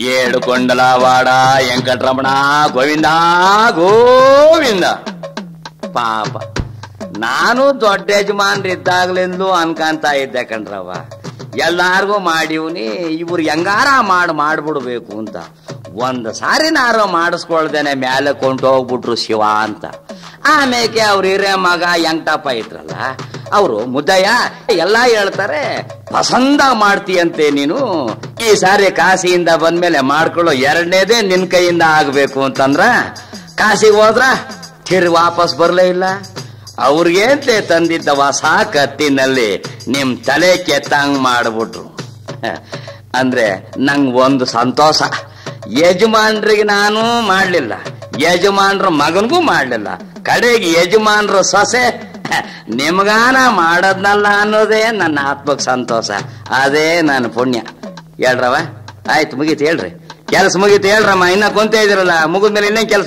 ಏಳು ಕೊಂಡಲವಾಡ ವೆಂಕಟರಮಣ ಗೋವಿಂದ ಗೋವಿಂದ ಪಾಪ ನಾನು ದೊಡ್ಡ ಯಜಮಾನ್ರಿದ್ದಾಗ್ಲಿಂದಲೂ ಅನ್ಕಂತ ಇದ್ದೆ ಕಣ್ರವ ಎಲ್ಲಾರ್ಗೂ ಮಾಡಿವ್ನಿ ಇವ್ರು ಹೆಂಗಾರ ಮಾಡಿ ಮಾಡ್ಬಿಡ್ಬೇಕು ಅಂತ ಒಂದು ಸಾರಿನಾರು ಮಾಡಿಸ್ಕೊಳ್ದೇನೆ ಮೇಲೆ ಕೊಂಡು ಹೋಗ್ಬಿಟ್ರು ಶಿವ ಅಂತ ಆಮೇಲೆ ಅವ್ರ ಹಿರೇ ಮಗ ಯಂಕಟಪ್ಪ ಇದ್ರಲ್ಲ ಅವರು ಮುದ್ದಯ್ಯ ಎಲ್ಲ ಹೇಳ್ತಾರೆ ಪಸಂದ ಮಾಡ್ತೀಯಂತೆ ನೀನು ಈ ಸಾರಿ ಕಾಶಿಯಿಂದ ಬಂದ್ಮೇಲೆ ಮಾಡ್ಕೊಳ್ಳೋ ಎರಡನೇದೇ ನಿನ್ ಕೈಯಿಂದ ಆಗ್ಬೇಕು ಅಂತಂದ್ರ ಕಾಶಿಗೆ ಹೋದ್ರ ತಿರ್ ವಾಪಸ್ ಬರ್ಲೇ ಇಲ್ಲ ಅವ್ರಿಗೇಂತೆ ತಂದಿದ್ದ ಹೊಸ ಕತ್ತಿನಲ್ಲಿ ನಿಮ್ ತಲೆ ಕೆತ್ತಂಗ್ ಮಾಡ್ಬಿಟ್ರು ಹ, ಅಂದ್ರೆ ನಂಗ್ ಒಂದು ಸಂತೋಷ ಯಜಮಾನ್ರಿಗೆ ನಾನು ಮಾಡ್ಲಿಲ್ಲ ಯಜಮಾನ್ರ ಮಗನ್ಗೂ ಮಾಡ್ಲಿಲ್ಲ ಕಡೆಗೆ ಯಜಮಾನ್ರ ಸೊಸೆ ಹ, ನಿಮ್ಗಾನ ಮಾಡದ್ನಲ್ಲ ಅನ್ನೋದೇ ನನ್ನ ಆತ್ಮಕ್ ಸಂತೋಷ ಅದೇ ನನ್ನ ಪುಣ್ಯ ಹೇಳ್ರವ ಆಯ್ತು ಮುಗೀತು ಹೇಳ್ರಿ ಕೆಲಸ ಮುಗೀತು ಹೇಳ್ರಮ್ಮ ಇನ್ನ ಕುಂತ ಇದಿರಲ್ಲ ಮುಗಿದ್ಮೇಲೆ ಇನ್ನೇನ್ ಕೆಲಸ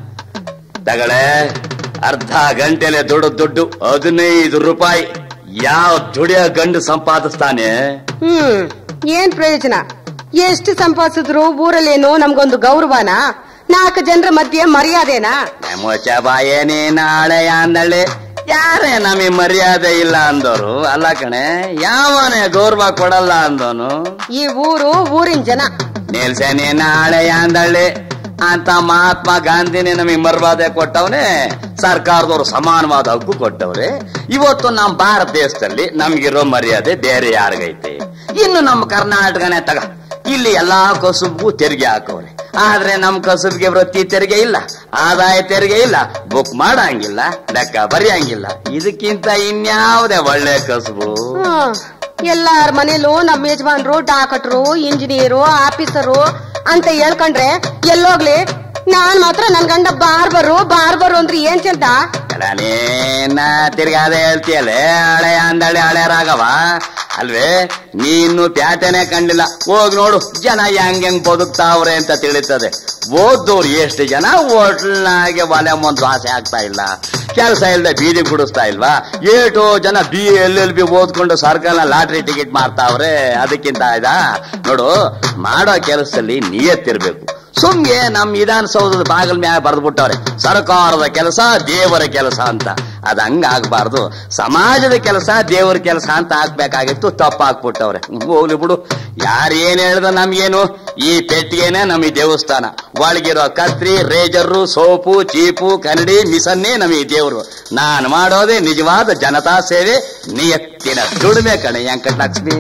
ತಗಳೆ ಅರ್ಧ ಗಂಟೆಲೆ ದುಡ್ಡು ದುಡ್ಡು ಹದಿನೈದು ರೂಪಾಯಿ ಯಾವ ದುಡಿಯೋ ಗಂಡು ಸಂಪಾದಿಸ್ತಾನೆ ಹ್ಮ್ ಏನ್ ಪ್ರಯೋಜನ ಎಷ್ಟು ಸಂಪಾದಿಸಿದ್ರು ಊರಲ್ಲೇನು ನಮ್ಗೊಂದು ಗೌರವನ ನಾಲ್ಕು ಜನರ ಮಧ್ಯೆ ಮರ್ಯಾದೆನಾ ಮುಚ್ಚ ಬಾಯೇನೇ ನಾಳೆ ಅಂದಳೆ ಯಾರೇ ನಮಗೆ ಮರ್ಯಾದೆ ಇಲ್ಲ ಅಂದೋರು ಅಲ್ಲ ಕಣೆ ಯಾವನೇ ಗೌರವ ಕೊಡಲ್ಲ ಅಂದೋನು ಈ ಊರು ಊರಿನ ಜನ ನಿಲ್ಸೇನೆ ನಾಳೆ ಅಂದಳ್ಳಿ ಅಂತ ಮಹಾತ್ಮ ಗಾಂಧಿನೇ ನಮಗೆ ಮರ್ಯಾದೆ ಕೊಟ್ಟವನೇ ಸರ್ಕಾರದವರು ಸಮಾನವಾದ ಹಕ್ಕು ಕೊಟ್ಟವ್ರೆ ಇವತ್ತು ನಮ್ಮ ಭಾರತ ದೇಶದಲ್ಲಿ ನಮ್ಗಿರೋ ಮರ್ಯಾದೆ ಬೇರೆ ಯಾರಿಗೈತೆ ಇನ್ನು ನಮ್ಮ ಕರ್ನಾಟಕನೇ ತಗ ಇಲ್ಲಿ ಎಲ್ಲಾ ಕಸುಬ್ಗೂ ತೆರಿಗೆ ಹಾಕವ್ರೆ ಆದ್ರೆ ನಮ್ ಕಸುಬ್ಗೆ ವೃತ್ತಿ ತೆರಿಗೆ ಇಲ್ಲ ಆದಾಯ ತೆರಿಗೆ ಇಲ್ಲ ಬುಕ್ ಮಾಡಂಗಿಲ್ಲ ಲೆಕ್ಕ ಬರೆಯಂಗಿಲ್ಲ ಇದಕ್ಕಿಂತ ಇನ್ಯಾವುದೇ ಒಳ್ಳೆ ಕಸುಬು ಹ್ಮ್. ಎಲ್ಲಾರ ಮನೇಲೂ ನಮ್ಮ ಯಜಮಾನ್ರು ಡಾಕಟ್ರು ಇಂಜಿನಿಯರು ಆಫೀಸರು ಅಂತ ಹೇಳ್ಕೊಂಡ್ರೆ ಎಲ್ಲೋಗ್ಲಿ ನಾನ್ ಮಾತ್ರ ನನ್ ಗಂಡ ಬಾರ್ಬರು ಬಾರ್ಬರು ಅಂದ್ರೆ ಏನ್ ಚಂದ ಅಲ್ಲ ನೀನ ತಿರ್ಗಾದೆ ಹೇಳ್ತೀಯಲ್ಲೇ ಹಳೆ ಅಂದಳೆ ಹಳೆ ರಾಗವ ಅಲ್ವೇ ನೀನು ಪ್ಯಾಟೆನೆ ಕಂಡಿಲ್ಲ ಹೋಗ್ ನೋಡು ಜನ ಹೆಂಗ್ ಹೆಂಗ್ ಬದುಕ್ತಾವ್ರೆ ಅಂತ ತಿಳಿತದೆ ಓದ್ದವ್ರು ಎಷ್ಟು ಜನ ಹೋಟ್ಲ್ನಾಗೆ ಒಲೆ ಮುಂದ್ ವಾಸೆ ಆಗ್ತಾ ಇಲ್ಲ ಕೆಲಸ ಇಲ್ಲದೆ ಬೀದಿ ಗುಡಿಸ್ತಾ ಇಲ್ವಾ ಏಟು ಜನ ಬಿ ಎಲ್ ಎಲ್ ಬಿ ಓದ್ಕೊಂಡು ಸರ್ಕಾರ ಲಾಟ್ರಿ ಟಿಕೆಟ್ ಮಾರ್ತಾವ್ರೆ ಅದಕ್ಕಿಂತ ಇದಾ ನೋಡು ಮಾಡೋ ಕೆಲಸದಲ್ಲಿ ನಿಯತ್ತಿರ್ಬೇಕು ಸುಮ್ಗೆ ನಮ್ ವಿಧಾನಸೌಧದ ಬಾಗಿಲ ಮ್ಯಾಗ ಬರೆದ್ಬಿಟ್ಟವ್ರೆ ಸರ್ಕಾರದ ಕೆಲಸ ದೇವರ ಕೆಲಸ ಅಂತ ಅದ್ ಹಂಗ ಆಗ್ಬಾರ್ದು ಸಮಾಜದ ಕೆಲಸ ದೇವರ ಕೆಲಸ ಅಂತ ಹಾಕ್ಬೇಕಾಗಿತ್ತು ತಪ್ಪ ಹಾಕ್ಬಿಟ್ಟವ್ರೆ ಹ್ಮ್, ಹೋಗ್ಲಿ ಬಿಡು ಯಾರು ಏನ್ ಹೇಳ್ದ ನಮ್ಗೇನು ಈ ಪೆಟ್ಟಿಗೆನೆ ನಮಗೆ ದೇವಸ್ಥಾನ ಒಳಗಿರೋ ಕತ್ರಿ ರೇಜರು ಸೋಪು ಚೀಪು ಕನ್ನಡಿ ಮಿಸನ್ನೇ ನಮಗೆ ದೇವರು ನಾನ್ ಮಾಡೋದೇ ನಿಜವಾದ ಜನತಾ ಸೇವೆ ನಿಯತ್ತಿನ ದುಡಿಮೆ ಕಣೆ ವೆಂಕಟಲಕ್ಷ್ಮಿ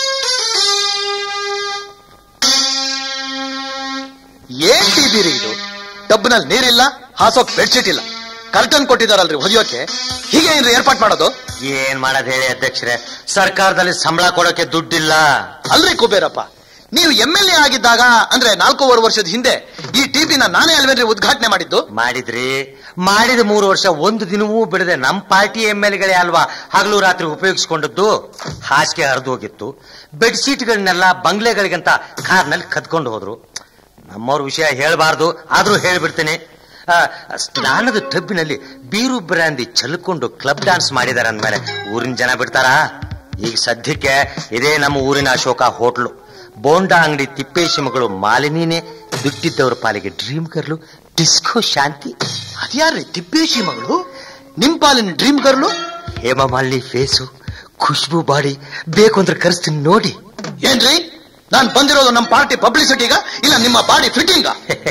ಏನ್ ಟಿವಿರಿ ಇದು ಡಬ್ನಲ್ಲಿ ನೀರಿಲ್ಲ ಹಾಸೋಕ್ ಬೆಡ್ಶೀಟ್ ಇಲ್ಲ ಕರ್ಟನ್ ಕೊಟ್ಟಿದಾರಲ್ರಿ ಹೊದಿಯೋಕೆ ಹೀಗೆ ಏನ್ರಿ ಏರ್ಪಾಟ್ ಮಾಡೋದು ಏನ್ ಮಾಡೋದ್ ಹೇಳಿ ಅಧ್ಯಕ್ಷರೇ ಸರ್ಕಾರದಲ್ಲಿ ಸಂಬಳ ಕೊಡೋಕೆ ದುಡ್ಡಿಲ್ಲ ಅಲ್ರಿ ಕುಬೇರಪ್ಪ ನೀವು ಎಂ ಎಲ್ ಎ ಆಗಿದ್ದಾಗ ಅಂದ್ರೆ ನಾಲ್ಕೂವರೆ ವರ್ಷದ ಹಿಂದೆ ಈ ಟಿವಿನ ನಾನೇ ಅಲ್ವೇನ್ರಿ ಉದ್ಘಾಟನೆ ಮಾಡಿದ್ದು ಮಾಡಿದ್ರಿ ಮಾಡಿದ ಮೂರು ವರ್ಷ ಒಂದು ದಿನವೂ ಬಿಡದೆ ನಮ್ ಪಾರ್ಟಿ ಎಂ ಎಲ್ ಗಳೇ ಅಲ್ವಾ ಹಗಲು ರಾತ್ರಿ ಉಪಯೋಗಿಸ್ಕೊಂಡದ್ದು ಹಾಸಿಗೆ ಹರಿದು ಹೋಗಿತ್ತು ಬೆಡ್ಶೀಟ್ಗಳನ್ನೆಲ್ಲ ಬಂಗ್ಲೆಗಳಿಗಂತ ಕಾರ್ನಲ್ಲಿ ಕದ್ಕೊಂಡು ಹೋದ್ರು ನಮ್ಮವ್ರ ವಿಷಯ ಹೇಳ್ಬಾರ್ದು ಆದ್ರೂ ಹೇಳ್ಬಿಡ್ತೀನಿ ಆ, ಸ್ನಾನದ ಟಬ್ಬಿನಲ್ಲಿ ಬೀರು ಬ್ರಾಂದಿ ಚೆಲ್ಕೊಂಡು ಕ್ಲಬ್ ಡಾನ್ಸ್ ಮಾಡಿದಾರೆ ಅಂದ್ಮೇಲೆ ಊರಿನ ಜನ ಬಿಡ್ತಾರಾ ಈಗ ಸದ್ಯಕ್ಕೆ ಇದೇ ನಮ್ಮ ಊರಿನ ಅಶೋಕ ಹೋಟ್ಲು ಬೋಂಡಾ ಅಂಗಡಿ ತಿಪ್ಪೇಶಿ ಮಗಳು ಮಾಲಿನಿನೇ ದುಡ್ಡಿದ್ದವ್ರ ಪಾಲಿಗೆ ಡ್ರೀಮ್ ಗರ್ಲು ಡಿಸ್ಕೋ ಶಾಂತಿ ಅದ್ಯಾರ್ರಿ ತಿಪ್ಪೇಶಿ ಮಗಳು ನಿಮ್ ಪಾಲಿನ dream girl Hemamalini face Khushbu body ಬೇಕು ಅಂದ್ರೆ ಕರೆಸ್ತೀನಿ ನೋಡಿ ಏನ್ರಿ ನಾನ್ ಬಂದಿರೋದು ನಮ್ ಪಾರ್ಟಿ ಪಬ್ಲಿಸಿಟಿಗ ಇಲ್ಲ ನಿಮ್ಮ ಬಾಡಿ ಫಿಟ್ಟಿಂಗ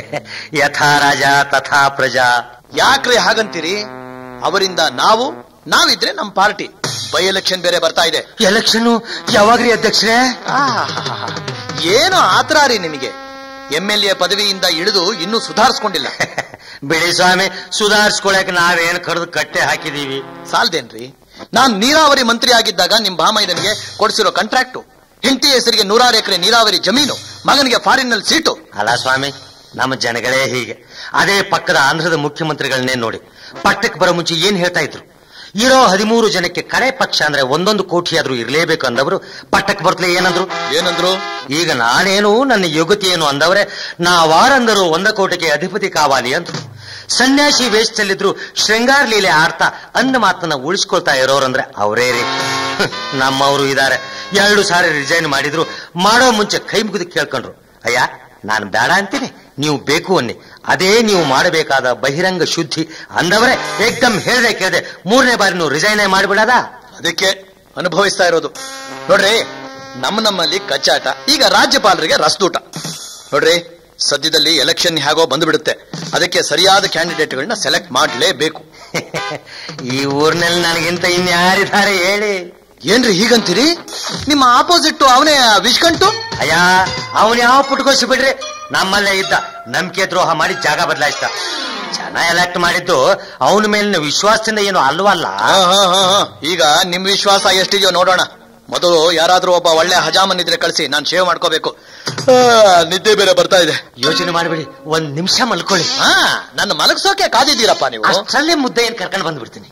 ಯಥಾ ರಾಜ ತಥಾ ಪ್ರಜಾ ಯಾಕ್ರಿ ಹಾಗಂತೀರಿ ಅವರಿಂದ ನಾವು ನಾವಿದ್ರೆ ನಮ್ ಪಾರ್ಟಿ ಬೈ ಎಲೆಕ್ಷನ್ ಬೇರೆ ಬರ್ತಾ ಇದೆ ಎಲೆಕ್ಷನ್ ಯಾವಾಗ್ರಿ ಅಧ್ಯಕ್ಷರೇ ಆಹಾಹಾಹಾ. ಏನು ಆತರ ರೀ ನಿಮಗೆ ಎಂ ಎಲ್ ಎ ಪದವಿಯಿಂದ ಇಳಿದು ಇನ್ನೂ ಸುಧಾರಿಸ್ಕೊಂಡಿಲ್ಲ ಬಿಡಿ ಸ್ವಾಮಿ ಸುಧಾರಿಸ್ಕೊಳಕ್ ನಾವೇನ್ ಕಡ್ದು ಕಟ್ಟೆ ಹಾಕಿದೀವಿ ಸಾಲ್ದೇನ್ರಿ ನಾನ್ ನೀರಾವರಿ ಮಂತ್ರಿ ಆಗಿದ್ದಾಗ ನಿಮ್ ಭಾಮೈದನಿಗೆ ಕೊಡಿಸಿರೋ ಕಾಂಟ್ರಾಕ್ಟು ಹೆಂಡತಿ ಹೆಸರಿಗೆ ನೂರಾರು ಎಕರೆ ನೀರಾವರಿ ಜಮೀನು ಮಗನಿಗೆ ಫಾರಿನ್ ನಲ್ಲಿ ಸೀಟು ಅಲ್ಲ ಸ್ವಾಮಿ ನಮ್ಮ ಜನಗಳೇ ಹೀಗೆ ಅದೇ ಪಕ್ಕದ ಆಂಧ್ರದ ಮುಖ್ಯಮಂತ್ರಿಗಳನ್ನೇ ನೋಡಿ ಪಟ್ಟಕ್ಕೆ ಬರೋ ಮುಂಚೆ ಏನ್ ಹೇಳ್ತಾ ಇದ್ರು ಇರೋ ಹದಿಮೂರು ಜನಕ್ಕೆ ಕಡೆ ಪಕ್ಷ ಅಂದ್ರೆ ಒಂದೊಂದು ಕೋಟಿ ಆದ್ರೂ ಇರ್ಲೇಬೇಕು ಅಂದವರು ಪಟ್ಟಕ್ಕೆ ಬರ್ತಲೇ ಏನಂದ್ರು ಏನಂದ್ರು ಈಗ ನಾನೇನು ನನ್ನ ಯೋಗ್ಯತೆ ಏನು ಅಂದವ್ರೆ ನಾವಾರಂದರು ಒಂದ ಕೋಟಿಗೆ ಅಧಿಪತಿ ಕಾವಾಲಿ ಅಂದ್ರು ಸನ್ಯಾಸಿ ವೇಷದಲ್ಲಿದ್ರು ಶೃಂಗಾರ ಲೀಲೆ ಆಡ್ತಾ ಅಂದ ಮಾತನ್ನ ಉಳಿಸ್ಕೊಳ್ತಾ ಇರೋರಂದ್ರೆ ಅವರೇ ರೀ ಹ್ಮ್, ನಮ್ಮವರು ಇದಾರೆ ಎರಡು ಸಾರಿ ರಿಸೈನ್ ಮಾಡಿದ್ರು ಮಾಡೋ ಮುಂಚೆ ಕೈ ಮುಗಿದು ಕೇಳ್ಕೊಂಡ್ರು ಅಯ್ಯ ನಾನು ಬೇಡ ಅಂತೀನಿ ನೀವು ಬೇಕು ಅನ್ನಿ ಅದೇ ನೀವು ಮಾಡಬೇಕಾದ ಬಹಿರಂಗ ಶುದ್ಧಿ ಅಂದವರೇ ಏಕ್ದಮ್ ಹೇಳ್ದೆ ಕೇಳ್ದೆ ಮೂರನೇ ಬಾರಿ ನೀವು ರಿಸೈನ್ ಮಾಡಿಬಿಡದ ಅದಕ್ಕೆ ಅನುಭವಿಸ್ತಾ ಇರೋದು ನೋಡ್ರಿ ನಮ್ಮ ನಮ್ಮಲ್ಲಿ ಕಚ್ಚಾಟ ಈಗ ರಾಜ್ಯಪಾಲರಿಗೆ ರಸದೂಟ ನೋಡ್ರಿ ಸದ್ಯದಲ್ಲಿ ಎಲೆಕ್ಷನ್ ಹೇಗೋ ಬಂದ್ಬಿಡುತ್ತೆ ಅದಕ್ಕೆ ಸರಿಯಾದ ಕ್ಯಾಂಡಿಡೇಟ್ಗಳನ್ನ ಸೆಲೆಕ್ಟ್ ಮಾಡಲೇಬೇಕು ಈ ಊರಿನಲ್ಲಿ ನನಗಿಂತ ಇನ್ಯಾರಿದ್ದಾರೆ ಹೇಳಿ ಏನ್ರಿ ಹೀಗಂತೀರಿ ನಿಮ್ಮ ಆಪೋಸಿಟ್ ಅವನೇ ವಿಷ್ಕಂಟು ಅಯ್ಯ ಅವನ್ ಯಾವ ಪುಟ್ಕೋಸಿ ಬಿಡ್ರಿ ನಮ್ಮಲ್ಲೇ ಇದ್ದ ನಂಬಿಕೆ ದ್ರೋಹ ಮಾಡಿ ಜಾಗ ಬದಲಾಯಿಸ್ದ ಜನ ಎಲೆಕ್ಟ್ ಮಾಡಿದ್ದು ಅವನ ಮೇಲಿನ ವಿಶ್ವಾಸದಿಂದ ಏನು ಅಲ್ವಲ್ಲ ಹಾ, ಹಾ, ಹಾ, ಹಾ. ಈಗ ನಿಮ್ ವಿಶ್ವಾಸ ಎಷ್ಟಿದೆಯೋ ನೋಡೋಣ ಮೊದಲು ಯಾರಾದ್ರೂ ಒಬ್ಬ ಒಳ್ಳೆ ಹಜಾಮನ್ ಇದ್ರೆ ಕಳಿಸಿ ನಾನು ಶೇವ್ ಮಾಡ್ಕೋಬೇಕು ಆ, ನಿದ್ದೆ ಬೇರೆ ಬರ್ತಾ ಇದೆ ಯೋಚನೆ ಮಾಡ್ಬಿಡಿ ಒಂದ್ ನಿಮಿಷ ಮಲ್ಕೊಳ್ಳಿ ಹಾ ನನ್ನ ಮಲಗ್ಸೋಕೆ ಕಾದಿದ್ದೀರಪ್ಪ ನೀವು ಅಷ್ಟರಲ್ಲೇ ಮುದ್ದೆ ಏನ್ ಕರ್ಕೊಂಡು ಬಂದ್ಬಿಡ್ತೀನಿ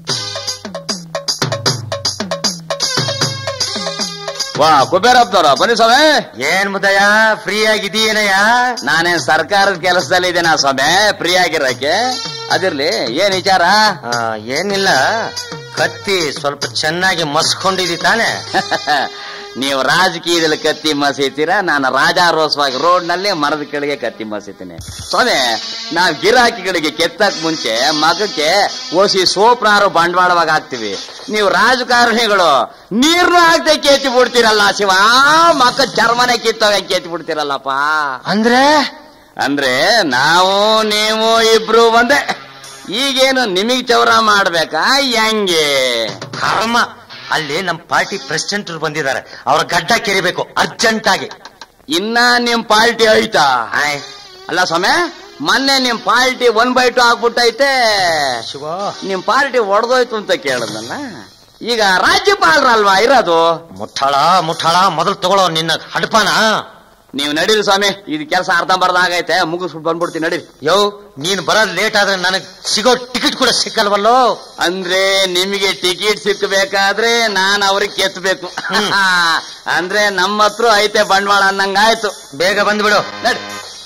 ವಾ ಕುಬೇರಪ್ಪನವ್ರ ಬನ್ನಿ ಸ್ವಾಮಿ ಏನ್ ಮುದ್ದಯ್ಯ ಫ್ರೀ ಆಗಿದೀಯನಯ್ಯ ನಾನೇನ್ ಸರ್ಕಾರದ ಕೆಲಸದಲ್ಲಿ ಇದ್ದೇನಾ ಸ್ವಾಮಿ ಫ್ರೀ ಆಗಿರಕ್ಕೆ ಅದಿರ್ಲಿ ಏನ್ ವಿಚಾರ ಆ, ಏನಿಲ್ಲ ಕತ್ತಿ ಸ್ವಲ್ಪ ಚೆನ್ನಾಗಿ ಮಸ್ಕೊಂಡಿದಿ ತಾನೆ ನೀವು ರಾಜಕೀಯದಲ್ಲಿ ಕತ್ತಿ ಮಸೀತೀರಾ ನಾನು ರಾಜಾರೋಸವಾಗಿ ರೋಡ್ ನಲ್ಲಿ ಮರದ ಕೆಳಗೆ ಕತ್ತಿ ಮಸೀತೀನಿ ಸ್ವಾಮಿ ನಾವು ಗಿರಾಕಿಗಳಿಗೆ ಕೆತ್ತಕ್ ಮುಂಚೆ ಮಗಕ್ಕೆ ಓಸಿ ಸೋಪ್ನಾರು ಬಂಡವಾಳವಾಗಿ ಹಾಕ್ತಿವಿ ನೀವು ರಾಜಕಾರಣಿಗಳು ನೀರ್ನು ಹಾಕ್ದೆ ಕೇತಿ ಬಿಡ್ತೀರಲ್ಲ ಶಿವ ಮಕ್ಕ ಚರ್ಮನೆ ಕಿತ್ತೋಗ ಕೇತಿ ಬಿಡ್ತೀರಲ್ಲಪ್ಪ ಅಂದ್ರೆ ಅಂದ್ರೆ ನಾವು ನೀವು ಇಬ್ರು ಒಂದೇ ಈಗೇನು ನಿಮಗ್ ಚೌರ ಮಾಡ್ಬೇಕಾ ಹೆಂಗೆ ಕರ್ಮ ಅಲ್ಲಿ ನಮ್ ಪಾರ್ಟಿ ಪ್ರೆಸಿಡೆಂಟ್ ಬಂದಿದ್ದಾರೆ ಅವ್ರ ಗಡ್ಡ ಕೆರಿಬೇಕು ಅರ್ಜೆಂಟ್ ಆಗಿ ಇನ್ನ ನಿಮ್ ಪಾರ್ಟಿ ಐತಾ ಆಯ್. ಅಲ್ಲ ಸ್ವಾಮಿ ಮೊನ್ನೆ ನಿಮ್ ಪಾರ್ಟಿ ಒನ್ ಬೈ ಟು ಆಗ್ಬಿಟ್ಟೈತೆ ಶಿವ ನಿಮ್ ಪಾರ್ಟಿ ಒಡೆದೋಯ್ತು ಅಂತ ಕೇಳದನ್ನ ಈಗ ರಾಜ್ಯಪಾಲರಲ್ವಾ ಇರೋದು ಮುಠಾಳ ಮುಠಾಳ ಮೊದಲು ತಗೊಳ್ಳೋ ನಿನ್ನ ಹಡಪಾನ ನೀವು ನಡೀರಿ ಸ್ವಾಮಿ ಇದು ಕೆಲಸ ಅರ್ಧಂಬರ್ಧ ಆಗೈತೆ ಮುಗಿಸ್ಬಿಟ್ಟು ಬಂದ್ಬಿಡ್ತೀನಿ ನಡೀರಿ ಯೋ ನೀನ್ ಬರೋದ್ ಲೇಟ್ ಆದ್ರೆ ನನಗ್ ಸಿಗೋ ಟಿಕೆಟ್ ಕೂಡ ಸಿಕ್ಕಲ್ವಲ್ಲೋ ಅಂದ್ರೆ ನಿಮಗೆ ಟಿಕೆಟ್ ಸಿಕ್ಕಬೇಕಾದ್ರೆ ನಾನ್ ಅವ್ರಿಗೆ ಕೆತ್ತಬೇಕು ಹ್ಮ್. ಅಂದ್ರೆ ನಮ್ಮ ಹತ್ರ ಐತೆ ಬಂಡವಾಳ ಅನ್ನಂಗಾಯ್ತು ಬೇಗ ಬಂದ್ಬಿಡು ನಡಿ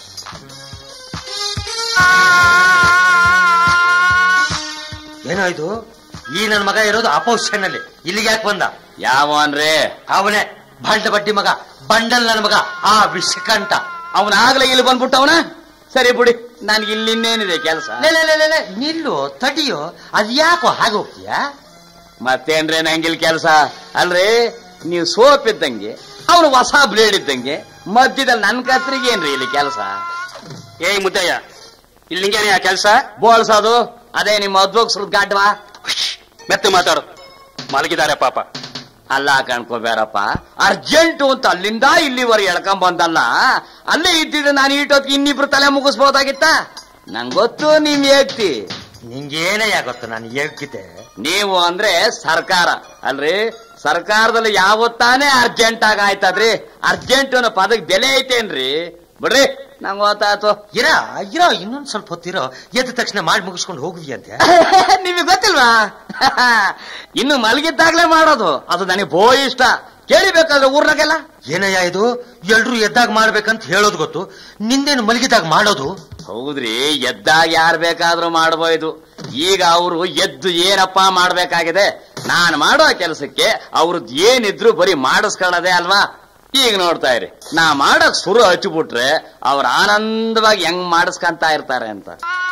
ಏನೋ ಇದು ಈ ನನ್ನ ಮಗ ಇರೋದು ಅಪೋಸಿಷನ್ ಅಲ್ಲಿ ಇಲ್ಲಿಗೆ ಯಾಕೆ ಬಂದ ಯಾವ ಅನ್ರಿ ಅವನೇ ಬಂಡ ಬಡ್ಡಿ ಮಗ ಬಂಡಲ್ ನನ್ನ ಮಗ ಆ ವಿಷಕಂಠ ಅವನ ಆಗ್ಲೇ ಇಲ್ಲಿ ಬಂದ್ಬಿಟ್ಟವನ ಸರಿ ಬಿಡಿ ನನ್ಗೆ ಇಲ್ಲಿ ಇನ್ನೇನಿದೆ ಕೆಲಸ ಲೇ, ಲೇ, ಲೇ, ಲೇ, ಲೇ, ನಿಲ್ಲು ತಡಿಯೋ ಅದ್ ಯಾಕೋ ಹಾಗೆ ಹೋಗ್ತೀಯಾ ಮತ್ತೇನ್ರಿ ನಂಗಿಲ್ ಕೆಲಸ ಅಲ್ರಿ ನೀವು ಸೋಪ್ ಇದ್ದಂಗೆ ಅವನು ಹೊಸ ಬ್ಲೇಡ್ ಇದ್ದಂಗೆ ಮಧ್ಯದಲ್ಲಿ ನನ್ ಕತ್ರಿಗೆ ಏನ್ರಿ ಇಲ್ಲಿ ಕೆಲಸ ಏಯ್ ಮುದ್ದಯ್ಯ ಇಲ್ಲಿಂಗೇನೆ ಆ ಕೆಲಸ ಬೋಳ್ಸೋದು ಅದೇ ನಿಮ್ಮ ಅದ್ವೋಗ್ಸ್ರದ್ ಗಾಡ್ವಾ ಮೆತ್ತು ಮಾತಾಡು ಮಲಗಿದ್ದಾರೆ ಪಾಪ ಅಲ್ಲ ಕಣ್ಕೋಬೇರಪ್ಪ ಅರ್ಜೆಂಟು ಅಂತ ಅಲ್ಲಿಂದ ಇಲ್ಲಿವರೆಗೆ ಎಳ್ಕೊಂಡ್ ಬಂದಲ್ಲ ಅಲ್ಲೇ ಇದ್ದಿದ್ರೆ ನಾನು ಈಟೊತ್ತಿಗೆ ಇನ್ನಿಬ್ರು ತಲೆ ಮುಗಿಸ್ಬೋದಾಗಿತ್ತ ನಂಗ್ ಗೊತ್ತು ನಿಮ್ ಏಕ್ತಿ ನಿಂಗೇನೇ ಗೊತ್ತು ನಾನು ಹೇಳ್ಕಿದ್ದೆ ನೀವು ಅಂದ್ರೆ ಸರ್ಕಾರ ಅಲ್ರಿ ಸರ್ಕಾರದಲ್ಲಿ ಯಾವತ್ತಾನೆ ಅರ್ಜೆಂಟ್ ಆಗ ಆಯ್ತದ್ರಿ ಅರ್ಜೆಂಟ್ ಅನ್ನೋ ಪದಕ್ ಬೆಲೆ ಐತೇನ್ರಿ ಬಿಡ್ರಿ ನಂಗ್ ಗೊತ್ತಾಯ್ತು ಇರ ಇರೋ ಇನ್ನೊಂದ್ ಸ್ವಲ್ಪ ಹೊತ್ತಿರೋ ಎದ್ದ ತಕ್ಷಣ ಮಾಡಿ ಮುಗಿಸ್ಕೊಂಡು ಹೋಗ್ವಿ ಅಂತೆ ನಿಮಗೆ ಗೊತ್ತಿಲ್ವಾ ಇನ್ನು ಮಲಗಿದ್ದಾಗ್ಲೇ ಮಾಡೋದು ಅದು ನನಗೆ ಬೋ ಇಷ್ಟ ಕೇಳಿಬೇಕಾದ್ರೆ ಊರ್ನಾಗೆಲ್ಲ ಏನಯ್ಯ ಇದು ಎಲ್ರು ಎದ್ದಾಗ ಮಾಡ್ಬೇಕಂತ ಹೇಳೋದು ಗೊತ್ತು ನಿಂದೇನು ಮಲಗಿದಾಗ ಮಾಡೋದು ಹೌದ್ರಿ ಎದ್ದಾಗ ಯಾರು ಬೇಕಾದ್ರೂ ಮಾಡಬಹುದು ಈಗ ಅವರು ಎದ್ದು ಏನಪ್ಪಾ ಮಾಡ್ಬೇಕಾಗಿದೆ ನಾನ್ ಮಾಡೋ ಕೆಲಸಕ್ಕೆ ಅವ್ರದ್ದು ಏನಿದ್ರು ಬರೀ ಮಾಡಿಸ್ಕೊಳ್ಳೋದೇ ಅಲ್ವಾ ಈಗ ನೋಡ್ತಾ ಇರಿ ನಾ ಮಾಡಕ್ ಸುರು ಹಚ್ಚಿಬಿಟ್ರೆ ಅವ್ರ ಆನಂದವಾಗಿ ಹೆಂಗ್ ಮಾಡಿಸ್ಕೊಂತ ಇರ್ತಾರೆ ಅಂತ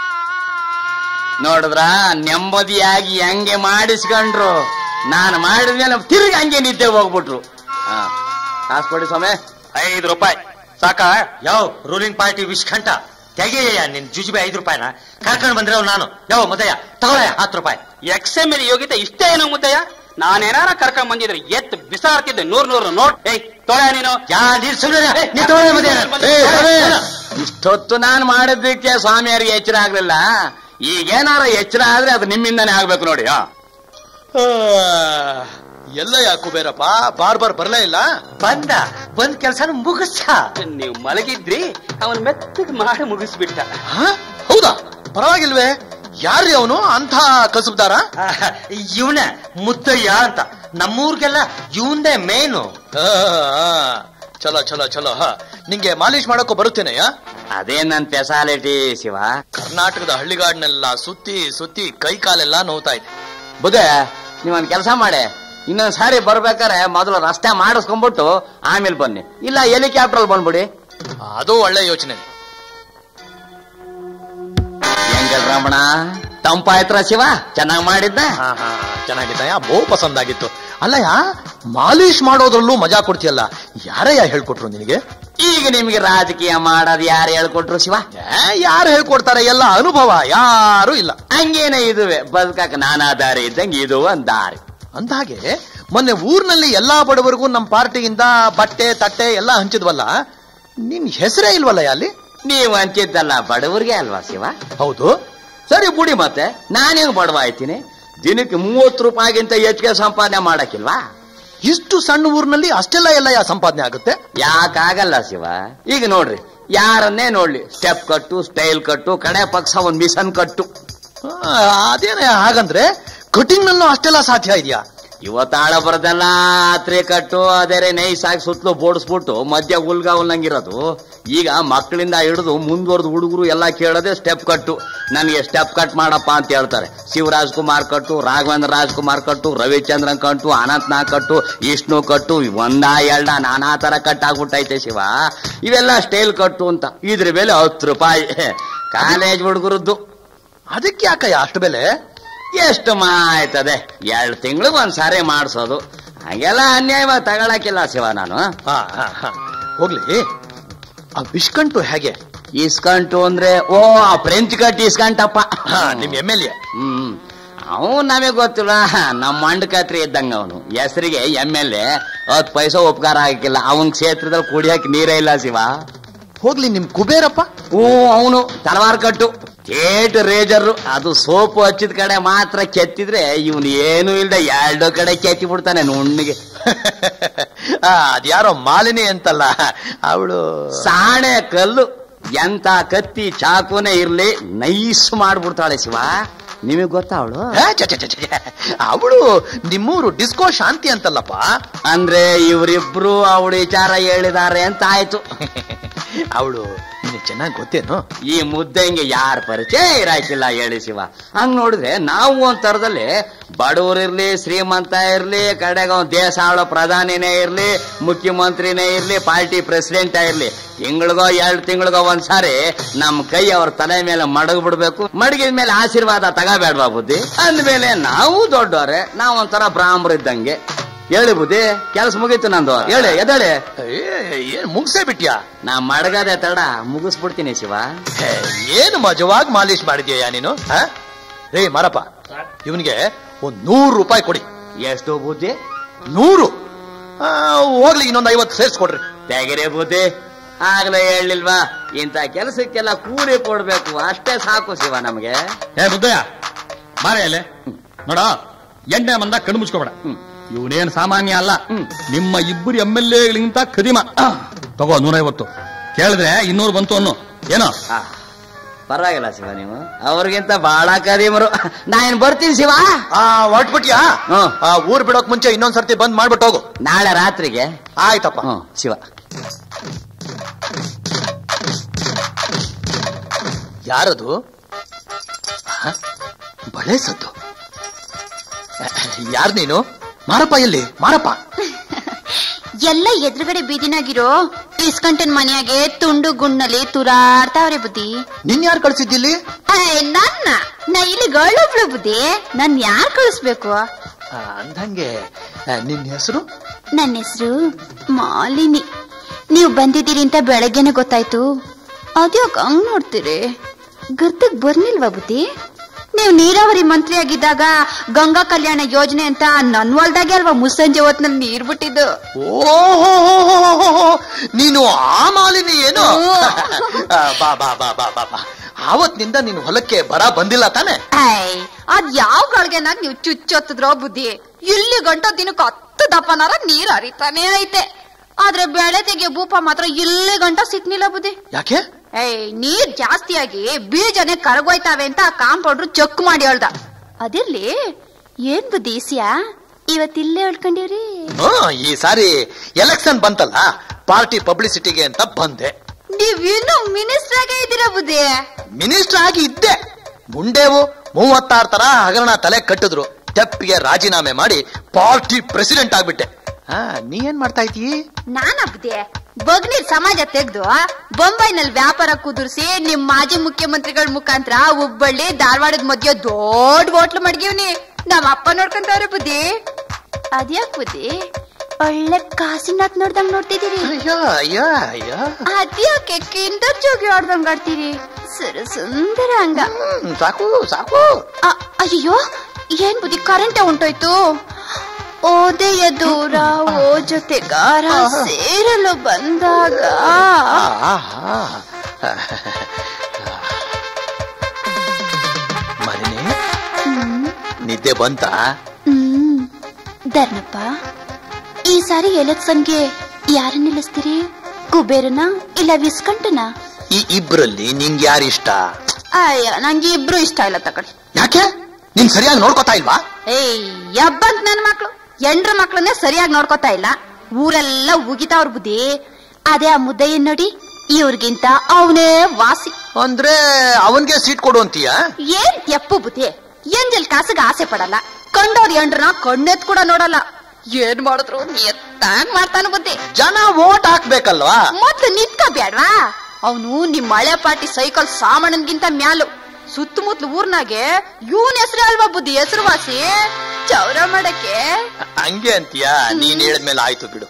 ನೋಡಿದ್ರ ನೆಮ್ಮದಿಯಾಗಿ ಹೆಂಗೆ ಮಾಡಿಸ್ಕೊಂಡ್ರು ನಾನು ಮಾಡಿದ್ಮೇಲೆ ತಿರುಗಿ ಹಂಗೆ ನಿದ್ದೆ ಹೋಗ್ಬಿಟ್ರು ಹಾ ಕಾಸು ಕೊಡಿ ಸ್ವಾಮಿ ಐದು ರೂಪಾಯಿ ಸಾಕಾ ಯಾವ ರೂಲಿಂಗ್ ಪಾರ್ಟಿ ವಿಷ್ಕಂಠ ತೆಗೆಯಯ್ಯ ನಿನ್ ಜುಜುಬಿ ಐದು ರೂಪಾಯಿನ ಕರ್ಕೊಂಡು ಬಂದ್ರೆ ನಾನು ಯಾವ ಮೊದಯ ತಗೊಳ್ಳ ಹತ್ತು ರೂಪಾಯಿ ಎಕ್ಸ್ ಎಮ್ ಎಲ್ ಯೋಗ್ಯತೆ ಇಷ್ಟೇ ಏನೋ ಮುದ್ದಯ್ಯ ನಾನೇನಾರ ಕರ್ಕೊಂಡ್ ಬಂದಿದ್ರೆ ಎತ್ ಬಿಸಾಡ್ತಿದ್ದೆ ನೂರ್ ನೂರು ನೋಟ್ ಏಯ್ ತೊಳೆ ನೀನು ಯಾ ನೀನ್ ಸುಮ್ಮನೆ ನೀ ತಗೊಳ್ಳ ಮೊದಯ ಏ, ಸ್ವಾಮಿ, ಇಷ್ಟೊತ್ತು ನಾನು ಮಾಡಿದ್ದಕ್ಕೆ ಸ್ವಾಮಿಯರಿಗೆ ಎಚ್ಚರ ಆಗ್ಲಿಲ್ಲ ಈಗೇನಾರ ಎಚ್ಚರ ಆದ್ರೆ ಅದು ನಿಮ್ಮಿಂದಾನೇ ಆಗ್ಬೇಕು ನೋಡಿ ಆ. ಆ, ಎಲ್ಲ ಯಾಕೋ ಬೇರಪ್ಪ ಬಾರ್ ಬಾರ್ ಬರ್ಲೇ ಇಲ್ಲ ಬಂದ ಬಂದ್ ಕೆಲ್ಸನ ಮುಗಿಸ ನೀವು ಮಲಗಿದ್ರಿ ಅವನ್ ಮೆತ್ತಗ್ ಮಾಡಿ ಮುಗಿಸ್ಬಿಟ್ಟ ಹಾ? ಹೌದಾ ಪರವಾಗಿಲ್ವೇ ಯಾರ್ರಿ ಅವನು ಅಂಥ ಕಸಬ್ದಾರ ಇವನ ಮುದ್ದಯ್ಯ ಅಂತ ನಮ್ಮೂರ್ಗೆಲ್ಲ ಇವಂದೇ ಮೇನು ಆ, ಆ, ಚಲೋ ಚಲೋ ಚಲೋ ಹ ನಿಂಗೆ ಮಾಲೀಶ್ ಮಾಡಕ್ಕೂ ಬರುತ್ತೇನೆಯಾ ಅದೇ ನನ್ ಸ್ಪೆಷಾಲಿಟಿ ಶಿವ ಕರ್ನಾಟಕದ ಹಳ್ಳಿಗಾಡ್ನೆಲ್ಲ ಸುತ್ತಿ ಸುತ್ತಿ ಕೈ ಕಾಲೆಲ್ಲ ನೋವ್ತಾ ಇದೆ ಬುದ್ಧೆ ನೀವೊಂದ್ ಕೆಲಸ ಮಾಡಿ ಇನ್ನೊಂದ್ ಸಾರಿ ಬರ್ಬೇಕಾರೆ ಮೊದಲು ರಸ್ತೆ ಮಾಡಿಸ್ಕೊಂಡ್ಬಿಟ್ಟು ಆಮೇಲೆ ಬನ್ನಿ ಇಲ್ಲ ಹೆಲಿಕಾಪ್ಟರ್ ಬಂದ್ಬಿಡಿ ಅದು ಒಳ್ಳೆ ಯೋಚನೆ ಹೆಂಗಲ್ರಮಣ ತಂಪಾಯ್ತ್ರ ಶಿವ ಚೆನ್ನಾಗ್ ಮಾಡಿದ್ದ ಹಾ ಹಾ ಚೆನ್ನಾಗಿದ್ದಯ್ಯ ಬಹು ಪಸಂದಾಗಿತ್ತು ಅಲ್ಲಯ್ಯ ಮಾಲೀಶ್ ಮಾಡೋದ್ರಲ್ಲೂ ಮಜಾ ಕೊಡ್ತೀಯಲ್ಲ ಯಾರಯ್ಯ ಹೇಳ್ಕೊಟ್ರು ನಿನಗೆ ಈಗ ನಿಮ್ಗೆ ರಾಜಕೀಯ ಮಾಡೋದ್ ಯಾರು ಹೇಳ್ಕೊಟ್ರು ಶಿವ ಯಾರು ಹೇಳ್ಕೊಡ್ತಾರೆ ಎಲ್ಲ ಅನುಭವ ಯಾರು ಇಲ್ಲ ಹಂಗೇನೆ ಇದುವೆ ಬದುಕಕ್ ನಾನಾ ದಾರಿ ಇದ್ದಂಗೆ ಇದು ಒಂದ್ ದಾರಿ ಅಂದಾಗೆ ಮೊನ್ನೆ ಊರ್ನಲ್ಲಿ ಎಲ್ಲಾ ಬಡವರಿಗೂ ನಮ್ಮ ಪಾರ್ಟಿಯಿಂದ ಬಟ್ಟೆ ತಟ್ಟೆ ಎಲ್ಲ ಹಂಚಿದ್ವಲ್ಲ ನಿನ್ ಹೆಸರೇ ಇಲ್ವಲ್ಲ ಅಲ್ಲಿ ನೀವು ಅಂತಿದ್ದಲ್ಲ ಬಡವರಿಗೆ ಅಲ್ವಾ ಶಿವ ಹೌದು ಸರಿ ಬುಡಿ ಮತ್ತೆ ನಾನೇನು ಬಡವ ಆಯ್ತೀನಿ ದಿನಕ್ಕೆ ಮೂವತ್ತು ರೂಪಾಯಿಗಿಂತ ಹೆಚ್ಚಿಗೆ ಸಂಪಾದನೆ ಮಾಡಕ್ಕಿಲ್ವಾ ಇಷ್ಟು ಸಣ್ಣ ಊರಿನಲ್ಲಿ ಅಷ್ಟೆಲ್ಲ ಎಲ್ಲ ಯಾ ಸಂಪಾದನೆ ಆಗುತ್ತೆ ಯಾಕಾಗಲ್ಲ ಶಿವ ಈಗ ನೋಡ್ರಿ ಯಾರನ್ನೇ ನೋಡ್ಲಿ ಸ್ಟೆಪ್ ಕಟ್ಟು ಸ್ಟೈಲ್ ಕಟ್ಟು ಕಡೆ ಪಕ್ಷ ಒಂದ್ ಮಿಷನ್ ಕಟ್ಟು ಆ, ಅದೇನೇ ಹಾಗಂದ್ರೆ ಕಟಿಂಗ್ ನಲ್ಲೂ ಅಷ್ಟೆಲ್ಲ ಸಾಧ್ಯ ಇದೆಯಾ ಇವತ್ತಾಳ ಬರದೆಲ್ಲ ಆತ್ರಿ ಕಟ್ಟು ಅದೇ ನೈಸ್ ಆಗಿ ಸುತ್ತಲೂ ಬೋಡಿಸ್ಬಿಟ್ಟು ಮಧ್ಯ ಹುಲ್ಗ ಹುಲ್ಲಂಗಿರೋದು ಈಗ ಮಕ್ಕಳಿಂದ ಹಿಡಿದು ಮುಂದುವರೆದು ಹುಡುಗರು ಎಲ್ಲ ಕೇಳೋದೇ ಸ್ಟೆಪ್ ಕಟ್ಟು ನನಗೆ ಸ್ಟೆಪ್ ಕಟ್ ಮಾಡಪ್ಪ ಅಂತ ಹೇಳ್ತಾರೆ ಶಿವರಾಜ್ ಕುಮಾರ್ ಕಟ್ಟು ರಾಘವೇಂದ್ರ ರಾಜ್ಕುಮಾರ್ ಕಟ್ಟು ರವಿಚಂದ್ರನ್ ಕಟ್ಟು ಅನಂತ್ ನಾಗ್ ಕಟ್ಟು ವಿಷ್ಣು ಕಟ್ಟು ಒಂದ ಎರಡ ನಾನಾ ತರ ಕಟ್ ಆಗ್ಬಿಟ್ಟೈತೆ ಶಿವ ಇವೆಲ್ಲ ಸ್ಟೈಲ್ ಕಟ್ಟು ಅಂತ ಇದ್ರ ಬೆಲೆ ಹತ್ತು ರೂಪಾಯಿ ಕಾಲೇಜ್ ಹುಡುಗರದ್ದು ಅದಕ್ಕೆ ಯಾಕಯ್ಯ ಅಷ್ಟು ಬೆಲೆ ಎಷ್ಟು ಮಾಯ್ತದೆ ಎರಡು ತಿಂಗಳಿಗೆ ಒಂದ್ ಸಾರಿ ಮಾಡಿಸೋದು ಹಂಗೆಲ್ಲ ಅನ್ಯಾಯವಾಗಿ ತಗೊಳಕಿಲ್ಲ ಶಿವ ನಾನು ಹಾ, ಹಾ, ಹಾ. ಹೋಗ್ಲಿ ಆ ವಿಷ್ಕಂಟು ಹೇಗೆ ಇಸ್ಕಂಟು ಅಂದ್ರೆ ಓ ಆ ಫ್ರೆಂಚ್ ಕಟ್ ಇಸ್ಕಂಟಪ್ಪ ಹಾ, ನಿಮ್ ಎಮ್ ಎಲ್ ಎ ಹ್ಮ್ ಅವನು ನಮಗೆ ಗೊತ್ತಿಲ್ಲ ನಮ್ಮ ಮಂಡ್ ಕತ್ರಿ ಇದ್ದಂಗ ಅವನು ಹೆಸರಿಗೆ ಎಮ್ ಎಲ್ ಎ ಹತ್ತು ಪೈಸಾ ಉಪಕಾರ ಆಗಿಲ್ಲ ಅವನ್ ಕ್ಷೇತ್ರದಲ್ಲಿ ಕುಡಿಯಕ್ ನೀರೇ ಇಲ್ಲ ಶಿವ ಹೋಗ್ಲಿ ನಿಮ್ ಕುಬೇರಪ್ಪ ಹ್ಞೂ ಅವನು ತಲವಾರ್ ಕಟ್ಟು ಕೇಟ್ ರೇಜರ್ ಅದು ಸೋಪು ಹಚ್ಚಿದ ಕಡೆ ಮಾತ್ರ ಕೆತ್ತಿದ್ರೆ ಇವನು ಏನು ಇಲ್ದ ಎರಡು ಕಡೆ ಕೆತ್ತಿ ಬಿಡ್ತಾನೆ ನುಣ್ಣಿಗೆ ಆ, ಅದ್ಯಾರೋ ಮಾಲಿನಿ ಅಂತಲ್ಲ ಅವಳು ಸಾಣೆ ಕಲ್ಲು ಎಂತ ಕತ್ತಿ ಚಾಕುನೇ ಇರ್ಲಿ ನೈಸ್ ಮಾಡ್ಬಿಡ್ತಾಳೆ ಶಿವ ನಿಮಗ್ ಗೊತ್ತಾ ಅವಳು ಅವಳು ನಿಮ್ಮೂರು ಡಿಸ್ಕೋ ಶಾಂತಿ ಅಂತಲ್ಲಪ್ಪ ಅಂದ್ರೆ ಇವರಿಬ್ರು ಅವಳು ವಿಚಾರ ಹೇಳಿದಾರೆ ಅಂತ ಆಯ್ತು ಅವಳು ನಿನಗೆ ಚೆನ್ನಾಗಿ ಗೊತ್ತೇನು ಈ ಮುದ್ದಂಗೆ ಯಾರ ಪರಿಚಯ ಇರಾಕಿಲ್ಲ ಹೇಳಿ ಶಿವ ಹಂಗ್ ನೋಡಿದ್ರೆ ನಾವು ಒಂದ್ ತರದಲ್ಲಿ ಬಡವರಿರ್ಲಿ ಶ್ರೀಮಂತ ಇರ್ಲಿ ಕಡೆಗೆ ಒಂದ್ ದೇಶ ಆಳೋ ಪ್ರಧಾನಿನೇ ಇರ್ಲಿ ಮುಖ್ಯಮಂತ್ರಿನೇ ಇರ್ಲಿ ಪಾರ್ಟಿ ಪ್ರೆಸಿಡೆಂಟ್ ಇರ್ಲಿ ತಿಂಗಳಿಗೋ ಎರಡು ತಿಂಗಳಿಗೋ ಒಂದ್ಸಾರಿ ನಮ್ ಕೈ ಅವ್ರ ತಲೆ ಮೇಲೆ ಮಡಗ್ ಬಿಡ್ಬೇಕು ಮಡಗಿದ ಮೇಲೆ ಆಶೀರ್ವಾದ ತಗೋಬೇಡ್ವಾ ಬುದ್ಧಿ ಅಂದ್ಮೇಲೆ ನಾವು ದೊಡ್ಡವ್ರೆ ನಾವ್ ಒಂಥರ ಬ್ರಾಹ್ಮರು ಇದ್ದಂಗೆ ಹೇಳಿ ಬುದ್ಧಿ ಕೆಲಸ ಮುಗೀತು ನಂದು ಹೇಳಿ ಎದಳಿ ಏ, ಏನ್ ಮುಗ್ಸೇ ಬಿಟ್ಯಾ ನಾ ಮಡಗದೆ ತಡ ಮುಗಿಸ್ಬಿಡ್ತೀನಿ ಶಿವ ಹೇ, ಏನು ಮಜವಾಗಿ ಮಾಲೀಶ್ ಮಾಡಿದ್ಯಾ ನೀನು ಆ? ರೇ ಮಾರಪ್ಪ ಇವನಿಗೆ ಒಂದ್ ನೂರು ರೂಪಾಯಿ ಕೊಡಿ ಎಷ್ಟು ಬುದ್ಧಿ ನೂರು ಆ, ಹೋಗ್ಲಿ ಇನ್ನೊಂದ್ ಐವತ್ತು ಸೇರ್ಸ್ಕೊಡ್ರಿ ತೆಗೆರೆ ಬುದ್ಧಿ ಆಗ್ಲೇ ಹೇಳಿಲ್ವಾ ಇಂಥ ಕೆಲಸಕ್ಕೆಲ್ಲ ಕೂಲಿ ಕೊಡ್ಬೇಕು ಅಷ್ಟೇ ಸಾಕು ಶಿವ ನಮಗೆ ಏ ಮುದ್ದಯ್ಯ ಬಾರೆ ಅಲ್ಲೇ ನೋಡ ಎಣ್ಣೆ ಮಂದ ಕಣ್ಣು ಮುಚ್ಕೋಬೇಡ ಹ್ಮ್. ಇವನೇನ್ ಸಾಮಾನ್ಯ ಅಲ್ಲ ಹ್ಮ್. ನಿಮ್ಮ ಇಬ್ಬರು ಎಂ ಎಲ್ ಎಗಳಿಗಿಂತ ಕದಿಮ ತಗೋ ನೂರೈವತ್ತು ಕೇಳಿದ್ರೆ ಇನ್ನೂರು ಬಂತು ಅನ್ನು ಏನೋ ಆ, ಪರವಾಗಿಲ್ಲ ಶಿವ ನೀವು ಅವ್ರಿಗಿಂತ ಬಹಳ ಕದೀಮರು ನಾ ಏನ್ ಬರ್ತೀನಿ ಶಿವ ಆ ಹೊರಟ್ಬಿಟ್ಯಾ ಹ್ಮ್. ಆ ಊರ್ ಬಿಡೋಕ್ ಮುಂಚೆ ಇನ್ನೊಂದ್ ಸರ್ತಿ ಬಂದ್ ಮಾಡ್ಬಿಟ್ಟು ಹೋಗು ನಾಳೆ ರಾತ್ರಿಗೆ ಆಯ್ತಪ್ಪ ಹ್ಮ್ ಶಿವ ಯಾರದು ಹ? ಬಳೆ ಸದ್ದು ಯಾರ್ ನೀನು ಮಾರಪ್ಪ ಎಲ್ಲಿ ಮಾರಪ್ಪ ಎಲ್ಲ ಎದುರುಗಡೆ ಬೀದಿನಾಗಿರೋ ಇಸ್ಕಂಟನ್ ಮನೆಯಾಗೆ ತುಂಡು ಗುಣ್ಣಲ್ಲಿ ತುರಾಡ್ತಾವ್ರೆ ಬುದ್ಧಿ ನಿನ್ ಯಾರು ಕಳ್ಸಿದ್ದಿಲ್ಲಿ ಏ, ನನ್ನ ನಾ ಇಲ್ಲಿ ಗಳೊಬ್ಳು ಬುದ್ಧಿ ನನ್ ಯಾರ್ ಕಳಿಸ್ಬೇಕು ಆ, ಅಂದಂಗೆ ಆ, ನಿನ್ ಹೆಸರು ನನ್ನ ಹೆಸರು ಮಾಲಿನಿ ನೀವು ಬಂದಿದ್ದೀರಿ ಅಂತ ಬೆಳಗ್ಗೆನೆ ಗೊತ್ತಾಯ್ತು ಅದ್ಯಾಕ್ ಹಂಗ್ ನೋಡ್ತೀರಿ ಗರ್ತಕ್ ಬರ್ನಿಲ್ವಾ ಬುದ್ಧಿ ನೀವು ನೀರಾವರಿ ಮಂತ್ರಿ ಆಗಿದ್ದಾಗ ಗಂಗಾ ಕಲ್ಯಾಣ ಯೋಜನೆ ಅಂತ ನನ್ ಹೊಲ್ದಾಗೆ ಅಲ್ವಾ ಮುಸ್ಸಂಜೆ ಹೊತ್ನಲ್ಲಿ ನೀರ್ ಬಿಟ್ಟಿದ್ದು ಓಹೋ ನೀನು ಆ ಮಾಲಿನಿ ಏನು ಓ. ಆ, ಬಾ ಬಾ ಬಾ ಬಾ ಬಾ ಬಾ ಆವತ್ತಿನಿಂದ ನೀನು ಹೊಲಕ್ಕೆ ಬರ ಬಂದಿಲ್ಲ ತಾನೆ ಐ ಅದ್ ಯಾವ ಗಳಿಗೆನಾಗ ನೀವು ಚುಚ್ಚೊತ್ತಿದ್ರೋ ಬುದ್ಧಿ ಇಲ್ಲಿ ಗಂಟ ದಿನಕ್ಕೆ ಹತ್ತು ದಪ್ಪನಾರ ನೀರ್ ಹರಿತಾನೆ ಐತೆ ಆದ್ರೆ ಬೆಳೆ ತೆಗೆ ಭೂಪ ಮಾತ್ರ ಇಲ್ಲಿ ಗಂಟ ಸಿಕ್ನಿಲ್ಲ ಬುದ್ಧಿ ಯಾಕೆ ಏಯ್ ನೀರ್ ಜಾಸ್ತಿಯಾಗಿ ಬೀಜನೆ ಕರಗೋಯ್ತಾವೆ ಅಂತ ಕಾಂಪೌಂಡ್ರು ಚೆಕ್ ಮಾಡಿ ಹೇಳ್ದ ಅದಿರ್ಲಿ ಏನ್ ಬುದ್ಧಿ ಈಸ್ಯಾ ಇವತ್ತಿಲ್ಲೇ ಹೇಳ್ಕೊಂಡಿವ್ರಿ ಹ್ಮ್, ಈ ಸಾರಿ ಎಲೆಕ್ಷನ್ ಬಂತಲ್ಲ ಪಾರ್ಟಿ ಪಬ್ಲಿಸಿಟಿಗೆ ಅಂತ ಬಂದೆ ನೀವ್ ಇನ್ನು ಮಿನಿಸ್ಟರ್ ಆಗೇ ಇದ್ದೀರಾ ಬುದ್ಧಿ ಮಿನಿಸ್ಟರ್ ಆಗಿ ಇದ್ದೆ ಮುಂಡೇವು ಮೂವತ್ತಾರು ತರ ಹಗರಣ ತಲೆ ಕಟ್ಟಿದ್ರು ತೆಪ್ಪಿಗೆ ರಾಜೀನಾಮೆ ಮಾಡಿ ಪಾರ್ಟಿ ಪ್ರೆಸಿಡೆಂಟ್ ಆಗ್ಬಿಟ್ಟೆ ಹಾ ನೀ ಏನ್ ಮಾಡ್ತಾ ಇದ್ದೀ ನಾನ ಬುದ್ಧಿ ಬಗ್ನೀರ್ ಸಮಾಜ ತೆಗ್ದು ಬೊಂಬೈನಲ್ಲಿ ವ್ಯಾಪಾರ ಕುದುರ್ಸಿ ನಿಮ್ ಮಾಜಿ ಮುಖ್ಯಮಂತ್ರಿಗಳ ಮುಖಾಂತರ ಹುಬ್ಬಳ್ಳಿ ಧಾರವಾಡದ ಮಧ್ಯ ದೊಡ್ಡ ಹೋಟ್ಲು ಮಡ್ಗಿವ್ನಿ ನಮ್ಮ ಅಪ್ಪ ನೋಡ್ಕೊಂತವ್ರೆ ಬುದ್ಧಿ ಅದ್ಯಾಕ್ ಬುದ್ಧಿ ಒಳ್ಳೆ ಕಾಸಿನಾತ್ ನೋಡ್ದಂಗ್ ನೋಡ್ತಿದ್ದೀರಿ ಅಯ್ಯೋ ಅಯ್ಯೋ ಅಯ್ಯೋ ಅದ್ಯಾಕೆ ಕಿಂಡರ್ ಜೋಗಿ ಆಡ್ದಂಗ್ ಆಡ್ತೀರಿ ಸರ ಸುಂದರ ಅಂಗ ಹ್ಮ್, ಸಾಕು ಸಾಕು ಅ- ಅಯ್ಯೋ ಏನ್ ಬುದ್ಧಿ ಕರೆಂಟ್ ಉಂಟೋಯ್ತು ಓದೆಯ ದೂರ ಓ ಜೊತೆಗಾರ ಸೇರಲು ಬಂದಾಗ ಆಹಾ. ಮರಿನೇ ನಿದ್ದೆ ಬಂತ ಹ್ಮ್ ಧರ್ಮಪ್ಪ ಈ ಸಾರಿ ಎಲೆಕ್ಷನ್ಗೆ ಯಾರ ನಿಲ್ಲಿಸ್ತೀರಿ ಕುಬೇರನ ಇಲ್ಲ ವಿಸ್ಕಂಟನ ಈ ಇಬ್ರಲ್ಲಿ ನಿಂಗೆ ಯಾರು ಇಷ್ಟ ಅಯ್ಯ ನಂಗೆ ಇಬ್ರು ಇಷ್ಟ ಇಲ್ಲ ತಕಳಿ ಯಾಕೆ ನೀನ್ ಸರಿಯಾಗಿ ನೋಡ್ಕೊತಾ ಇಲ್ವಾ ಏಯ್ ಯಬ್ಬಂತ್ ನನ್ ಮಕ್ಳು ಎಂಡ್ರ ಮಕ್ಳನ್ನೇ ಸರಿಯಾಗಿ ನೋಡ್ಕೊತಾ ಇಲ್ಲ ಊರೆಲ್ಲ ಉಗಿತಾವ್ರ ಬುದ್ಧಿ ಅದೇ ಆ ಮುದ್ದಯ್ಯನ್ ನೋಡಿ ಇವ್ರಿಗಿಂತ ಅವನೇ ವಾಸಿ ಅಂದ್ರೆ ಅವನ್ಗೆ ಸೀಟ್ ಕೊಡು ಅಂತೀಯ ಏನ್ ಎಪ್ಪು ಬುದ್ಧಿ ಎಂಜಲ್ ಕಾಸಿಗೆ ಆಸೆ ಪಡಲ್ಲ ಕಂಡೋರ್ ಎಂಡ್ರನ ಕಣ್ಣೆತ್ ಕೂಡ ನೋಡಲ್ಲ ಏನ್ ಮಾಡಿದ್ರು ಎತ್ತಾಗ್ ಮಾಡ್ತಾನ ಬುದ್ಧಿ ಜನ ವೋಟ್ ಹಾಕ್ಬೇಕಲ್ವಾ ಮೊದ್ಲು ನಿಂತ್ಕ ಬ್ಯಾಡ್ವಾ ಅವನು ನಿಮ್ ಮಳೆ ಪಾಟಿ ಸೈಕಲ್ ಸಾಮಾನನ್ಗಿಂತ ಮ್ಯಾಲು ಸುತ್ತಮುತ್ತಲು ಊರ್ನಾಗೆ ಇವನ್ ಹೆಸರು ಅಲ್ವಾ ಬುದ್ಧಿ ಹೆಸರುವಾಸಿ ಚೌರ ಮಾಡಕ್ಕೆ ಹಂಗೆ ಅಂತೀಯ ನೀನ್ ಹೇಳಿದ್ಮೇಲೆ ಆಯ್ತು ಬಿಡು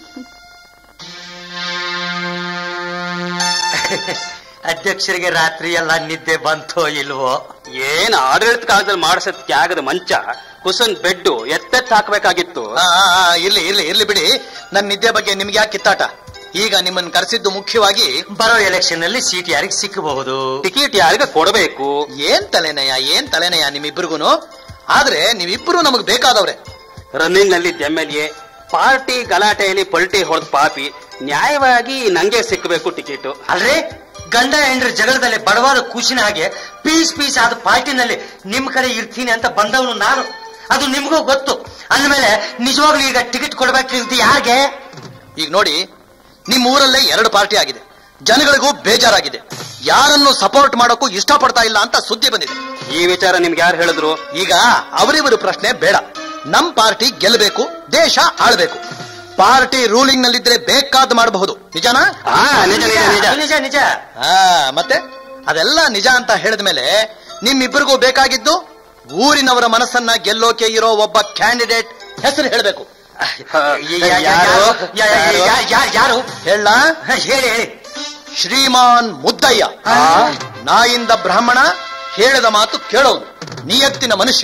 ಅಧ್ಯಕ್ಷರಿಗೆ ರಾತ್ರಿ ಎಲ್ಲ ನಿದ್ದೆ ಬಂತೋ ಇಲ್ವೋ ಏನ್ ಆಡಳಿತ ಕಾಲದಲ್ಲಿ ಮಾಡಿಸದ್ ತ್ಯಾಗದ ಮಂಚ ಕುಸನ್ ಬೆಡ್ಡು ಎತ್ತೆತ್ ಹಾಕ್ಬೇಕಾಗಿತ್ತು ಆ, ಆ, ಆ, ಇರ್ಲಿ ಇರ್ಲಿ ಇರ್ಲಿ ಬಿಡಿ ನನ್ನ ನಿದ್ದೆ ಬಗ್ಗೆ ನಿಮ್ಗೆ ಯಾಕೆ ಕಿತ್ತಾಟ ಈಗ ನಿಮ್ಮನ್ನ ಕರೆಸಿದ್ದು ಮುಖ್ಯವಾಗಿ ಬರೋ ಎಲೆಕ್ಷನ್ ನಲ್ಲಿ ಸೀಟ್ ಯಾರಿಗೆ ಸಿಕ್ಕಬಹುದು ಟಿಕೆಟ್ ಯಾರಿಗ ಕೊಡಬೇಕು ಏನ್ ತಲೆನಯ ಏನ್ ತಲೆನಯ ನಿಮ್ಮಿಬ್ರಿಗೂನು ಆದ್ರೆ ನೀವಿಬ್ರು ನಮಗ್ ಬೇಕಾದವ್ರೆ ರನ್ನಿಂಗ್ ನಲ್ಲಿ ಎಂ ಎಲ್ ಎ ಪಾರ್ಟಿ ಗಲಾಟೆಯಲ್ಲಿ ಪಲ್ಟಿ ಹೊಡೆದ ಪಾಪಿ ನ್ಯಾಯವಾಗಿ ನಂಗೆ ಸಿಕ್ಕಬೇಕು ಟಿಕೆಟ್ ಅಲ್ರಿ ಗಂಡ ಹೆಂಡ್ರ ಜಗಳದಲ್ಲಿ ಬಡವಾದ ಕೂಸಿನ ಹಾಗೆ ಪೀಸ್ ಪೀಸ್ ಆದ ಪಾರ್ಟಿನಲ್ಲಿ ನಿಮ್ ಕಡೆ ಇರ್ತೀನಿ ಅಂತ ಬಂದವನು ನಾನು ಅದು ನಿಮ್ಗೂ ಗೊತ್ತು ಅಂದ್ಮೇಲೆ ನಿಜವಾಗ್ಲೂ ಈಗ ಟಿಕೆಟ್ ಕೊಡ್ಬೇಕಿದ್ದು ಯಾರಿಗೆ ಈಗ ನೋಡಿ ನಿಮ್ ಊರಲ್ಲೇ ಎರಡು ಪಾರ್ಟಿ ಆಗಿದೆ ಜನಗಳಿಗೂ ಬೇಜಾರಾಗಿದೆ ಯಾರನ್ನು ಸಪೋರ್ಟ್ ಮಾಡೋಕ್ಕೂ ಇಷ್ಟಪಡ್ತಾ ಇಲ್ಲ ಅಂತ ಸುದ್ದಿ ಬಂದಿದೆ ಈ ವಿಚಾರ ನಿಮ್ಗೆ ಯಾರು ಹೇಳಿದ್ರು ಈಗ ಅವರಿವರು ಪ್ರಶ್ನೆ ಬೇಡ ನಮ್ ಪಾರ್ಟಿ ಗೆಲ್ಲಬೇಕು ದೇಶ ಆಳ್ಬೇಕು ಪಾರ್ಟಿ ರೂಲಿಂಗ್ ನಲ್ಲಿದ್ರೆ ಬೇಕಾದ್ ಮಾಡಬಹುದು ನಿಜನಾ ಹಾ ನಿಜ ನಿಜ ನಿಜ ನಿಜ ನಿಜ ಆ ಮತ್ತೆ ಅದೆಲ್ಲ ನಿಜ ಅಂತ ಹೇಳಿದ್ಮೇಲೆ ನಿಮ್ಮಿಬ್ಬರಿಗೂ ಬೇಕಾಗಿದ್ದು ಊರಿನವರ ಮನಸ್ಸನ್ನ ಗೆಲ್ಲೋಕೆ ಇರೋ ಒಬ್ಬ ಕ್ಯಾಂಡಿಡೇಟ್ ಹೆಸರು ಹೇಳಬೇಕು ಯ- ಯ- ಯ- ಯಾರು ಯ- ಯ- ಯ- ಯ- ಯಾರು ಹೇಳ ಹೇಳಿ ಹೇಳಿ ಶ್ರೀಮಾನ್ ಮುದ್ದಯ್ಯ ನಾಯಿಂದ ಬ್ರಾಹ್ಮಣ ಹೇಳಿದ ಮಾತು ಕೇಳೋನು ನಿಯತ್ತಿನ ಮನುಷ್ಯ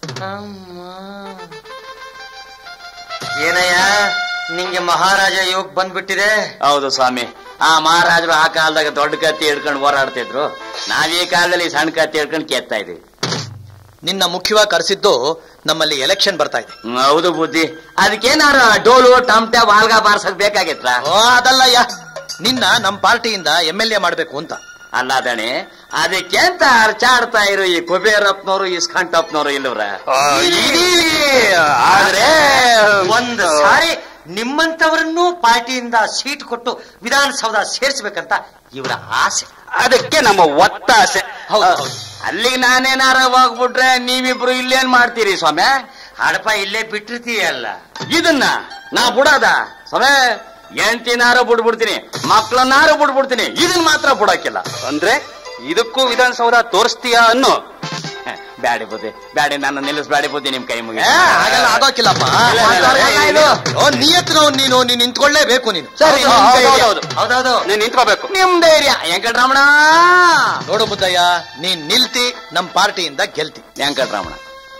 ಏನಯ್ಯ ನಿಂಗೆ ಮಹಾರಾಜ ಯೋಗ ಬಂದ್ಬಿಟ್ಟಿದೆ ಹೌದು ಸ್ವಾಮಿ ಆ ಮಹಾರಾಜರು ಆ ಕಾಲದಾಗ ದೊಡ್ಡ ಕತ್ತಿ ಹಿಡ್ಕೊಂಡು ಹೋರಾಡ್ತಿದ್ರು ನಾವ್ ಈ ಕಾಲದಲ್ಲಿ ಸಣ್ಣ ಕತ್ತಿ ಹಿಡ್ಕೊಂಡು ಕೆತ್ತಾ ಇದೀವಿ ನಿನ್ನ ಮುಖ್ಯವಾಗಿ ಕರೆಸಿದ್ದು ನಮ್ಮಲ್ಲಿ ಎಲೆಕ್ಷನ್ ಬರ್ತಾ ಇದೆ ಹ್ಮ್, ಹೌದು ಬುದ್ಧಿ ಅದಕ್ಕೇನಾರ ಡೋಲು ಟಮಟೆ ವಾಲ್ಗ ಬಾರ್ಸಕ್ ಬೇಕಾಗಿತ್ರ ಓ ಅದಲ್ಲಯ್ಯ ನಿನ್ನ ನಮ್ ಪಾರ್ಟಿಯಿಂದ ಎಂ ಎಲ್ ಎ ಮಾಡ್ಬೇಕು ಅಂತ ಅಲ್ಲ ದಣಿ ಅದಕ್ಕೆಂತ ಅರ್ಚಾಡ್ತಾ ಇರು ಈ ಕುಬೇರಪ್ಪನವರು ಇಸ್ಕಂಟಪ್ಪನವರು ಇಲ್ಲವ್ರ ಆದ್ರೆ ಒಂದು ಸಾರಿ ನಿಮ್ಮಂತವರನ್ನೂ ಪಾರ್ಟಿಯಿಂದ ಸೀಟ್ ಕೊಟ್ಟು ವಿಧಾನಸೌಧ ಸೇರಿಸ್ಬೇಕಂತ ಇವರ ಆಸೆ ಅದಕ್ಕೆ ನಮ್ಮ ಒತ್ತಾಸೆ ಹೌದು, ಹೌದು. ಅಲ್ಲಿಗೆ ನಾನೇನಾರ ಹೋಗ್ಬಿಟ್ರೆ ನೀವಿಬ್ರು ಇಲ್ಲೇನ್ ಮಾಡ್ತೀರಿ ಸ್ವಾಮಿ ಹಡಪ ಇಲ್ಲೇ ಬಿಟ್ಟಿರ್ತೀಯಲ್ಲ ಇದನ್ನ ನಾ ಬಿಡೋದ ಸ್ವಾಮಿ ಎಂಟಿನಾರು ಬಿಡ್ಬಿಡ್ತೀನಿ ಮಕ್ಳನ್ನಾರು ಬಿಡ್ಬಿಡ್ತೀನಿ ಇದನ್ನ ಮಾತ್ರ ಬಿಡಕ್ಕಿಲ್ಲ ಅಂದ್ರೆ ಇದಕ್ಕೂ ವಿಧಾನಸೌಧ ತೋರಿಸ್ತೀಯಾ ಅನ್ನೋ ಹ, ಬ್ಯಾಡಿ ಬುದ್ಧಿ ಬ್ಯಾಡಿ ನನ್ನ ನಿಲ್ಲಿಸ್ಬ್ಯಾಡಿ ಬುದ್ಧಿ ನಿಮ್ ಕೈ ಮುಗಿ ಏ, ಹಾಗೆಲ್ಲ ಆಗೋಕಿಲ್ಲಪ್ಪ ಇಲ್ಲ, ಇಲ್ಲ, ಇಲ್ಲ, ಇಲ್ಲ. ಓ ನಿಯತ್ನವ್ ನೀನು ನೀನ್ ನಿಂತ್ಕೊಳ್ಳೇಬೇಕು ನೀನು ಸರಿ, ಹೌದು, ಹೌದು, ಧೈರ್ಯ. ಹೌದು. ಹೌದೌದು ನೀನ್ ನಿಂತ್ಕೋಬೇಕು ನಿಮ್ ಧೈರ್ಯ ವೆಂಕಟರಮಣ ನೋಡು ಮುದ್ದಯ್ಯ ನೀನ್ ನಿಲ್ತಿ ನಮ್ ಪಾರ್ಟಿಯಿಂದ ಗೆಲ್ತಿ ವೆಂಕಟರಮಣ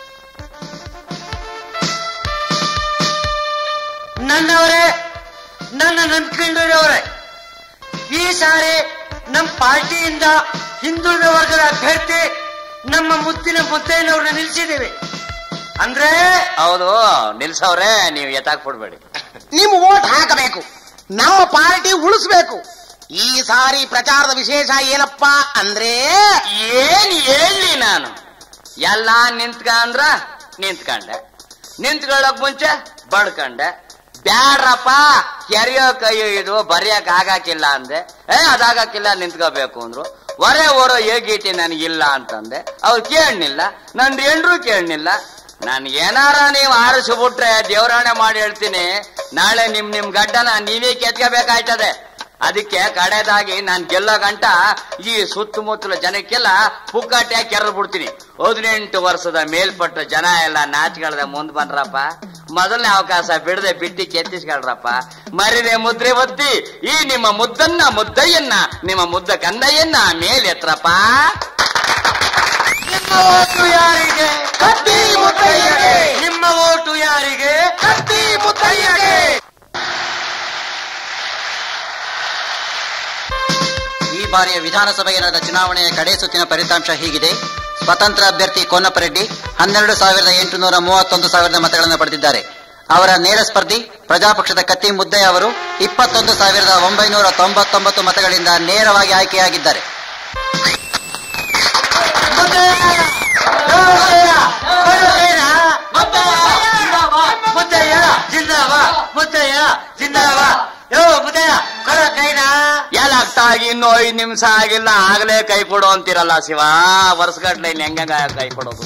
ನನ್ನವರೇ ನನ್ನ ನಂಬ್ಕೊಂಡಿರೋರೆ ಈ ಸಾರಿ ನಮ್ಮ ಪಾರ್ಟಿಯಿಂದ ಹಿಂದುಳಿದ ವರ್ಗದ ಅಭ್ಯರ್ಥಿ ನಮ್ಮ ಮುದ್ದಿನ ಮುದ್ದಯ್ಯನವ್ರನ್ನ ನಿಲ್ಸಿದ್ದೀವಿ ಅಂದ್ರೆ ಹೌದು ನಿಲ್ಸವ್ರೆ ನೀವು ಎತ್ತಾಕ್ ಬಿಡ್ಬೇಡಿ ನಿಮ್ಮ ಓಟ್ ಹಾಕಬೇಕು ನಮ್ಮ ಪಾರ್ಟಿ ಉಳಿಸ್ಬೇಕು ಈ ಸಾರಿ ಪ್ರಚಾರದ ವಿಶೇಷ ಏನಪ್ಪ ಅಂದ್ರೆ ಏನ್ ಹೇಳಿ ನಾನು ಎಲ್ಲ ನಿಂತ್ಕಂದ್ರ ನಿಂತ್ಕಂಡೆ ನಿಂತ್ಕೊಳ್ಳಕ್ ಮುಂಚೆ ಬಡ್ಕಂಡೆ ಬ್ಯಾಡ್ರಪ್ಪ ಕೆರೆಯೋ ಕೈಯೋ ಇದು ಬರೆಯಕ್ ಆಗಾಕಿಲ್ಲ ಅಂದೆ ಏ ಅದಾಗಕ್ಕಿಲ್ಲ ನಿಂತ್ಕೋಬೇಕು ಅಂದ್ರು ಹೊರೆ ಓರೋ ಹೇಗೀಟಿ ನನಗಿಲ್ಲ ಅಂತಂದೆ ಅವ್ರು ಕೇಳಲಿಲ್ಲ ನನ್ ಎಂಡ್ರು ಕೇಳಲಿಲ್ಲ ನನ್ ಏನಾರ ನೀವು ಆರಿಸ್ಬಿಟ್ರೆ ದೇವರಾಣೆ ಮಾಡಿ ಹೇಳ್ತೀನಿ ನಾಳೆ ನಿಮ್ ನಿಮ್ ಗಡ್ಡನ ನೀವೇ ಕೆತ್ಕೋಬೇಕಾಯ್ತದೆ ಅದಕ್ಕೆ ಕಡೆದಾಗಿ ನಾನ್ ಗೆಲ್ಲೋ ಗಂಟ ಈ ಸುತ್ತಮುತ್ತಲ ಜನಕ್ಕೆಲ್ಲ ಪುಕ್ಕಾಟಿಯಾಗಿ ಕೆರೆದು ಬಿಡ್ತೀನಿ ಹದಿನೆಂಟು ವರ್ಷದ ಮೇಲ್ಪಟ್ಟ ಜನ ಎಲ್ಲ ನಾಚ್ಗಳದ ಮುಂದ್ ಬಂದ್ರಪ್ಪ ಮೊದಲನೇ ಅವಕಾಶ ಬಿಡದೆ ಬಿಟ್ಟಿ ಕೆತ್ತಿಸ್ಕೊಳ್ರಪ್ಪ ಮರಿದೆ ಮುದ್ರೆ ಒತ್ತಿ ಈ ನಿಮ್ಮ ಮುದ್ದನ್ನ ಮುದ್ದಯ್ಯನ್ನ ನಿಮ್ಮ ಮುದ್ದ ಕಂದಯ್ಯನ್ನ ಮೇಲೆತ್ರಪ್ಪ ನಿಮ್ಮ ಓಟು ಯಾರಿಗೆ ಕತ್ತಿ ಮುತ್ತಯ್ಯಗೆ ನಿಮ್ಮ ಓಟು ಯಾರಿಗೆ ಕತ್ತಿ ಮುತ್ತಯ್ಯಗೆ ಈ ಬಾರಿಯ ವಿಧಾನಸಭೆಗೆ ನಡೆದ ಚುನಾವಣೆಯ ಕಡೆ ಸುತ್ತಿನ ಫಲಿತಾಂಶ ಹೀಗಿದೆ ಸ್ವತಂತ್ರ ಅಭ್ಯರ್ಥಿ ಕೋನಪರೆಡ್ಡಿ ಹನ್ನೆರಡು ಸಾವಿರದ ಎಂಟುನೂರ ಮೂವತ್ತೊಂದು ಸಾವಿರದ ಮತಗಳನ್ನು ಪಡೆದಿದ್ದಾರೆ ಅವರ ನೇರ ಸ್ಪರ್ಧಿ ಪ್ರಜಾಪಕ್ಷದ ಕತ್ತಿ ಮುದ್ದಯ್ಯ ಅವರು ಇಪ್ಪತ್ತೊಂದು ಸಾವಿರದ ಒಂಬೈನೂರ ತೊಂಬತ್ತೊಂಬತ್ತು ಮತಗಳಿಂದ ನೇರವಾಗಿ ಆಯ್ಕೆಯಾಗಿದ್ದಾರೆ ಮುದ್ದಯ್ಯ ಜಿಂದಾಬ ಮುದ್ದಯ್ಯ ಜಿಂದಾಬ ಯೋ ಮುದ್ದಯ್ಯ ಕೊಡ ಕೈನಾ ಏನಾಗ್ತಾಗಿ ಇನ್ನು ಐದ್ ನಿಮಿಷ ಆಗಿಲ್ಲ ಆಗ್ಲೇ ಕೈ ಕೊಡು ಅಂತಿರಲ್ಲ ಶಿವ ವರ್ಷಗಟ್ಲೆ ಇನ್ ಹೆಂಗ ಕೈ ಕೊಡೋದು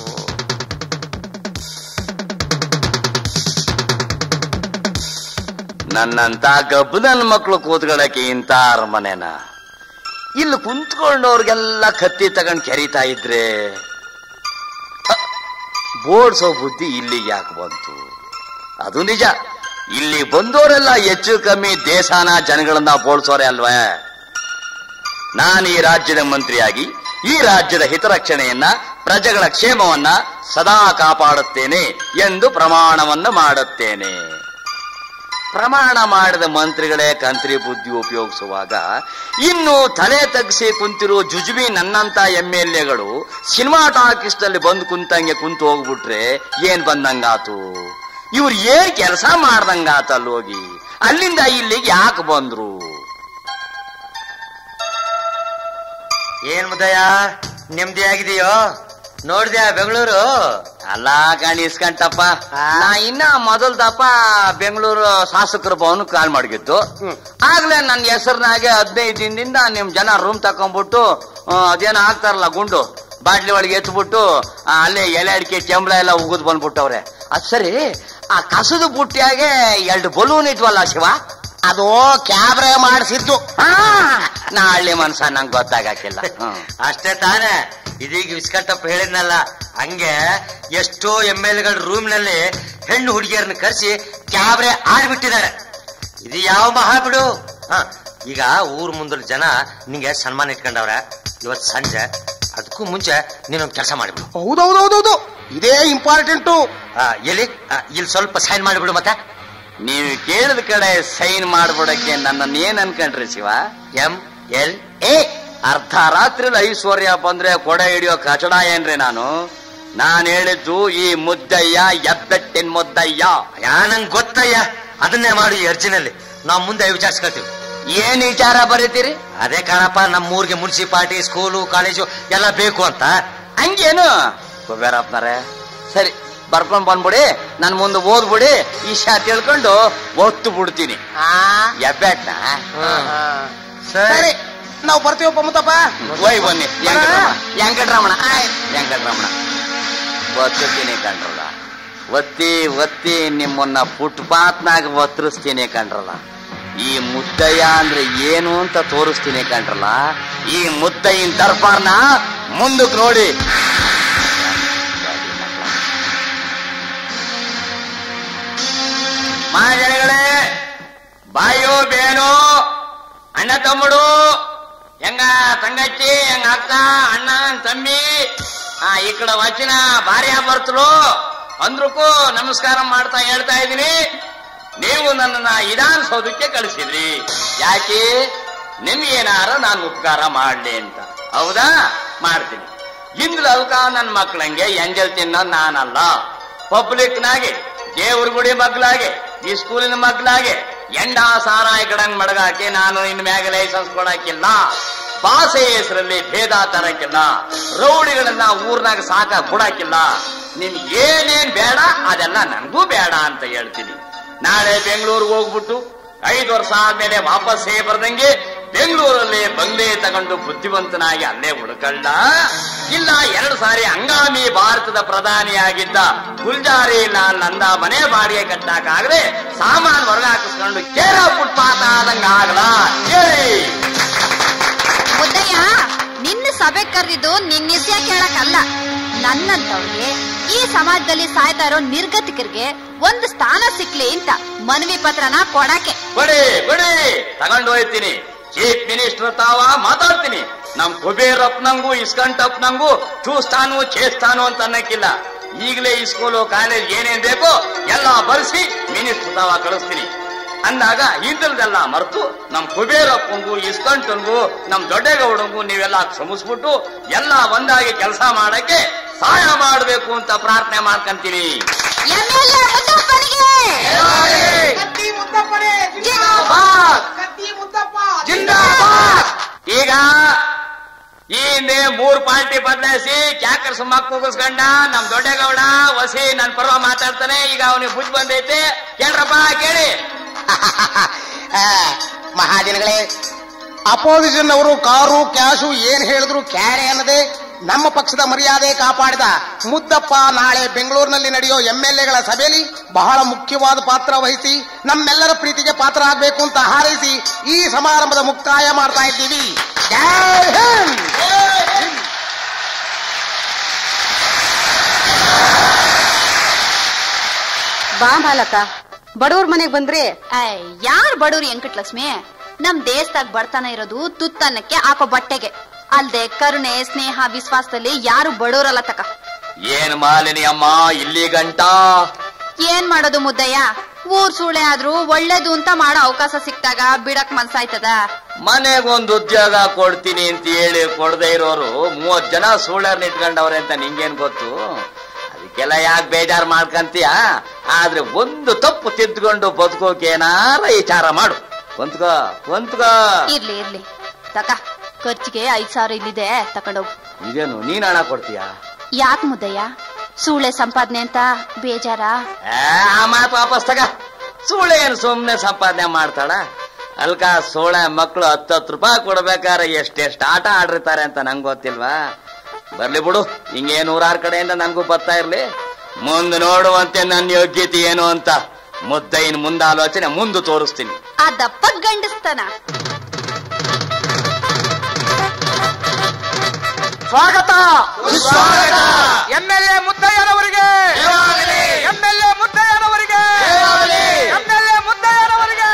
ನನ್ನಂತ ಗಬ್ಬು ನನ್ನ ಮಕ್ಕಳು ಕೂತ್ಕೊಳ್ಳಕ್ಕೆ ಇಂತ ಅರಮನೆನ ಇಲ್ಲಿ ಕುಂತ್ಕೊಂಡವ್ರಿಗೆಲ್ಲ ಕತ್ತಿ ತಗೊಂಡ್ ಕೆರಿತಾ ಇದ್ರೆ ಹ, ಬೋಡ್ಸೋ ಬುದ್ಧಿ ಇಲ್ಲಿ ಯಾಕೆ ಬಂತು ಅದು ನಿಜ ಇಲ್ಲಿ ಬಂದವರೆಲ್ಲ ಹೆಚ್ಚು ಕಮ್ಮಿ ದೇಶಾನ ಜನಗಳನ್ನ ಬೋಳ್ಸೋರೆ ಅಲ್ವೇ ನಾನು ಈ ರಾಜ್ಯದ ಮಂತ್ರಿಯಾಗಿ ಈ ರಾಜ್ಯದ ಹಿತರಕ್ಷಣೆಯನ್ನ ಪ್ರಜೆಗಳ ಕ್ಷೇಮವನ್ನ ಸದಾ ಕಾಪಾಡುತ್ತೇನೆ ಎಂದು ಪ್ರಮಾಣವನ್ನು ಮಾಡುತ್ತೇನೆ ಪ್ರಮಾಣ ಮಾಡಿದ ಮಂತ್ರಿಗಳೇ ಕಂತ್ರಿ ಬುದ್ಧಿ ಉಪಯೋಗಿಸುವಾಗ ಇನ್ನು ತಲೆ ತಗ್ಸಿ ಕುಂತಿರೋ ಜುಜುಬಿ ನನ್ನಂತ ಎಂ ಎಲ್ ಎಗಳು ಸಿನಿಮಾ ಟಾಕೀಸ್ನಲ್ಲಿ ಬಂದು ಕುಂತಂಗೆ ಕುಂತು ಹೋಗ್ಬಿಟ್ರೆ ಏನ್ ಬಂದಂಗಾತು ಇವ್ರು ಏನ್ ಕೆಲಸ ಮಾಡ್ದಂಗಾತ ಅಲ್ಲಿ ಹೋಗಿ ಅಲ್ಲಿಂದ ಇಲ್ಲಿಗೆ ಯಾಕೆ ಬಂದ್ರು ಏನ್ ಮುದ್ದಯ್ಯ ನೆಮ್ಮದಿ ಆಗಿದೆಯೋ ನೋಡ್ದ್ಯಾ ಬೆಂಗಳೂರು ಅಲ್ಲ ಕಾಣಿಸ್ಕಂಟಪ್ಪ ಆ? ನಾ ಇನ್ನ ಮೊದಲ್ ದಪ್ಪ ಬೆಂಗಳೂರು ಶಾಸಕರ ಭವನ ಕಾಲ್ ಮಾಡಿದ್ದು ಆಗ್ಲೇ ನನ್ನ ಹೆಸರಿನಾಗೆ ಹದಿನೈದು ದಿನದಿಂದ ನಿಮ್ ಜನ ರೂಮ್ ತಕೊಂಡ್ಬಿಟ್ಟು ಆ, ಅದೇನೋ ಹಾಕ್ತಾರಲ್ಲ ಗುಂಡು ಬಾಟ್ಲಿ ಒಳಗೆ ಎತ್ಬಿಟ್ಟು ಆ, ಅಲ್ಲೇ ಎಲೆ ಅಡಿಕೆ ಚೆಂಬಳ ಎಲ್ಲ ಉಗಿದ್ ಬಂದ್ಬಿಟ್ಟವ್ರೆ ಅದ್ ಸರಿ ಆ ಕಸದ ಬುಟ್ಟಿಯಾಗೆ ಎರಡು ಬಲೂನ್ ಇದ್ವಲ್ಲ ಶಿವ ಅದು ಕ್ಯಾಬ್ರೆ ಮಾಡಿಸಿದ್ದು ಆ, ನಾ ಹಳ್ಳಿ ಮನ್ಸ ನಂಗೆ ಗೊತ್ತಾಗಕ್ಕಿಲ್ಲ ಹ್ಮ್. ಅಷ್ಟೇ ತಾನೇ ಇದೀಗ ವಿಸ್ಕಂಟಪ್ಪ ಹೇಳಿದ್ನಲ್ಲ ಹಂಗೆ ಎಷ್ಟೋ ಎಂ ಎಲ್ ಗಳ ರೂಮ್ ನಲ್ಲಿ ಹೆಣ್ಣು ಹುಡುಗಿಯರನ್ನ ಕರೆಸಿ ಕ್ಯಾಬ್ರೆ ಆಡ್ಬಿಟ್ಟಿದ್ದಾರೆ ಇದು ಯಾವ ಮಹಾ ಬಿಡು ಹ, ಈಗ ಊರ್ ಮುಂದಲ್ ಜನ ನಿಂಗೆ ಸನ್ಮಾನ ಇಟ್ಕೊಂಡವ್ರೆ ಇವತ್ ಸಂಜೆ ಅದಕ್ಕೂ ಮುಂಚೆ ನೀನೊಂದು ಕೆಲಸ ಮಾಡಿಬಿಡು ಹೌದೌದೌದೌದು ಇದೇ ಇಂಪಾರ್ಟೆಂಟು ಆ, ಎಲ್ಲಿ ಆ, ಇಲ್ಲಿ ಸ್ವಲ್ಪ ಸೈನ್ ಮಾಡಿಬಿಡು ಮತ್ತೆ ನೀವು ಕೇಳಿದ ಕಡೆ ಸೈನ್ ಮಾಡ್ಬಿಡಕ್ಕೆ ನನ್ನನ್ನು ಏನ್ ಅನ್ಕೊಂಡ್ರಿ ಶಿವ ಎಂ ಎಲ್ ಏ ಅರ್ಧ ರಾತ್ರಿಲಿ ಐಶ್ವರ್ಯ ಬಂದ್ರೆ ಕೊಡೆ ಹಿಡಿಯೋ ಕಚಡ ಏನ್ರಿ ನಾನು ನಾನ್ ಹೇಳಿದ್ದು ಈ ಮುದ್ದಯ್ಯ ಎಬ್ಬೆಟ್ಟಿನ ಮುದ್ದಯ್ಯ ಯಾ ನಂಗೆ ಗೊತ್ತಯ್ಯ ಅದನ್ನೇ ಮಾಡು ಈ ಅರ್ಜಿನಲ್ಲಿ ನಾವು ಮುಂದೆ ವಿಚಾರಿಸ್ಕೊಳ್ತೀವಿ ಏನ್ ವಿಚಾರ ಬರೀತೀರಿ ಅದೇ ಕಾಣಪ್ಪ ನಮ್ಮೂರಿಗೆ ಮುನ್ಸಿಪಾಲಿಟಿ ಸ್ಕೂಲು ಕಾಲೇಜು ಎಲ್ಲ ಬೇಕು ಅಂತ ಹಂಗೇನು ಕುಬೇರಪ್ಪನರೇ ಸರಿ ಬರ್ಕೊಂಡ್ ಬಂದ್ಬಿಡಿ ನನ್ ಮುಂದೆ ಓದ್ಬಿಡಿ ವಿಷಯ ತಿಳ್ಕೊಂಡು ಒತ್ತು ಬಿಡ್ತೀನಿ ಎಬ್ಬೆಟ್ನ ಸರಿ ನಾವು ಬರ್ತೀವಪ್ಪ ಮುತ್ತಪ್ಪ ಹೋಯ್ ಬನ್ನಿ ವೆಂಕಟರಮಣ ವೆಂಕಟರಮಣ ವೆಂಕಟರಮಣ ಒತ್ತುತ್ತೀನಿ ಕಂಡ್ರಲ್ಲ ಒತ್ತಿ ಒತ್ತಿ ನಿಮ್ಮನ್ನ ಫುಟ್ಪಾತ್ನಾಗ ಒತ್ತರಿಸ್ತೀನಿ ಕಂಡ್ರಲ್ಲ ಈ ಮುದ್ದಯ್ಯ ಅಂದ್ರೆ ಏನು ಅಂತ ತೋರಿಸ್ತೀನಿ ಕಂಡ್ರಲ್ಲ ಈ ಮುದ್ದಯ್ಯನ ದರ್ಬಾರ್ನ ಮುಂದಕ್ಕೆ ನೋಡಿ ಮಹಾಜನಗಳೇ ಬಾಯೋ ಬೇನೋ ಅಣ್ಣ ತಮ್ಮಡು ಹೆಂಗ ತಂಗಚ್ಚಿ ಹೆಂಗ ಅಕ್ಕ ಅಣ್ಣ ತಮ್ಮಿ ಆ ಈ ಕಡೆ ವಚನ ಭಾರ್ಯ ಬರ್ತರು ಅಂದ್ರಕ್ಕೂ ನಮಸ್ಕಾರ ಮಾಡ್ತಾ ಹೇಳ್ತಾ ಇದೀನಿ ನೀವು ನನ್ನನ್ನ ವಿಧಾನಸೌಧಕ್ಕೆ ಕಳಿಸಿದ್ರಿ ಯಾಕೆ ನಿಮ್ಗೇನಾರ ನಾನು ಉಪಕಾರ ಮಾಡ್ಲಿ ಅಂತ ಹೌದಾ ಮಾಡ್ತೀನಿ ಇಂದ್ಲ ಅದಕ್ಕ ನನ್ನ ಮಕ್ಕಳಂಗೆ ಎಂಜಲ್ ತಿನ್ನೋದು ನಾನಲ್ಲ ಪಬ್ಲಿಕ್ನಾಗೆ ದೇವ್ರ ಗುಡಿ ಮಗ್ಲಾಗೆ ಈ ಸ್ಕೂಲಿನ ಮಗ್ಲಾಗೆ ಎಂಡ ಸಾರಾಯ ಕಡಂಗ್ ಮಡಗಾಕಿ ನಾನು ಇನ್ ಮ್ಯಾಗ ಲೈಸೆನ್ಸ್ ಕೊಡಕ್ಕಿಲ್ಲ ಭಾಷೆ ಹೆಸರಲ್ಲಿ ಭೇದ ತರಕ್ಕಿಲ್ಲ ರೌಡಿಗಳನ್ನ ಊರ್ನಾಗ ಸಾಕ ಕೊಡಕ್ಕಿಲ್ಲ ನಿನ್ ಏನೇನ್ ಬೇಡ ಅದೆಲ್ಲ ನನ್ಗೂ ಬೇಡ ಅಂತ ಹೇಳ್ತೀನಿ ನಾಳೆ ಬೆಂಗಳೂರಿಗೆ ಹೋಗ್ಬಿಟ್ಟು ಐದು ವರ್ಷ ಆದ್ಮೇಲೆ ವಾಪಸ್ಸೇ ಬರ್ದಂಗೆ ಬೆಂಗಳೂರಲ್ಲಿ ಬಂಗ್ಲೆ ತಗೊಂಡು ಬುದ್ಧಿವಂತನಾಗಿ ಅಲ್ಲೇ ಉಳ್ಕಳ್ಳ ಇಲ್ಲ ಎರಡು ಸಾರಿ ಹಂಗಾಮಿ ಭಾರತದ ಪ್ರಧಾನಿಯಾಗಿದ್ದ ಗುಲ್ಜಾರಿ ಲಾಲ್ ನಂದ ಮನೆ ಬಾಡಿಗೆ ಕಟ್ಟಾಕಾಗದೆ ಸಾಮಾನು ಹೊರಗೆ ಹಾಕಿಸ್ಕೊಂಡು ಕೇರ ಫುಟ್ಪಾತ್ ಆದಂಗ ಆಗಲ್ಲ ಹೇಳಿ ಮುದ್ದಯ್ಯ ನಿನ್ನ ಸಭೆ ಕರೆದಿದ್ದು ನಿನ್ನ ನಿತ್ಯ ಕೇಳಕ್ಕಲ್ಲ ನನ್ನಂತವ್ರಿಗೆ ಈ ಸಮಾಜದಲ್ಲಿ ಸಾಯ್ತಾ ಇರೋ ನಿರ್ಗತಿಕರಿಗೆ ಒಂದು ಸ್ಥಾನ ಸಿಕ್ಲಿ ಅಂತ ಮನವಿ ಪತ್ರನ ಕೊಡಕ್ಕೆ ಕೊಡಿ ಕೊಡಿ ತಗೊಂಡು ಹೋಯ್ತೀನಿ ಚೀಫ್ ಮಿನಿಸ್ಟರ್ ತಾವ ಮಾತಾಡ್ತೀನಿ ನಮ್ ಕುಬೇರಪ್ಪನಂಗೂ ಇಸ್ಕಂಟಪ್ಪನಂಗೂ ಚೂಸ್ತಾನು ಚೇಸ್ತಾನು ಅಂತ ಅನ್ನಕ್ಕಿಲ್ಲ ಈಗಲೇ ಇಸ್ಕೂಲು ಕಾಲೇಜ್ ಏನೇನ್ ಬೇಕೋ ಎಲ್ಲ ಬರ್ಸಿ ಮಿನಿಸ್ಟರ್ ತಾವ ಕಳಿಸ್ತೀನಿ ಅಂದಾಗ ಹಿಂದಲ್ದೆಲ್ಲ ಮರೆತು ನಮ್ ಕುಬೇರಪ್ಪಂಗೂ ಇಸ್ಕಂಟನ್ಗೂ ನಮ್ ದೊಡ್ಡೇಗೌಡಂಗೂ ನೀವೆಲ್ಲ ಕ್ಷಮಿಸ್ಬಿಟ್ಟು ಎಲ್ಲ ಒಂದಾಗಿ ಕೆಲಸ ಮಾಡಕ್ಕೆ ಸಹಾಯ ಮಾಡಬೇಕು ಅಂತ ಪ್ರಾರ್ಥನೆ ಮಾಡ್ಕಂತೀನಿ MLA ಮುದ್ದಪ್ಪನಿಗೆ ಕತ್ತಿ ಮುದ್ದಪ್ಪನೇ ಜಿಂದಾಬಾದ್! ಕತ್ತಿ ಮುದ್ದಪ್ಪ ಜಿಂದಾಬಾದ್! ಈಗ ಈ ಹಿಂದೆ ಮೂರ್ ಪಾರ್ಟಿ ಬದಲಾಯಿಸಿ ಕ್ಯಾಕರ್ ಸುಮ್ಮ ಕೂಗಿಸ್ಕೊಂಡ ನಮ್ ದೊಡ್ಡೇಗೌಡ ವಸಿ ನನ್ ಪರ್ವ ಮಾತಾಡ್ತಾನೆ ಈಗ ಅವನಿಗೆ ಬುದ್ಧಿ ಬಂದೈತೆ ಕೇಳ್ರಪ್ಪ ಕೇಳಿ ಆ, ಮಹಾಜನಗಳೇ ಅಪೋಸಿಷನ್ ಅವರು ಕಾರು ಕ್ಯಾಶು ಏನ್ ಹೇಳಿದ್ರು ಕ್ಯಾರೆ ಅನ್ನದೆ ನಮ್ಮ ಪಕ್ಷದ ಮರ್ಯಾದೆ ಕಾಪಾಡಿದ ಮುದ್ದಪ್ಪ ನಾಳೆ ಬೆಂಗಳೂರಿನಲ್ಲಿ ನಡೆಯೋ ಎಂ ಎಲ್ ಎಗಳ ಸಭೆಯಲ್ಲಿ ಬಹಳ ಮುಖ್ಯವಾದ ಪಾತ್ರ ವಹಿಸಿ ನಮ್ಮೆಲ್ಲರ ಪ್ರೀತಿಗೆ ಪಾತ್ರ ಆಗಬೇಕು ಅಂತ ಹಾರೈಸಿ ಈ ಸಮಾರಂಭದ ಮುಕ್ತಾಯ ಮಾಡ್ತಾ ಇದ್ದೀವಿ ಜೈ ಹಿಂದ್ ಬಾ ಬಾಲಕ ಬಡವ್ರ ಮನೆಗ್ ಬಂದ್ರೆ ಯಾರ್ ಬಡವ್ರಿ ವೆಂಕಟಲಕ್ಷ್ಮಿ ನಮ್ ದೇಶದಾಗ ಬಡತನ ಇರೋದು ತುತ್ತನ್ನಕ್ಕೆ ಹಾಕೋ ಬಟ್ಟೆಗೆ ಅಲ್ದೆ ಕರುಣೆ ಸ್ನೇಹ ವಿಶ್ವಾಸದಲ್ಲಿ ಯಾರು ಬಡವರಲ್ಲ ತಕ ಏನ್ ಮಾಲಿನಿ ಅಮ್ಮ ಇಲ್ಲಿ ಗಂಟ ಏನ್ ಮಾಡೋದು ಮುದ್ದಯ್ಯ ಊರ್ ಸೂಳೆ ಆದ್ರೂ ಒಳ್ಳೇದು ಅಂತ ಮಾಡೋ ಅವಕಾಶ ಸಿಕ್ತಾಗ ಬಿಡಕ್ ಮನ್ಸಾಯ್ತದ ಮನೆಗೊಂದು ಉದ್ಯೋಗ ಕೊಡ್ತೀನಿ ಅಂತ ಹೇಳಿ ಕೊಡದೆ ಇರೋರು ಮೂವತ್ ಜನ ಸುಳ್ಳರ್ನ ಇಟ್ಕೊಂಡವ್ರೆ ಅಂತ ನಿಂಗೇನ್ ಗೊತ್ತು ಅದಕ್ಕೆಲ್ಲ ಯಾಕೆ ಬೇಜಾರ್ ಮಾಡ್ಕಂತೀಯ ಆದ್ರೆ ಒಂದು ತಪ್ಪು ತಿದ್ದುಕೊಂಡು ಬದುಕೋಕೆ ಏನಾರ ವಿಚಾರ ಮಾಡು ಕುಂತ್ಕೋ ಕುಂತ್ಕೋ ಇರ್ಲಿ ಇರ್ಲಿ ತಕ ಖರ್ಚಿಗೆ ಐದ್ ಸಾವಿರ ಇಲ್ಲಿದೆ ತಕೊಂಡೋಗು ಇದೇನು ನೀನ್ ಹಣ ಕೊಡ್ತೀಯ ಯಾಕ್ ಮುದ್ದಯ್ಯ ಸೂಳೆ ಸಂಪಾದನೆ ಅಂತ ಬೇಜಾರ ಏ, ಆ ಮಾತು ವಾಪಸ್ ತಗ ಸೂಳೆ ಏನು ಸುಮ್ನೆ ಸಂಪಾದನೆ ಮಾಡ್ತಾಳ ಅಲ್ಕ ಸೋಳೆ ಮಕ್ಕಳು ಹತ್ತತ್ತು ರೂಪಾಯಿ ಕೊಡ್ಬೇಕಾದ್ರೆ ಎಷ್ಟೆಷ್ಟು ಆಟ ಆಡಿರ್ತಾರೆ ಅಂತ ನಂಗೆ ಗೊತ್ತಿಲ್ವಾ ಬರ್ಲಿ ಬಿಡು ಹಿಂಗೆ ನೂರಾರು ಕಡೆಯಿಂದ ನನಗೂ ಬರ್ತಾ ಇರ್ಲಿ ಮುಂದೆ ನೋಡುವಂತೆ ನನ್ನ ಯೋಗ್ಯತೆ ಏನು ಅಂತ ಮುದ್ದೈನ್ ಮುಂದಾಲೋಚನೆ ಮುಂದೆ ತೋರಿಸ್ತೀನಿ ಆ ದಪ್ಪ ಗಂಡಸ್ತಾನ ಸ್ವಾಗತ ಸ್ವಾಗತ. ಎಂ ಎಲ್ ಎ ಮುದ್ದಯ್ಯನವರಿಗೆ ಎಂ ಎಲ್ ಎ ಮುದ್ದಯ್ಯನವರಿಗೆ ಎಂ ಎಲ್ ಎ ಮುದ್ದಯ್ಯನವರಿಗೆ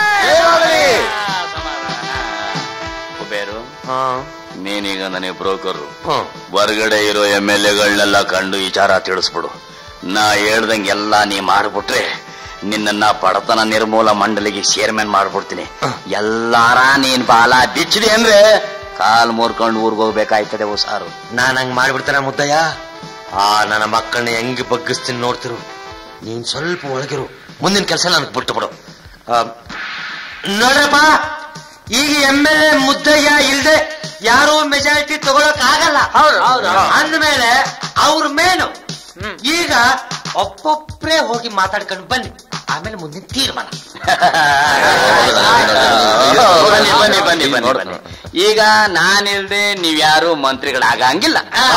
ಕುಬೇರು ನೀನೀಗ ನನಗೆ ಬ್ರೋಕರು ಹೊರಗಡೆ ಇರೋ ಎಂ ಎಲ್ ಎಗಳನ್ನೆಲ್ಲ ಕಂಡು ವಿಚಾರ ತಿಳಿಸ್ಬಿಡು ನಾ ಹೇಳ್ದಂಗೆಲ್ಲ ನೀ ಮಾಡ್ಬಿಟ್ರೆ ನಿನ್ನ ಬಡತನ ನಿರ್ಮೂಲ ಮಂಡಳಿಗೆ ಚೇರ್ಮನ್ ಮಾಡ್ಬಿಡ್ತೀನಿ ಎಲ್ಲಾರ ನೀನ್ ಬಾಲ ಬಿಚ್ಚಿದೆ ಅಂದ್ರೆ ಕಾಲ್ ಮುರ್ಕೊಂಡು ಊರ್ಗ್ ಹೋಗ್ಬೇಕಾಯ್ತದೆ ಹುಷಾರು ನಾನ್ ಹಂಗ್ ಮಾಡ್ಬಿಡ್ತಾನ ಮುದ್ದಯ್ಯ ಆ ನನ್ನ ಮಕ್ಕಳನ್ನ ಹೆಂಗ್ ಬಗ್ಗಿಸ್ತೀನಿ ನೋಡ್ತಿರು ನೀನ್ ಸ್ವಲ್ಪ ಒಳಗಿರು ಮುಂದಿನ ಕೆಲಸ ನನಗೆ ಬಿಟ್ಟು ಬಿಡು ಆ, ನೋಡ್ರಪ್ಪ ಈಗ ಎಮ್ ಎಲ್ ಎ ಮುದ್ದಯ್ಯ ಇಲ್ದೆ ಯಾರು ಮೆಜಾರಿಟಿ ತಗೊಳಕ್ ಆಗಲ್ಲ ಅಂದ್ಮೇಲೆ ಅವ್ರ ಮೇನು ಈಗ ಒಬ್ಬೊಬ್ರೇ ಹೋಗಿ ಮಾತಾಡ್ಕೊಂಡು ಬನ್ನಿ ಆಮೇಲೆ ಮುಂದಿನ ತೀರ್ಮಾನ ಬನ್ನಿ ಬನ್ನಿ ಬನ್ನಿ ಬನ್ನಿ ಬನ್ನಿ ಈಗ ನಾನಿಲ್ದೆ ನೀವ್ಯಾರು ಮಂತ್ರಿಗಳಾಗಂಗಿಲ್ಲ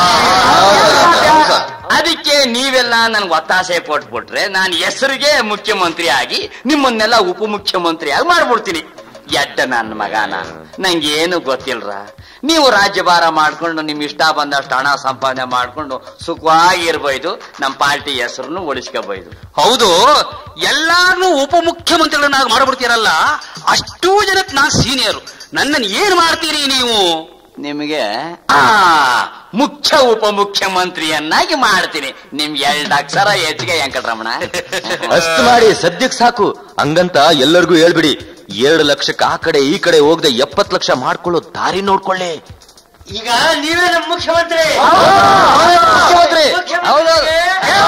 ಅದಕ್ಕೆ ನೀವೆಲ್ಲ ನನ್ಗೆ ಒತ್ತಾಸೆ ಕೊಟ್ಬಿಟ್ರೆ ನಾನು ಹೆಸರಿಗೆ ಮುಖ್ಯಮಂತ್ರಿ ಆಗಿ ನಿಮ್ಮನ್ನೆಲ್ಲ ಉಪಮುಖ್ಯಮಂತ್ರಿ ಆಗಿ ಮಾಡ್ಬಿಡ್ತೀನಿ ಎಡ್ಡ ನನ್ನ ಮಗ ನಾನು ನಂಗೇನು ಗೊತ್ತಿಲ್ರ ನೀವು ರಾಜ್ಯಭಾರ ಮಾಡ್ಕೊಂಡು ನಿಮ್ ಇಷ್ಟ ಬಂದಷ್ಟು ಹಣ ಸಂಪಾದನೆ ಮಾಡ್ಕೊಂಡು ಸುಖವಾಗಿ ಇರ್ಬೋದು ನಮ್ಮ ಪಾರ್ಟಿ ಹೆಸರನ್ನು ಉಳಿಸ್ಕೋಬಹುದು ಹೌದು ಎಲ್ಲಾರನ್ನೂ ಉಪಮುಖ್ಯಮಂತ್ರಿಗಳನ್ನಾಗಿ ಮಾಡ್ಬಿಡ್ತೀರಲ್ಲ ಅಷ್ಟೂ ಜನಕ್ಕೆ ನಾ ಸೀನಿಯರ್ ನನ್ನನ್ನು ಏನ್ ಮಾಡ್ತೀರಿ ನೀವು ನಿಮಗೆ ಆ ಮುಖ್ಯ ಉಪಮುಖ್ಯಮಂತ್ರಿಯನ್ನಾಗಿ ಮಾಡ್ತೀನಿ ನಿಮ್ ಎರಡ್ ಅಕ್ಷರ ಹೆಚ್ಚಿಗೆ ವೆಂಕಟರಮಣ ಅಷ್ಟು ಮಾಡಿ ಸದ್ಯಕ್ ಸಾಕು ಹಂಗಂತ ಎಲ್ಲರಿಗೂ ಹೇಳ್ಬಿಡಿ ಎರಡು ಲಕ್ಷಕ್ಕೆ ಆ ಕಡೆ ಈ ಕಡೆ ಹೋಗದೆ ಎಪ್ಪತ್ ಲಕ್ಷ ಮಾಡ್ಕೊಳ್ಳೋ ದಾರಿ ನೋಡ್ಕೊಳ್ಳಿ ಈಗ ನೀವೇ ನಮ್ಮ ಮುಖ್ಯಮಂತ್ರಿ ಮುಖ್ಯಮಂತ್ರಿ. ಮುಖ್ಯಮಂತ್ರಿಗೆ.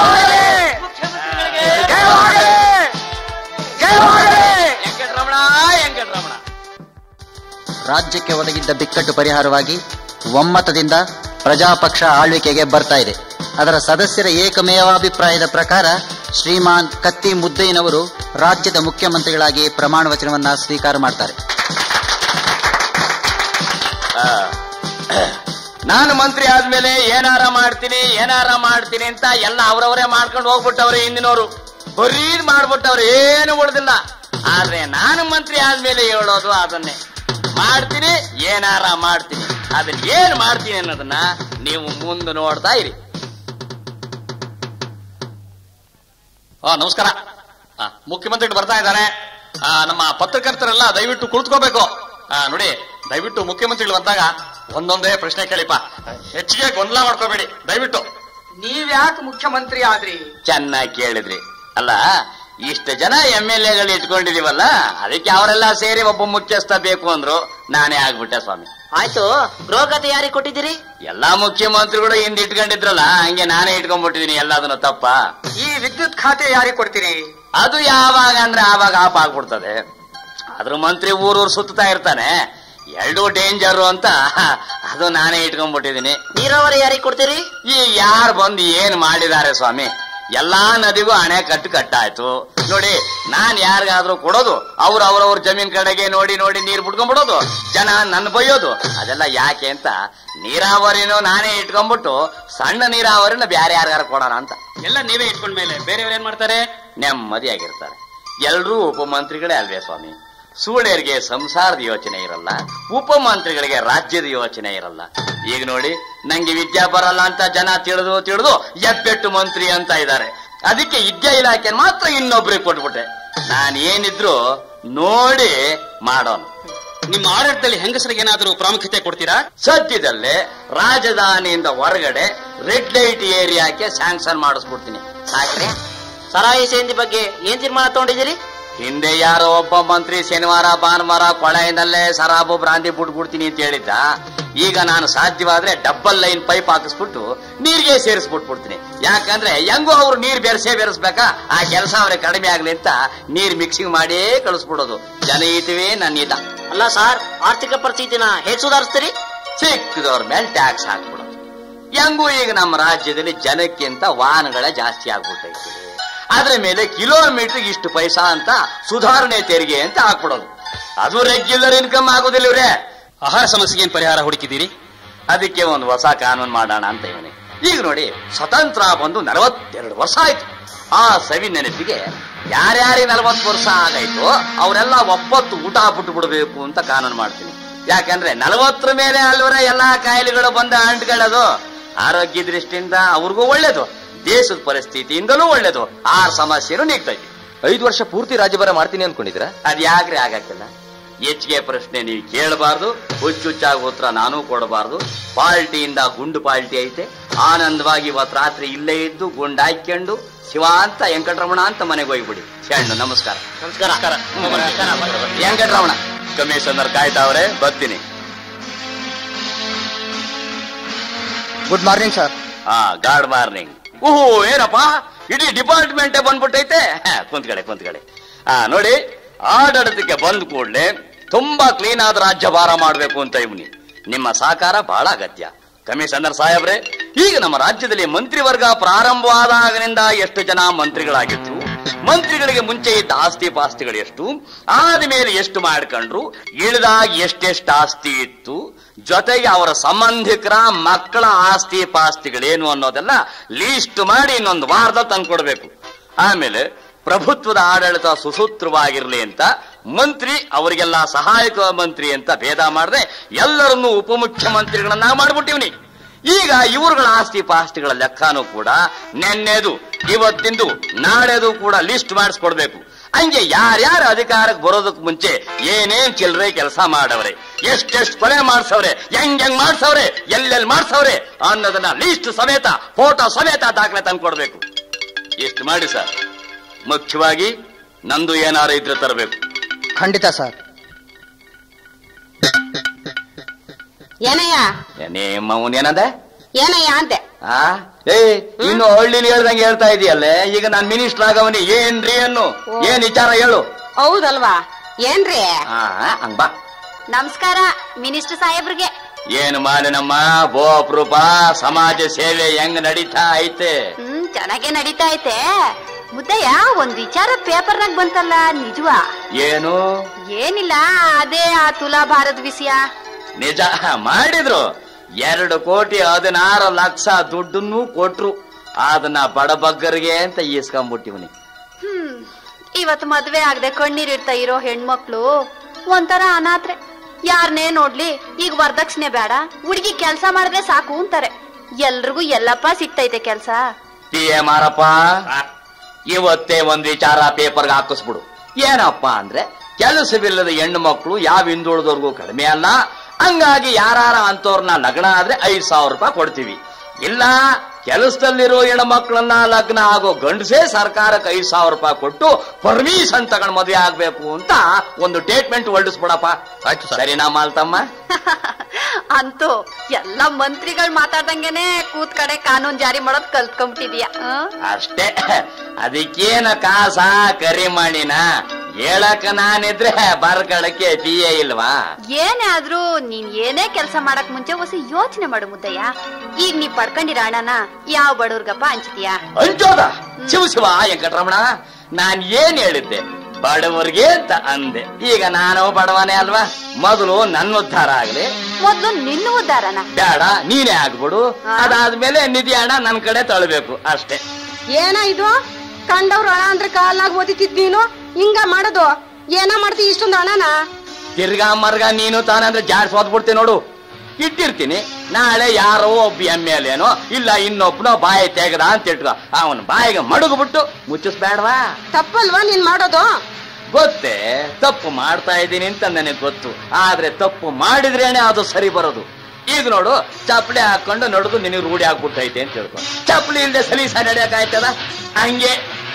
ವೆಂಕಟರಮಣ ವೆಂಕಟರಮಣ ರಾಜ್ಯಕ್ಕೆ ಒದಗಿದ್ದ ಬಿಕ್ಕಟ್ಟು ಪರಿಹಾರವಾಗಿ ಒಮ್ಮತದಿಂದ ಪ್ರಜಾಪಕ್ಷ ಆಳ್ವಿಕೆಗೆ ಬರ್ತಾ ಇದೆ ಅದರ ಸದಸ್ಯರ ಏಕಮೇವಾಭಿಪ್ರಾಯದ ಪ್ರಕಾರ ಶ್ರೀಮಾನ್ ಕತ್ತಿ ಮುದ್ದಯ್ಯನವರು ರಾಜ್ಯದ ಮುಖ್ಯಮಂತ್ರಿಗಳಾಗಿ ಪ್ರಮಾಣ ವಚನವನ್ನ ಸ್ವೀಕಾರ ಮಾಡ್ತಾರೆ ಆ, ನಾನು ಮಂತ್ರಿ ಆದ್ಮೇಲೆ ಏನಾರ ಮಾಡ್ತೀನಿ ಏನಾರ ಮಾಡ್ತೀನಿ ಅಂತ ಎಲ್ಲ ಅವ್ರವರೇ ಮಾಡ್ಕೊಂಡು ಹೋಗ್ಬಿಟ್ಟವ್ರೆ ಹಿಂದಿನವರು ಬರೀದ್ ಮಾಡ್ಬಿಟ್ಟವ್ರೆ ಏನು ಉಳ್ದಿಲ್ಲ ಆದ್ರೆ ನಾನು ಮಂತ್ರಿ ಆದ್ಮೇಲೆ ಹೇಳೋದು ಅದನ್ನೇ ಮಾಡ್ತೀನಿ ಏನಾರ ಮಾಡ್ತೀನಿ ಅದನ್ನ ಏನ್ ಮಾಡ್ತೀನಿ ಅನ್ನೋದನ್ನ ನೀವು ಮುಂದೆ ನೋಡ್ತಾ ಇರಿ ಆ ನಮಸ್ಕಾರ ಆ, ಮುಖ್ಯಮಂತ್ರಿಗಳು ಬರ್ತಾ ಇದ್ದಾರೆ ಆ, ನಮ್ಮ ಪತ್ರಕರ್ತರೆಲ್ಲ ದಯವಿಟ್ಟು ಕುಳಿತುಕೋಬೇಕು ಆ, ನೋಡಿ ದಯವಿಟ್ಟು ಮುಖ್ಯಮಂತ್ರಿಗಳು ಬಂದಾಗ ಒಂದೊಂದೇ ಪ್ರಶ್ನೆ ಕೇಳಿಪ್ಪ ಹೆಚ್ಚಿಗೆ ಗೊಂದಲ ಮಾಡ್ಕೋಬೇಡಿ ದಯವಿಟ್ಟು ನೀವ್ಯಾಕೆ ಮುಖ್ಯಮಂತ್ರಿ ಆದ್ರಿ ಚೆನ್ನಾಗಿ ಕೇಳಿದ್ರಿ ಅಲ್ಲ ಇಷ್ಟು ಜನ ಎಂ ಎಲ್ ಎಗಳು ಇಟ್ಕೊಂಡಿದೀವಲ್ಲ ಅದಕ್ಕೆ ಅವರೆಲ್ಲ ಸೇರಿ ಒಬ್ಬ ಮುಖ್ಯಸ್ಥ ಬೇಕು ಅಂದ್ರು ನಾನೇ ಆಗ್ಬಿಟ್ಟೆ ಸ್ವಾಮಿ ಆಯ್ತು ಗೃಹಗತಿ ಯಾರಿಗೆ ಕೊಟ್ಟಿದ್ದೀರಿ ಎಲ್ಲಾ ಮುಖ್ಯಮಂತ್ರಿಗಳು ಹಿಂದ್ ಇಟ್ಕೊಂಡಿದ್ರಲ್ಲ ಹಂಗೆ ನಾನೇ ಇಟ್ಕೊಂಡ್ಬಿಟ್ಟಿದೀನಿ ಎಲ್ಲದನ್ನು ತಪ್ಪ ಈ ವಿದ್ಯುತ್ ಖಾತೆ ಯಾರಿಗೆ ಕೊಡ್ತೀರಿ ಅದು ಯಾವಾಗ ಅಂದ್ರೆ ಆವಾಗ ಆಪ್ ಆಗ್ಬಿಡ್ತದೆ ಅದ್ರ ಮಂತ್ರಿ ಊರೂರು ಸುತ್ತಾ ಇರ್ತಾನೆ ಎರಡು ಡೇಂಜರು ಅಂತ ಅದು ನಾನೇ ಇಟ್ಕೊಂಡ್ಬಿಟ್ಟಿದೀನಿ ನೀರಾವರಿ ಯಾರಿಗೆ ಕೊಡ್ತೀರಿ ಈ ಯಾರು ಬಂದು ಏನ್ ಮಾಡಿದ್ದಾರೆ ಸ್ವಾಮಿ ಎಲ್ಲಾ ನದಿಗೂ ಅಣೆಕಟ್ಟು ಕಟ್ಟಾಯ್ತು ನೋಡಿ ನಾನ್ ಯಾರಿಗಾದ್ರೂ ಕೊಡೋದು ಅವ್ರು ಅವ್ರವ್ರ ಜಮೀನ್ ಕಡೆಗೆ ನೋಡಿ ನೋಡಿ ನೀರ್ ಬಿಟ್ಕೊಂಡ್ಬಿಡೋದು ಜನ ನನ್ನ ಬೈಯೋದು ಅದೆಲ್ಲ ಯಾಕೆ ಅಂತ ನೀರಾವರಿನೂ ನಾನೇ ಇಟ್ಕೊಂಡ್ಬಿಟ್ಟು ಸಣ್ಣ ನೀರಾವರಿನ ಬ್ಯಾರೆ ಯಾರಿಗಾರ ಕೊಡೋಣ ಅಂತ ಎಲ್ಲ ನೀವೇ ಇಟ್ಕೊಂಡ್ಮೇಲೆ ಬೇರೆಯವ್ರು ಏನ್ ಮಾಡ್ತಾರೆ ನೆಮ್ಮದಿಯಾಗಿರ್ತಾರೆ ಎಲ್ರೂ ಉಪಮಂತ್ರಿಗಳೇ ಅಲ್ವೇ ಸ್ವಾಮಿ ಸೂಳೆಯರಿಗೆ ಸಂಸಾರದ ಯೋಚನೆ ಇರಲ್ಲ ಉಪಮಂತ್ರಿಗಳಿಗೆ ರಾಜ್ಯದ ಯೋಚನೆ ಇರಲ್ಲ ಈಗ ನೋಡಿ ನಂಗೆ ವಿದ್ಯಾ ಬರಲ್ಲ ಅಂತ ಜನ ತಿಳಿದು ತಿಳಿದು ಎಬ್ಬೆಟ್ಟು ಮಂತ್ರಿ ಅಂತ ಇದ್ದಾರೆ ಅದಕ್ಕೆ ವಿದ್ಯಾ ಇಲಾಖೆ ಮಾತ್ರ ಇನ್ನೊಬ್ರಿಗೆ ಕೊಟ್ಬಿಟ್ಟೆ ನಾನು ಏನಿದ್ರು ನೋಡಿ ಮಾಡೋನು ನಿಮ್ಮ ಆಡಳಿತದಲ್ಲಿ ಹೆಂಗಸರಿಗೆ ಏನಾದರೂ ಪ್ರಾಮುಖ್ಯತೆ ಕೊಡ್ತೀರಾ ಸದ್ಯದಲ್ಲೇ ರಾಜಧಾನಿಯಿಂದ ಹೊರಗಡೆ ರೆಡ್ ಲೈಟ್ ಏರಿಯಾಕ್ಕೆ ಸ್ಯಾಂಕ್ಷನ್ ಮಾಡಿಸ್ಬಿಡ್ತೀನಿ ಸಾಕ್ರೆ ಸರಾಯಿ ಸೇಂದಿ ಬಗ್ಗೆ ಏನ್ ತೀರ್ಮಾನ ತಗೊಂಡಿದ್ದೀರಿ ಹಿಂದೆ ಯಾರೋ ಒಬ್ಬ ಮಂತ್ರಿ ಶನಿವಾರ ಭಾನುವಾರ ಕೊಳೆಯಿಂದಲ್ಲೇ ಸರಾಬು ಬ್ರಾಂದಿ ಬಿಟ್ಬಿಡ್ತೀನಿ ಅಂತ ಹೇಳಿದ್ದ ಈಗ ನಾನು ಸಾಧ್ಯವಾದ್ರೆ ಡಬ್ಬಲ್ ಲೈನ್ ಪೈಪ್ ಹಾಕಿಸ್ಬಿಟ್ಟು ನೀರಿಗೆ ಸೇರಿಸ್ಬಿಟ್ಬಿಡ್ತೀನಿ ಯಾಕಂದ್ರೆ ಹೆಂಗೋ ಅವ್ರು ನೀರ್ ಬೆರೆಸೇ ಬೆರೆಸ್ಬೇಕಾ ಆ ಕೆಲಸ ಅವ್ರಿಗೆ ಕಡಿಮೆ ಆಗ್ಲಿ ಅಂತ ನೀರ್ ಮಿಕ್ಸಿಂಗ್ ಮಾಡೇ ಕಳಿಸ್ಬಿಡೋದು ಜನ ಈತವೇ ನನ್ನ ಈತ ಅಲ್ಲ ಸಾರ್ ಆರ್ಥಿಕ ಪರಿಸ್ಥಿತಿನ ಹೇಗ್ ಸುಧಾರಿಸ್ತೀರಿ ಸಿಕ್ಕಿದವ್ರ ಮೇಲೆ ಟ್ಯಾಕ್ಸ್ ಹಾಕ್ಬಿಡೋದು ಹೆಂಗೂ ಈಗ ನಮ್ಮ ರಾಜ್ಯದಲ್ಲಿ ಜನಕ್ಕಿಂತ ವಾಹನಗಳೇ ಜಾಸ್ತಿ ಆಗ್ಬಿಟ್ಟೈತೆ ಅದ್ರ ಮೇಲೆ ಕಿಲೋಮೀಟರ್ ಇಷ್ಟು ಪೈಸಾ ಅಂತ ಸುಧಾರಣೆ ತೆರಿಗೆ ಅಂತ ಹಾಕ್ಬಿಡೋದು ಅದು ರೆಗ್ಯುಲರ್ ಇನ್ಕಮ್ ಆಗೋದಿಲ್ಲ ಇವ್ರೆ ಆಹಾರ ಸಮಸ್ಯೆಗೆ ಏನ್ ಪರಿಹಾರ ಹುಡುಕಿದ್ದೀರಿ ಅದಕ್ಕೆ ಒಂದು ಹೊಸ ಕಾನೂನು ಮಾಡೋಣ ಅಂತ ಇವನಿ ಈಗ ನೋಡಿ ಸ್ವತಂತ್ರ ಬಂದು ನಲವತ್ತೆರಡು ವರ್ಷ ಆಯ್ತು ಆ ಸವಿ ನೆನಪಿಗೆ ಯಾರ್ಯಾರಿಗೆ ನಲವತ್ತು ವರ್ಷ ಆಗೈತೋ ಅವರೆಲ್ಲ ಒಪ್ಪತ್ತು ಊಟ ಬಿಟ್ಟು ಬಿಡಬೇಕು ಅಂತ ಕಾನೂನು ಮಾಡ್ತೀನಿ ಯಾಕಂದ್ರೆ ನಲವತ್ತರ ಮೇಲೆ ಅಲ್ವರ ಎಲ್ಲಾ ಕಾಯಿಲೆಗಳು ಬಂದ ಅಂಟ್ಕೊಳ್ಳೋದು ಆರೋಗ್ಯ ದೃಷ್ಟಿಯಿಂದ ಅವ್ರಿಗೂ ಒಳ್ಳೇದು ದೇಶದ ಪರಿಸ್ಥಿತಿಯಿಂದಲೂ ಒಳ್ಳೇದು ಆ ಸಮಸ್ಯೆನೂ ನೀಗ್ತೈತಿ ಐದು ವರ್ಷ ಪೂರ್ತಿ ರಾಜ್ಯಭಾರ ಮಾಡ್ತೀನಿ ಅನ್ಕೊಂಡಿದ್ರ ಅದ್ ಯಾಕ್ರಿ ಆಗಕ್ಕಿಲ್ಲ ಹೆಚ್ಚಿಗೆ ಪ್ರಶ್ನೆ ನೀವು ಕೇಳಬಾರ್ದು ಹುಚ್ಚುಚ್ಚಾಗಿ ಉತ್ತರ ನಾನು ಕೊಡಬಾರ್ದು ಪಾಲ್ಟಿಯಿಂದ ಗುಂಡು ಪಾಲ್ಟಿ ಐತೆ ಆನಂದವಾಗಿ ಇವತ್ತು ರಾತ್ರಿ ಇಲ್ಲೇ ಇದ್ದು ಗುಂಡು ಹಾಕ್ಕೊಂಡು ಶಿವ ಅಂತ ವೆಂಕಟರಮಣ ಅಂತ ಮನೆಗೆ ಹೋಗ್ಬಿಡಿ ಶರಣು ನಮಸ್ಕಾರ ನಮಸ್ಕಾರ ವೆಂಕಟರಮಣ ಕಮಿಷನರ್ ಕಾಯ್ತಾವ್ರೆ ಬರ್ತೀನಿ ಗುಡ್ ಮಾರ್ನಿಂಗ್ ಸರ್ ಹಾ ಗಾಡ್ ಮಾರ್ನಿಂಗ್ ಓಹೋ ಏನಪ್ಪ ಇಡೀ ಡಿಪಾರ್ಟ್ಮೆಂಟೇ ಬಂದ್ಬಿಟ್ಟೈತೆ ಹ, ಕುಂತ್ಕಡೆ ಕುಂತ್ಕಡೆ ಹಾ ನೋಡಿ ಆಡಳಿತಕ್ಕೆ ಬಂದ ಕೂಡಲೇ ತುಂಬಾ ಕ್ಲೀನ್ ಆದ ರಾಜ್ಯಭಾರ ಮಾಡಬೇಕು ಅಂತ ಇವನಿ ನಿಮ್ಮ ಸಹಕಾರ ಬಹಳ ಅಗತ್ಯ ಕಮಿಷನರ್ ಸಾಹೇಬ್ರೆ ಈಗ ನಮ್ಮ ರಾಜ್ಯದಲ್ಲಿ ಮಂತ್ರಿವರ್ಗ ಪ್ರಾರಂಭವಾದಾಗನಿಂದ ಎಷ್ಟು ಜನ ಮಂತ್ರಿಗಳಾಗಿದ್ರು ಮಂತ್ರಿಗಳಿಗೆ ಮುಂಚೆ ಇದ್ದ ಆಸ್ತಿ ಪಾಸ್ತಿಗಳು ಎಷ್ಟು ಆದ್ಮೇಲೆ ಎಷ್ಟು ಮಾಡ್ಕೊಂಡ್ರು ಇಳಿದಾಗ ಎಷ್ಟೆಷ್ಟು ಆಸ್ತಿ ಇತ್ತು ಜೊತೆಗೆ ಅವರ ಸಂಬಂಧಿಕರ ಮಕ್ಕಳ ಆಸ್ತಿ ಪಾಸ್ತಿಗಳೇನು ಅನ್ನೋದೆಲ್ಲ ಲೀಸ್ಟ್ ಮಾಡಿ ಇನ್ನೊಂದು ವಾರದಲ್ಲಿ ತಂದ್ಕೊಡ್ಬೇಕು ಆಮೇಲೆ ಪ್ರಭುತ್ವದ ಆಡಳಿತ ಸುಸೂತ್ರವಾಗಿರ್ಲಿ ಅಂತ ಮಂತ್ರಿ ಅವರಿಗೆಲ್ಲ ಸಹಾಯಕ ಮಂತ್ರಿ ಅಂತ ಭೇದ ಮಾಡದೆ ಎಲ್ಲರನ್ನೂ ಉಪಮುಖ್ಯಮಂತ್ರಿಗಳನ್ನ ಮಾಡ್ಬಿಟ್ಟಿವ್ನಿ ಈಗ ಇವ್ರುಗಳ ಆಸ್ತಿ ಪಾಸ್ತಿಗಳ ಲೆಕ್ಕನೂ ಕೂಡ ನೆನ್ನೆದು ಇವತ್ತಿಂದು ನಾಳೆದು ಕೂಡ ಲಿಸ್ಟ್ ಮಾಡಿಸ್ಕೊಡ್ಬೇಕು ಹಂಗೆ ಯಾರ್ಯಾರ ಅಧಿಕಾರಕ್ಕೆ ಬರೋದಕ್ಕೆ ಮುಂಚೆ ಏನೇನ್ ಚಿಲ್ಲರೆ ಕೆಲಸ ಮಾಡವ್ರೆ ಎಷ್ಟೆಷ್ಟು ಕೊಲೆ ಮಾಡ್ಸವ್ರೆ ಹೆಂಗ್ ಹೆಂಗ್ ಮಾಡ್ಸವ್ರೆ ಎಲ್ಲೆಲ್ಲಿ ಮಾಡ್ಸವ್ರೆ ಅನ್ನೋದನ್ನ ಲಿಸ್ಟ್ ಸಮೇತ ಫೋಟೋ ಸಮೇತ ದಾಖಲೆ ತಂದ್ಕೊಡ್ಬೇಕು ಎಷ್ಟು ಮಾಡಿ ಸರ್ ಮುಖ್ಯವಾಗಿ ನಂದು ಏನಾರು ಇದ್ರೆ ತರಬೇಕು ಖಂಡಿತ ಸರ್ ಏನಯ್ಯ ನಿಮ್ಮ ಏನದ ಏನಯ್ಯ ಅಂತೆ ಆ ಏ ಇನ್ನು ಹಳ್ಳಿಲಿ ಹೇಳ್ದಂಗೆ ಹೇಳ್ತಾ ಇದೆಯಲ್ಲೇ ಈಗ ನಾನ್ ಮಿನಿಸ್ಟರ್ ಆಗವನಿ ಏನ್ರಿ ಅನ್ನು ಏನ್ ವಿಚಾರ ಹೇಳು ಹೌದಲ್ವಾ ಏನ್ರಿ ಆ ಹಂಗ್ ಬಾ ನಮಸ್ಕಾರ ಮಿನಿಸ್ಟರ್ ಸಾಹೇಬ್ರಿಗೆ ಏನು ಮಾಲಿನಮ್ಮ ಬೋ ಅಪರೂಪ ಸಮಾಜ ಸೇವೆ ಹೆಂಗ್ ನಡೀತಾ ಐತೆ ಹ್ಮ್ ಚೆನ್ನಾಗೆ ನಡೀತಾ ಐತೆ ಮುದ್ದಯ್ಯ ಒಂದ್ ವಿಚಾರ ಪೇಪರ್ನಾಗ ಬಂತಲ್ಲ ನಿಜವಾ ಏನು ಏನಿಲ್ಲ ಅದೇ ಆ ತುಲಾ ಭಾರತ್ ವಿಷಯ ನಿಜ ಮಾಡಿದ್ರು ಎರಡು ಕೋಟಿ ಹದಿನಾರು ಲಕ್ಷ ದುಡ್ಡನ್ನು ಕೊಟ್ರು ಅದನ್ನ ಬಡಬಗ್ಗರಿಗೆ ಅಂತ ಈಸ್ಕೊಂಡ್ಬಿಟ್ಟಿವ್ನಿ ಹ್ಮ್ ಇವತ್ತು ಮದ್ವೆ ಆಗದೆ ಕಣ್ಣೀರಿಡ್ತಾ ಇರೋ ಹೆಣ್ಮಕ್ಳು ಒಂಥರ ಅನಾಥ್ರೆ ಯಾರನ್ನೇ ನೋಡ್ಲಿ ಈಗ ವರದಕ್ಷಿಣೆ ಬೇಡ ಹುಡುಗಿ ಕೆಲ್ಸ ಮಾಡಿದ್ರೆ ಸಾಕು ಅಂತಾರೆ ಎಲ್ರಿಗೂ ಎಲ್ಲಪ್ಪ ಸಿಗ್ತೈತೆ ಕೆಲ್ಸ ಪಿ ಎ ಮಾರಪ್ಪ ಇವತ್ತೇ ಒಂದ್ ವಿಚಾರ ಪೇಪರ್ಗೆ ಹಾಕಿಸ್ಬಿಡು ಏನಪ್ಪ ಅಂದ್ರೆ ಕೆಲಸವಿಲ್ಲದ ಹೆಣ್ಣು ಮಕ್ಕಳು ಯಾವ ಹಿಂದುಳಿದವ್ರಿಗೂ ಕಡಿಮೆ ಅಲ್ಲ ಹಂಗಾಗಿ ಯಾರಾರ ಅಂತವ್ರನ್ನ ಲಗ್ನ ಆದ್ರೆ ಐದ್ ಸಾವಿರ ರೂಪಾಯಿ ಕೊಡ್ತೀವಿ ಇಲ್ಲ ಕೆಲಸದಲ್ಲಿರೋ ಹೆಣ್ಣು ಮಕ್ಕಳನ್ನ ಲಗ್ನ ಆಗೋ ಗಂಡಸೇ ಸರ್ಕಾರಕ್ಕೆ ಐದ್ ಸಾವಿರ ರೂಪಾಯಿ ಕೊಟ್ಟು ಪರ್ಮಿಷನ್ ತಗೊಂಡ್ ಮದುವೆ ಆಗ್ಬೇಕು ಅಂತ ಒಂದು ಸ್ಟೇಟ್ಮೆಂಟ್ ಹೊರಡಿಸ್ಬಿಡಪ್ಪ ಆಯ್ತು ಸರ್ ಸರಿನಾ ಮಾಲ್ತಮ್ಮ ಅಂತೂ ಎಲ್ಲ ಮಂತ್ರಿಗಳು ಮಾತಾಡ್ದಂಗೆನೆ ಕೂತ್ ಕಡೆ ಕಾನೂನ್ ಜಾರಿ ಮಾಡೋದ್ ಕಲ್ತ್ಕೊಂಬಿಟ್ಟಿದ್ಯಾ ಅಷ್ಟೇ ಅದಕ್ಕೇನ ಕಾಸ ಕರಿಮಣಿನ ಹೇಳಕ ನಾನಿದ್ರೆ ಬರ್ಕಳಕ್ಕೆ ಪಿ ಎ ಇಲ್ವಾ ಏನೇ ಆದ್ರೂ ನೀನ್ ಏನೇ ಕೆಲಸ ಮಾಡಕ್ ಮುಂಚೆ ಹೊಸ ಯೋಚನೆ ಮಾಡು ಮುದ್ದಯ್ಯ ಈಗ ನೀ ಪಡ್ಕೊಂಡಿರ ಹಣನ ಯಾವ ಬಡವ್ರಿಗಪ್ಪ ಹಂಚ್ತೀಯಾ ಅಂಜೋದ ಶಿವ ಶಿವ ವೆಂಕಟರಮಣ ನಾನ್ ಏನ್ ಹೇಳಿದ್ದೆ ಬಡವರಿಗೆ ಅಂತ ಅಂದೆ ಈಗ ನಾನು ಬಡವನೇ ಅಲ್ವಾ ಮೊದಲು ನನ್ನ ಉದ್ಧಾರ ಆಗ್ಲಿ ಮೊದ್ಲು ನಿನ್ನ ಉದ್ದಾರನ ಬೇಡ ನೀನೇ ಆಗ್ಬಿಡು ಅದಾದ್ಮೇಲೆ ನಿಧಿ ಹಣ ನನ್ ಕಡೆ ತಳ್ಬೇಕು ಅಷ್ಟೇ ಏನ ಇದು ಕಂಡವ್ರು ಹಣ ಅಂದ್ರೆ ಕಾಲ್ನಾಗ ಓದಿತಿದ್ ನೀನು ಹಿಂಗ ಮಾಡೋದು ಏನ ಮಾಡ್ತಿ ಇಷ್ಟೊಂದು ಹಣನ ತಿರ್ಗಾ ಮರ್ಗ ನೀನು ತಾನಂದ್ರೆ ಜಾಡ್ಸ್ ಓದ್ಬಿಡ್ತೀನಿ ನೋಡು ಇಟ್ಟಿರ್ತೀನಿ ನಾಳೆ ಯಾರೋ ಒಬ್ಬ ಎಮ್ ಎಲ್ ಏನೋ ಇಲ್ಲ ಇನ್ನೊಬ್ನೋ ಬಾಯಿ ತೆಗದ ಅಂತ ಇಟ್ಕೋ ಅವನ ಬಾಯಿಗೆ ಮಡುಗ್ಬಿಟ್ಟು ಮುಚ್ಚಿಸ್ಬೇಡವಾ ತಪ್ಪಲ್ವಾ ನೀನ್ ಮಾಡೋದು ಗೊತ್ತೇ ತಪ್ಪು ಮಾಡ್ತಾ ಇದ್ದೀನಿ ಅಂತ ನನಗೆ ಗೊತ್ತು ಆದ್ರೆ ತಪ್ಪು ಮಾಡಿದ್ರೇನೆ ಅದು ಸರಿ ಬರೋದು ಈಗ ನೋಡು ಚಪ್ಪಲಿ ಹಾಕೊಂಡು ನಡೆದು ನಿನಗೆ ರೂಢಿ ಆಗ್ಬಿಟ್ಟೈತೆ ಅಂತ ತಿಳ್ಕೊ ಚಪ್ಪಲಿ ಇಲ್ದೆ ಸಲೀಸ ನಡೆಯಕ್ಕಾಯ್ತದ ಹಂಗೆ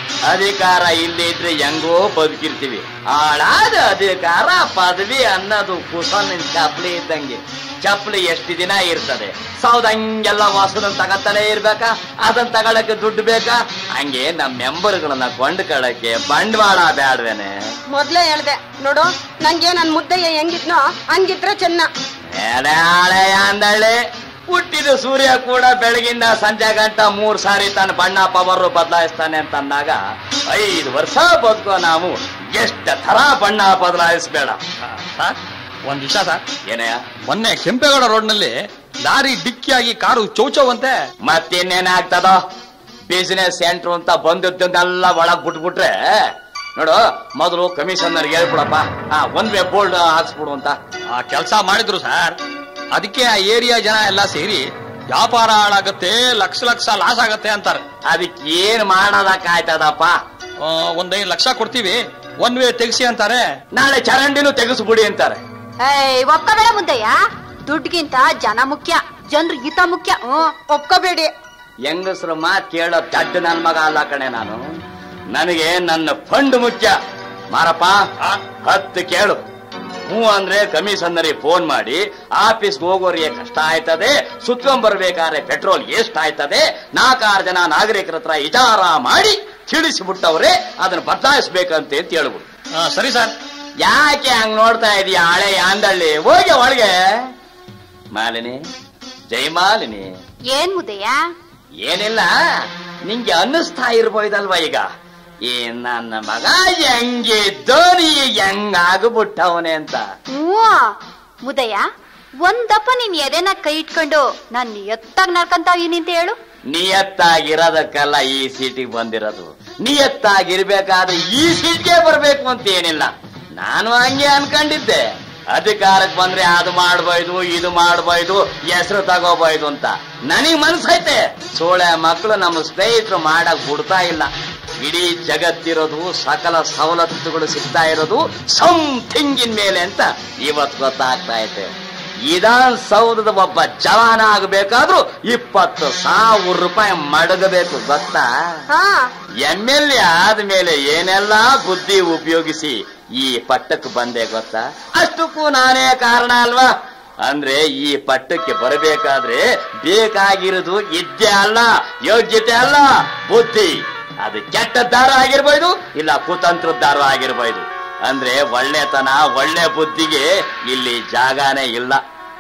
ಅಧಿಕಾರ ಇಲ್ಲದೆ ಇದ್ರೆ ಹೆಂಗೋ ಬದುಕಿರ್ತೀವಿ ಹಾಳಾದ ಅಧಿಕಾರ ಪದವಿ ಅನ್ನೋದು ಕುಸನ್ ಚಪ್ಪಲಿ ಇದ್ದಂಗೆ ಚಪ್ಪಲಿ ಎಷ್ಟು ದಿನ ಇರ್ತದೆ ಸೌದ ಹಂಗೆಲ್ಲ ಹೊಸದನ್ನ ತಗತ್ತಾನೆ ಇರ್ಬೇಕಾ ಅದನ್ನ ತಗೊಳಕ್ಕೆ ದುಡ್ಡು ಬೇಕಾ ಹಂಗೆ ನಮ್ಮ ಮೆಂಬರ್ಗಳನ್ನ ಕೊಂಡ್ಕೊಳ್ಳಕ್ಕೆ ಬಂಡವಾಳ ಬ್ಯಾಡ್ವೇನೆ ಮೊದ್ಲೇ ಹೇಳ್ದೆ ನೋಡು ನಂಗೆ ನನ್ ಮುದ್ದಯ್ಯ ಹೆಂಗಿದ್ನೋ ಹಂಗಿದ್ರೆ ಚೆನ್ನ ಎಲೆ ಹಳೆ ಅಂದಳೆ ಹುಟ್ಟಿದ ಸೂರ್ಯ ಕೂಡ ಬೆಳಗಿಂದ ಸಂಜೆ ಗಂಟ ಮೂರ್ ಸಾರಿ ತನ್ನ ಬಣ್ಣ ಪವರು ಬದಲಾಯಿಸ್ತಾನೆ ಅಂತ ಅಂದಾಗ ಐದು ವರ್ಷ ಬದುಕೋ ನಾವು ಎಷ್ಟ ತರ ಬಣ್ಣ ಬದಲಾಯಿಸ್ಬೇಡ ಸರ್ ಒಂದ್ ವಿಷಯ ಸರ್ ಏನಯ್ಯ ಮೊನ್ನೆ ಕೆಂಪೇಗೌಡ ರೋಡ್ನಲ್ಲಿ ಲಾರಿ ಡಿಕ್ಕಿಯಾಗಿ ಕಾರು ಚೌಚೌವಂತೆ ಮತ್ತಿನ್ನೇನಾಗ್ತದ ಬಿಸಿನೆಸ್ ಸೆಂಟ್ರ್ ಅಂತ ಬಂದಿದ್ದನ್ನೆಲ್ಲ ಒಳಗ್ ಬಿಟ್ಬಿಟ್ರೆ ನೋಡು ಮೊದಲು ಕಮಿಷನರ್ಗೆ ಹೇಳ್ಬಿಡಪ್ಪ ಆ ಒಂದ್ ವೇ ಬೋಲ್ಡ್ ಹಾಕ್ಸ್ಬಿಡು ಅಂತ ಆ ಕೆಲಸ ಮಾಡಿದ್ರು ಸರ್ ಅದಕ್ಕೆ ಆ ಏರಿಯಾ ಜನ ಎಲ್ಲ ಸೇರಿ ವ್ಯಾಪಾರ ಹಾಳಾಗತ್ತೆ ಲಕ್ಷ ಲಕ್ಷ ಲಾಸ್ ಆಗತ್ತೆ ಅಂತಾರೆ ಅದಕ್ಕೆ ಏನ್ ಮಾಡೋದಕ್ಕಾಯ್ತದಪ್ಪ ಆ, ಒಂದೈದು ಲಕ್ಷ ಕೊಡ್ತೀವಿ ಒನ್ ವೇ ತೆಗಿಸಿ ಅಂತಾರೆ ನಾಳೆ ಚರಂಡಿನೂ ತೆಗೆಸ್ಬಿಡಿ ಅಂತಾರೆ ಏಯ್ ಒಪ್ಕೋಬೇಡ ಮುದ್ದಯ್ಯ ದುಡ್ಗಿಂತ ಜನ ಮುಖ್ಯ ಜನರು ಹಿತ ಮುಖ್ಯ ಹ್ಮ್ ಒಪ್ಕೋಬೇಡಿ ಹೆಂಗಸ್ರ ಮಾತ್ ಕೇಳೋ ದಡ್ಡ ನನ್ ಮಗ ಅಲ್ಲ ಕಣೆ ನಾನು ನನಗೆ ನನ್ನ ಫಂಡ್ ಮುಖ್ಯ ಮಾರಪ್ಪ ಹತ್ತು ಕೇಳು ಹ್ಞೂ ಅಂದ್ರೆ ಕಮಿಷನರಿಗೆ ಫೋನ್ ಮಾಡಿ ಆಫೀಸ್ಗೆ ಹೋಗೋರಿಗೆ ಕಷ್ಟ ಆಯ್ತದೆ ಸುತ್ಕೊಂಡ್ ಬರ್ಬೇಕಾದ್ರೆ ಪೆಟ್ರೋಲ್ ಎಷ್ಟ್ ಆಯ್ತದೆ ನಾಲ್ಕಾರು ಜನ ನಾಗರಿಕರ ಹತ್ರ ವಿಚಾರ ಮಾಡಿ ತಿಳಿಸಿಬಿಟ್ಟವ್ರೆ ಅದನ್ನ ಬದಲಾಯಿಸ್ಬೇಕಂತೆ ಅಂತ ಹೇಳ್ಬಿಡು ಆ, ಸರಿ ಸರ್ ಯಾಕೆ ಹಂಗ್ ನೋಡ್ತಾ ಇದೀಯ ಹಳೆ ಯಾಂದಳ್ಳಿ ಹೋಗಿ ಒಳಗೆ ಮಾಲಿನಿ ಜಯಮಾಲಿನಿ ಏನ್ ಮುದ್ದಯ್ಯ ಏನಿಲ್ಲ ನಿಂಗೆ ಅನ್ನಿಸ್ತಾ ಇರ್ಬೋದಲ್ವಾ ಈಗ ಈ ನನ್ನ ಮಗ ಹೆಂಗಿದ್ದೋ ನೀ ಹೆಂಗಾಗ್ಬಿಟ್ಟವನೆ ಅಂತ ಹ್ಞೂ ಮುದ್ದಯ್ಯ ಒಂದಪ್ಪ ನೀನ್ ಎದೆನ ಕೈ ಇಟ್ಕೊಂಡು ನಾನ್ ಎತ್ತಾಗ್ ನಡ್ಕಂತಾವಿನಿ ಅಂತ ಹೇಳು ನಿಯತ್ತಾಗಿರೋದಕ್ಕೆಲ್ಲ ಈ ಸೀಟಿಗೆ ಬಂದಿರೋದು ನಿಯತ್ತಾಗಿರ್ಬೇಕಾದ್ರೆ ಈ ಸೀಟ್ಗೆ ಬರ್ಬೇಕು ಅಂತ ಏನಿಲ್ಲ ನಾನು ಹಂಗೆ ಅನ್ಕೊಂಡಿದ್ದೆ ಅಧಿಕಾರಕ್ಕೆ ಬಂದ್ರೆ ಅದು ಮಾಡ್ಬೋದು ಇದು ಮಾಡ್ಬೋದು ಹೆಸರು ತಗೋಬೋದು ಅಂತ ನನಗ್ ಮನ್ಸೈತೆ ಸೋಳೆ ಮಕ್ಕಳು ನಮ್ಮ ಸ್ನೇಹಿತರು ಮಾಡಕ್ ಬಿಡ್ತಾ ಇಲ್ಲ ಇಡೀ ಜಗತ್ತಿರೋದು ಸಕಲ ಸವಲತ್ತುಗಳು ಸಿಗ್ತಾ ಇರೋದು ಸಮಥಿಂಗಿನ ಮೇಲೆ ಅಂತ ಇವತ್ತು ಗೊತ್ತಾಗ್ತಾ ಐತೆ ವಿಧಾನಸೌಧದ ಒಬ್ಬ ಜವಾನ ಆಗಬೇಕಾದ್ರೂ ಇಪ್ಪತ್ತು ಸಾವಿರ ರೂಪಾಯಿ ಮಡಗಬೇಕು ಗೊತ್ತಾ ಹಾ ಎಂ ಎಲ್ ಎ ಆದ್ಮೇಲೆ ಏನೆಲ್ಲಾ ಬುದ್ಧಿ ಉಪಯೋಗಿಸಿ ಈ ಪಟ್ಟಕ್ಕೆ ಬಂದೆ ಗೊತ್ತಾ ಅಷ್ಟಕ್ಕೂ ನಾನೇ ಕಾರಣ ಅಲ್ವಾ ಅಂದ್ರೆ ಈ ಪಟ್ಟಕ್ಕೆ ಬರಬೇಕಾದ್ರೆ ಬೇಕಾಗಿರೋದು ವಿದ್ಯೆ ಅಲ್ಲ ಯೋಗ್ಯತೆ ಅಲ್ಲ ಬುದ್ಧಿ ಅದು ಕೆಟ್ಟದ್ದಾರ ಆಗಿರ್ಬೋದು ಇಲ್ಲ ಕುತಂತ್ರದ್ದಾರ ಆಗಿರ್ಬೋದು ಅಂದ್ರೆ ಒಳ್ಳೆತನ ಒಳ್ಳೆ ಬುದ್ಧಿಗೆ ಇಲ್ಲಿ ಜಾಗಾನೇ ಇಲ್ಲ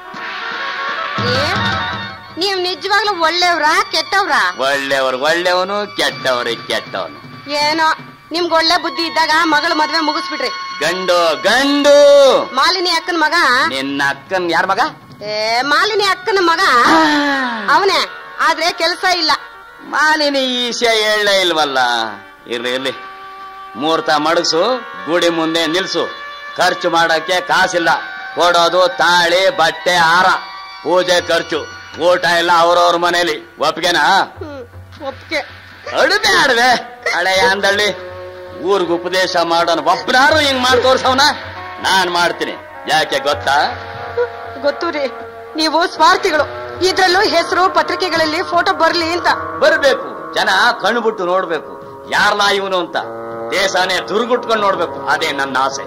ಏ, ನೀವ್ ನಿಜವಾಗ್ಲೂ ಒಳ್ಳೆಯವ್ರಾ ಕೆಟ್ಟವ್ರಾ ಒಳ್ಳೆಯವರು ಒಳ್ಳೆಯವನು ಕೆಟ್ಟವರಿಗೆ ಕೆಟ್ಟವನು ಏನೋ ನಿಮ್ಗ್ ಒಳ್ಳೆ ಬುದ್ಧಿ ಇದ್ದಾಗ ಮಗಳ ಮದ್ವೆ ಮುಗಿಸ್ಬಿಡ್ರಿ ಗಂಡು ಗಂಡು ಮಾಲ್ ಮಾಲಿನಿ ಅಕ್ಕನ ಮಗ ನಿನ್ನ ಅಕ್ಕನ್ ಯಾರ ಮಗ ಏ ಮಾಲಿನಿ ಅಕ್ಕನ ಮಗ ಅವನೇ ಆದ್ರೆ ಕೆಲಸ ಇಲ್ಲ ಮಾಲಿನಿ ಈಶ ಹೇಳಲೇ ಇಲ್ವಲ್ಲ ಇರ್ಲಿ ಇರ್ಲಿ ಮುಹೂರ್ತ ಮಡಗ್ಸು ಗುಡಿ ಮುಂದೆ ನಿಲ್ಸು ಖರ್ಚು ಮಾಡಕ್ಕೆ ಕಾಸಿಲ್ಲ ಕೊಡೋದು ತಾಳಿ ಬಟ್ಟೆ ಹಾರ ಪೂಜೆ ಖರ್ಚು ಊಟ ಎಲ್ಲ ಅವ್ರವ್ರ ಮನೇಲಿ ಒಪ್ಗೆನಾ ಹ್ಮ್ ಒಪ್ಗೆ ಅಡುಗೆ ಆಡ್ವೆ ಹಳೆ ಅಂದಳ್ಳಿ ಊರ್ಗ್ ಉಪದೇಶ ಮಾಡೋಣ ಒಬ್ಬನಾರು ಹಿಂಗ್ ಮಾಡಿ ತೋರ್ಸವ್ನ ನಾನ್ ಮಾಡ್ತೀನಿ ಯಾಕೆ ಗೊತ್ತಾ ಗೊತ್ತು ರೀ ನೀವು ಸ್ವಾರ್ಥಿಗಳು ಇದ್ರಲ್ಲೂ ಹೆಸರು ಪತ್ರಿಕೆಗಳಲ್ಲಿ ಫೋಟೋ ಬರ್ಲಿ ಅಂತ ಬರ್ಬೇಕು ಜನ ಕಣ್ಬಿಟ್ಟು ನೋಡ್ಬೇಕು ಯಾರಲ್ಲ ಇವನು ಅಂತ ದೇಶನೇ ದುರ್ಗುಟ್ಕೊಂಡು ನೋಡ್ಬೇಕು ಅದೇ ನನ್ನ ಆಸೆ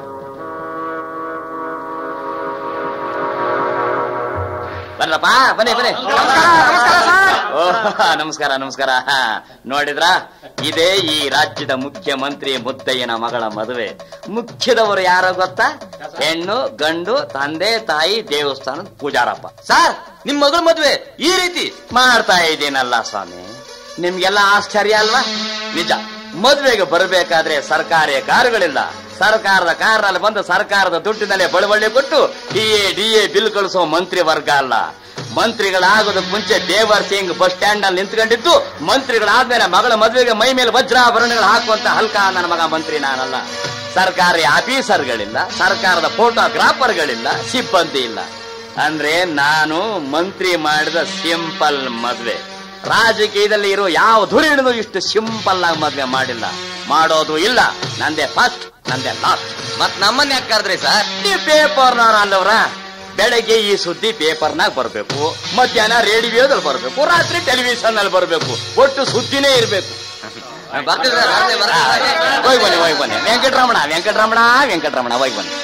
ಬರ್ರಪ್ಪ ಬನ್ನಿ ಬನ್ನಿ ಓ ನಮಸ್ಕಾರ ನಮಸ್ಕಾರ ಹಾ, ನೋಡಿದ್ರಾ ಇದೇ ಈ ರಾಜ್ಯದ ಮುಖ್ಯಮಂತ್ರಿ ಮುದ್ದಯ್ಯನ ಮಗಳ ಮದುವೆ ಮುಖ್ಯದವರು ಯಾರೋ ಗೊತ್ತಾ ಹೆಣ್ಣು ಗಂಡು ತಂದೆ ತಾಯಿ ದೇವಸ್ಥಾನದ ಪೂಜಾರಪ್ಪ ಸರ್ ನಿಮ್ ಮಗಳ ಮದ್ವೆ ಈ ರೀತಿ ಮಾಡ್ತಾ ಇದ್ದೀನಲ್ಲ ಸ್ವಾಮಿ ನಿಮ್ಗೆಲ್ಲ ಆಶ್ಚರ್ಯ ಅಲ್ವಾ ನಿಜ ಮದ್ವೆಗೆ ಬರಬೇಕಾದ್ರೆ ಸರ್ಕಾರಿ ಕಾರುಗಳಿಲ್ಲ ಸರ್ಕಾರದ ಕಾರ್ನಲ್ಲಿ ಬಂದು ಸರ್ಕಾರದ ದುಡ್ಡಿನಲ್ಲೇ ಬಳುವಳಿ ಕೊಟ್ಟು D A D A bill ಕಳಿಸೋ ಮಂತ್ರಿ ವರ್ಗ ಅಲ್ಲ ಮಂತ್ರಿಗಳಾಗೋದಕ್ಕೆ ಮುಂಚೆ ದೇವರ್ ಸಿಂಗ್ ಬಸ್ ಸ್ಟ್ಯಾಂಡ್ ಅಲ್ಲಿ ನಿಂತ್ಕೊಂಡಿದ್ದು ಮಂತ್ರಿಗಳಾದ್ಮೇಲೆ ಮಗಳ ಮದುವೆಗೆ ಮೈ ಮೇಲೆ ವಜ್ರಾಭರಣಗಳು ಹಾಕುವಂತ ಹಲ್ಕ ನನ್ನ ಮಗ ಮಂತ್ರಿ ನಾನಲ್ಲ ಸರ್ಕಾರಿ ಆಫೀಸರ್ಗಳಿಲ್ಲ ಸರ್ಕಾರದ ಫೋಟೋಗ್ರಾಫರ್ಗಳಿಲ್ಲ ಸಿಬ್ಬಂದಿ ಇಲ್ಲ ಅಂದ್ರೆ ನಾನು ಮಂತ್ರಿ ಮಾಡಿದ ಸಿಂಪಲ್ ಮದ್ವೆ ರಾಜಕೀಯದಲ್ಲಿ ಇರೋ ಯಾವ ಧುರೀಣನು ಇಷ್ಟು ಸಿಂಪಲ್ ಆಗಿ ಮದ್ವೆ ಮಾಡಿಲ್ಲ ಮಾಡೋದು ಇಲ್ಲ ನಂದೇ ಫಸ್ಟ್ ನಂದೇ ಲಾಸ್ಟ್ ಮತ್ ನಮ್ಮನ್ನ ಯಾಕೆ ಕರೆದ್ರಿ ಸರ್ ಈ ಪೇಪರ್ನವ್ರ ಅಲ್ಲವ್ರ ಬೆಳಗ್ಗೆ ಈ ಸುದ್ದಿ ಪೇಪರ್ನಾಗ ಬರ್ಬೇಕು ಮಧ್ಯಾಹ್ನ ರೇಡಿಯೋದಲ್ಲಿ ಬರ್ಬೇಕು ರಾತ್ರಿ ಟೆಲಿವಿಷನ್ ಅಲ್ಲಿ ಬರ್ಬೇಕು ಒಟ್ಟು ಸುದ್ದಿನೇ ಇರ್ಬೇಕು ಬರ್ತೀವಿ ಸರ್ ಬರ್ತೀವಿ, ಬರ್ತೀವಿ. ಹೋಗಿ ಬನ್ನಿ ಹೋಗಿ ಬನ್ನಿ ವೆಂಕಟರಮಣ ವೆಂಕಟರಮಣ ವೆಂಕಟರಮಣ ಹೋಗಿ ಬನ್ನಿ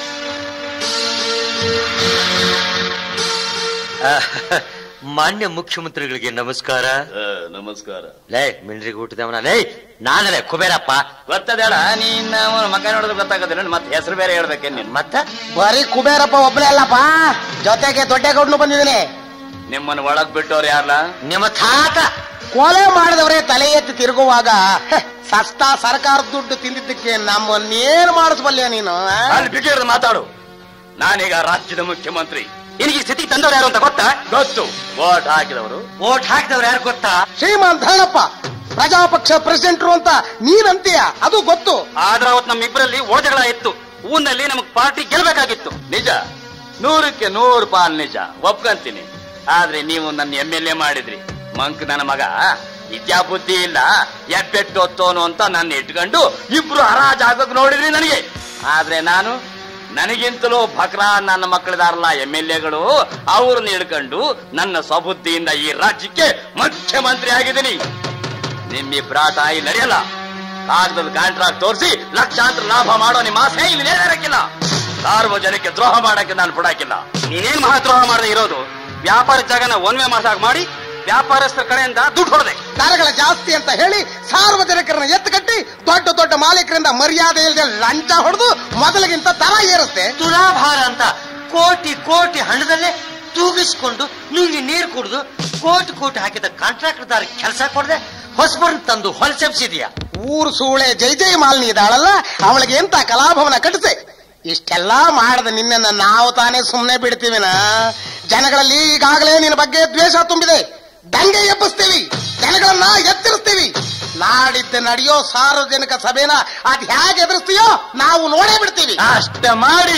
ಮಾನ್ಯ ಮುಖ್ಯಮಂತ್ರಿಗಳಿಗೆ ನಮಸ್ಕಾರ ನಮಸ್ಕಾರ ಲೇ ಮಿಂಡ್ರಿಗೆ ಹುಟ್ಟಿದವನ ಲೇ ನಾನರೇ ಕುಬೇರಪ್ಪ ಗೊತ್ತದೇಳ ನೀನ್ ಅವನ ಮಗ ನೋಡಿದ್ರೆ ಗೊತ್ತಾಗೋದಿಲ್ಲ ಮತ್ತೆ ಹೆಸರು ಬೇರೆ ಹೇಳ್ಬೇಕೇನ್ ನೀನ್ ಮತ್ತ ಬರೀ ಕುಬೇರಪ್ಪ ಒಬ್ಬನೇ ಅಲ್ಲಪ್ಪ ಜೊತೆಗೆ ದೊಡ್ಡಗೌಡನು ಬಂದಿದ್ದೀನಿ ನಿಮ್ಮನ್ನ ಒಳಗ್ ಬಿಟ್ಟವ್ರು ಯಾರಲ್ಲ ನಿಮ್ಮ ತಾತ ಕೊಲೆ ಮಾಡಿದವರೇ ತಲೆ ಎತ್ತಿ ತಿರುಗುವಾಗ ಹೆ, ಸಸ್ತಾ ಸರ್ಕಾರದ ದುಡ್ಡು ತಿಂದಿದ್ದಕ್ಕೆ ನಮ್ಮನ್ನೇನ್ ಮಾಡಿಸ್ಬಲ್ಯ ನೀನು ಆ? ಅಲ್ಲಿ ಬಿಗಿರ್ದು ಮಾತಾಡು ನಾನೀಗ ರಾಜ್ಯದ ಮುಖ್ಯಮಂತ್ರಿ ನಿನಗೆ ಈ ಸ್ಥಿತಿಗೆ ತಂದವ್ರು ಯಾರು ಅಂತ ಗೊತ್ತಾ ಗೊತ್ತು ಓಟ್ ಹಾಕಿದವರು ಓಟ್ ಹಾಕಿದವ್ರು ಯಾರು ಗೊತ್ತಾ ಶ್ರೀಮಂತ ಧರಣಪ್ಪ ಪ್ರಜಾಪಕ್ಷ ಪ್ರೆಸಿಡೆಂಟ್ರು ಅಂತ ನೀನಂತೀಯ ಅದು ಗೊತ್ತು ಆದ್ರ ಅವತ್ ನಮ್ಮಿಬ್ಬರಲ್ಲಿ ಓಜಗಳ ಇತ್ತು ಊರಿನಲ್ಲಿ ನಮಗ್ ಪಾರ್ಟಿ ಗೆಲ್ಬೇಕಾಗಿತ್ತು ನಿಜ ನೂರಕ್ಕೆ ನೂರು ಪಾಲ್ ನಿಜ ಒಪ್ಕಂತೀನಿ ಆದ್ರೆ ನೀವು ನನ್ನ ಎಂ ಎಲ್ ಎ ಮಾಡಿದ್ರಿ ಮಂಕ್ ನನ್ನ ಮಗ ವಿದ್ಯಾ ಬುದ್ಧಿ ಇಲ್ಲ ಎಬ್ಬೆಟ್ಟು ಹೊತ್ತೋನು ಅಂತ ನನ್ನ ಇಟ್ಕೊಂಡು ಇಬ್ರು ಹರಾಜಾಗೋಕ್ ನೋಡಿದ್ರಿ ನನಗೆ ಆದ್ರೆ ನಾನು ನನಗಿಂತಲೂ ಬಕ್ರಾ ನನ್ನ ಮಕ್ಕಳಿದಾರಲ್ಲ ಎಂ ಎಲ್ ಎಗಳು ಅವ್ರನ್ನ ಹಿಡ್ಕೊಂಡು ನನ್ನ ಸ್ವಬುದ್ಧಿಯಿಂದ ಈ ರಾಜ್ಯಕ್ಕೆ ಮುಖ್ಯಮಂತ್ರಿ ಆಗಿದ್ದೀನಿ ನಿಮ್ಮಿಬ್ರಾಟ ಇಲ್ಲಿ ನಡೆಯಲ್ಲ ಕಾಗದದ ಕಾಂಟ್ರಾಕ್ಟ್ ತೋರಿಸಿ ಲಕ್ಷಾಂತರ ಲಾಭ ಮಾಡೋ ನಿಮ್ಮ ಆಸೆ ಇಲ್ಲಿ ನೆರವೇರಕ್ಕಿಲ್ಲ ಸಾರ್ವಜನಿಕ ದ್ರೋಹ ಮಾಡಕ್ಕೆ ನಾನು ಬಿಡಾಕಿಲ್ಲ ನೀನೇನ್ ಮಹಾದ್ರೋಹ ಮಾಡದೆ ಇರೋದು ವ್ಯಾಪಾರ ಜಾಗನ ಒನ್ ವೇ ಮಾಡ್ದಾಗ ಮಾಡಿ ವ್ಯಾಪಾರಸ್ಥರ ಕಡೆಯಿಂದ ದುಡ್ಡು ಹೊಡೆದೆ ದರಗಳ ಜಾಸ್ತಿ ಅಂತ ಹೇಳಿ ಸಾರ್ವಜನಿಕರನ್ನ ಎತ್ತುಕಟ್ಟಿ ದೊಡ್ಡ ದೊಡ್ಡ ಮಾಲೀಕರಿಂದ ಮರ್ಯಾದೆ ಇಲ್ಲದೆ ಲಂಚ ಹೊಡೆದು ಮೊದಲಿಗಿಂತ ದರ ಏರುತ್ತೆ ತುಲಾಭಾರ ಅಂತ ಕೋಟಿ ಕೋಟಿ ಹಣದಲ್ಲೇ ತೂಗಿಸ್ಕೊಂಡು ನುಂಗಿ ನೀರು ಕುಡಿದು ಕೋಟಿ ಕೋಟಿ ಹಾಕಿದ ಕಾಂಟ್ರಾಕ್ಟರ್ದಾರ ಕೆಲಸ ಕೊಡದೆ ಹೊಸಬರ್ನ ತಂದು ಹೊಲಸೆಬ್ಸಿದ್ಯಾ ಊರು ಸೂಳೆ ಜೈ ಜೈ ಮಾಲಿನಿ ಇದ್ದಾಳಲ್ಲ ಅವಳಿಗೆ ಎಂತ ಕಲಾಭವನ ಕಟ್ಟಿಸೆ ಇಷ್ಟೆಲ್ಲಾ ಮಾಡದ ನಿನ್ನನ್ನ ನಾವು ತಾನೇ ಸುಮ್ಮನೆ ಬಿಡ್ತೀವಿನ ಜನಗಳಲ್ಲಿ ಈಗಾಗಲೇ ನಿನ್ನ ಬಗ್ಗೆ ದ್ವೇಷ ತುಂಬಿದೆ ದಂಗೆ ಎಬ್ಬಿಸ್ತೀವಿ ಜನಗಳನ್ನ ಎತ್ತರಿಸ್ತೀವಿ ನಾಡಿದ್ದ ನಡೆಯೋ ಸಾರ್ವಜನಿಕ ಸಭೆನ ಅದ್ ಹೇಗೆ ಎದುರಿಸ್ತೀಯೋ ನಾವು ನೋಡೇ ಬಿಡ್ತೀವಿ ಅಷ್ಟ ಮಾಡಿ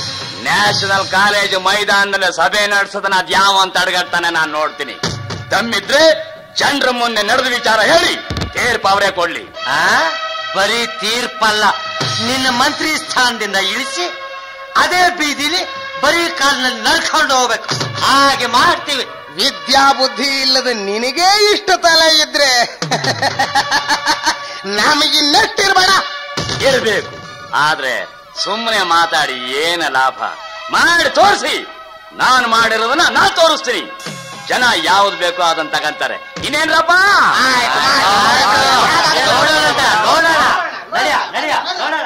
ನ್ಯಾಷನಲ್ ಕಾಲೇಜ್ ಮೈದಾನದಲ್ಲಿ ಸಭೆ ನಡೆಸೋದನ್ನ ಅದ್ ಯಾವ ಅಂತ ಅಡ್ಗಡ್ತಾನೆ ನಾನು ನೋಡ್ತೀನಿ ತಮ್ಮಿದ್ರೆ ಜನರ ಮುಂದೆ ನಡೆದ ವಿಚಾರ ಹೇಳಿ ತೀರ್ಪು ಅವರೇ ಕೊಡ್ಲಿ ಆ ಬರೀ ತೀರ್ಪಲ್ಲ ನಿನ್ನ ಮಂತ್ರಿ ಸ್ಥಾನದಿಂದ ಇಳಿಸಿ ಅದೇ ಬೀದಿಲಿ ಬರೀ ಕಾಲಿನಲ್ಲಿ ನಡ್ಕೊಂಡು ಹೋಗ್ಬೇಕು ಹಾಗೆ ಮಾಡ್ತೀವಿ ವಿದ್ಯಾ ಬುದ್ಧಿ ಇಲ್ಲದ ನಿನಗೇ ಇಷ್ಟು ತಲೆ ಇದ್ರೆ ನಮಗಿನ್ನಷ್ಟಿರ್ಬೇಡ ಇರ್ಬೇಕು ಆದ್ರೆ ಸುಮ್ಮನೆ ಮಾತಾಡಿ ಏನ ಲಾಭ ಮಾಡಿ ತೋರಿಸಿ ನಾನು ಮಾಡಿರೋದನ್ನ ನಾ ತೋರಿಸ್ತೀನಿ ಜನ ಯಾವ್ದು ಬೇಕೋ ಅದನ್ನ ತಗಂತಾರೆ ಇನ್ನೇನ್ರಪ್ಪ ನೋಡೋಣ ನೋಡೋಣ ನಡ್ಯ, ನಡ್ಯ, ನೋಡೋಣ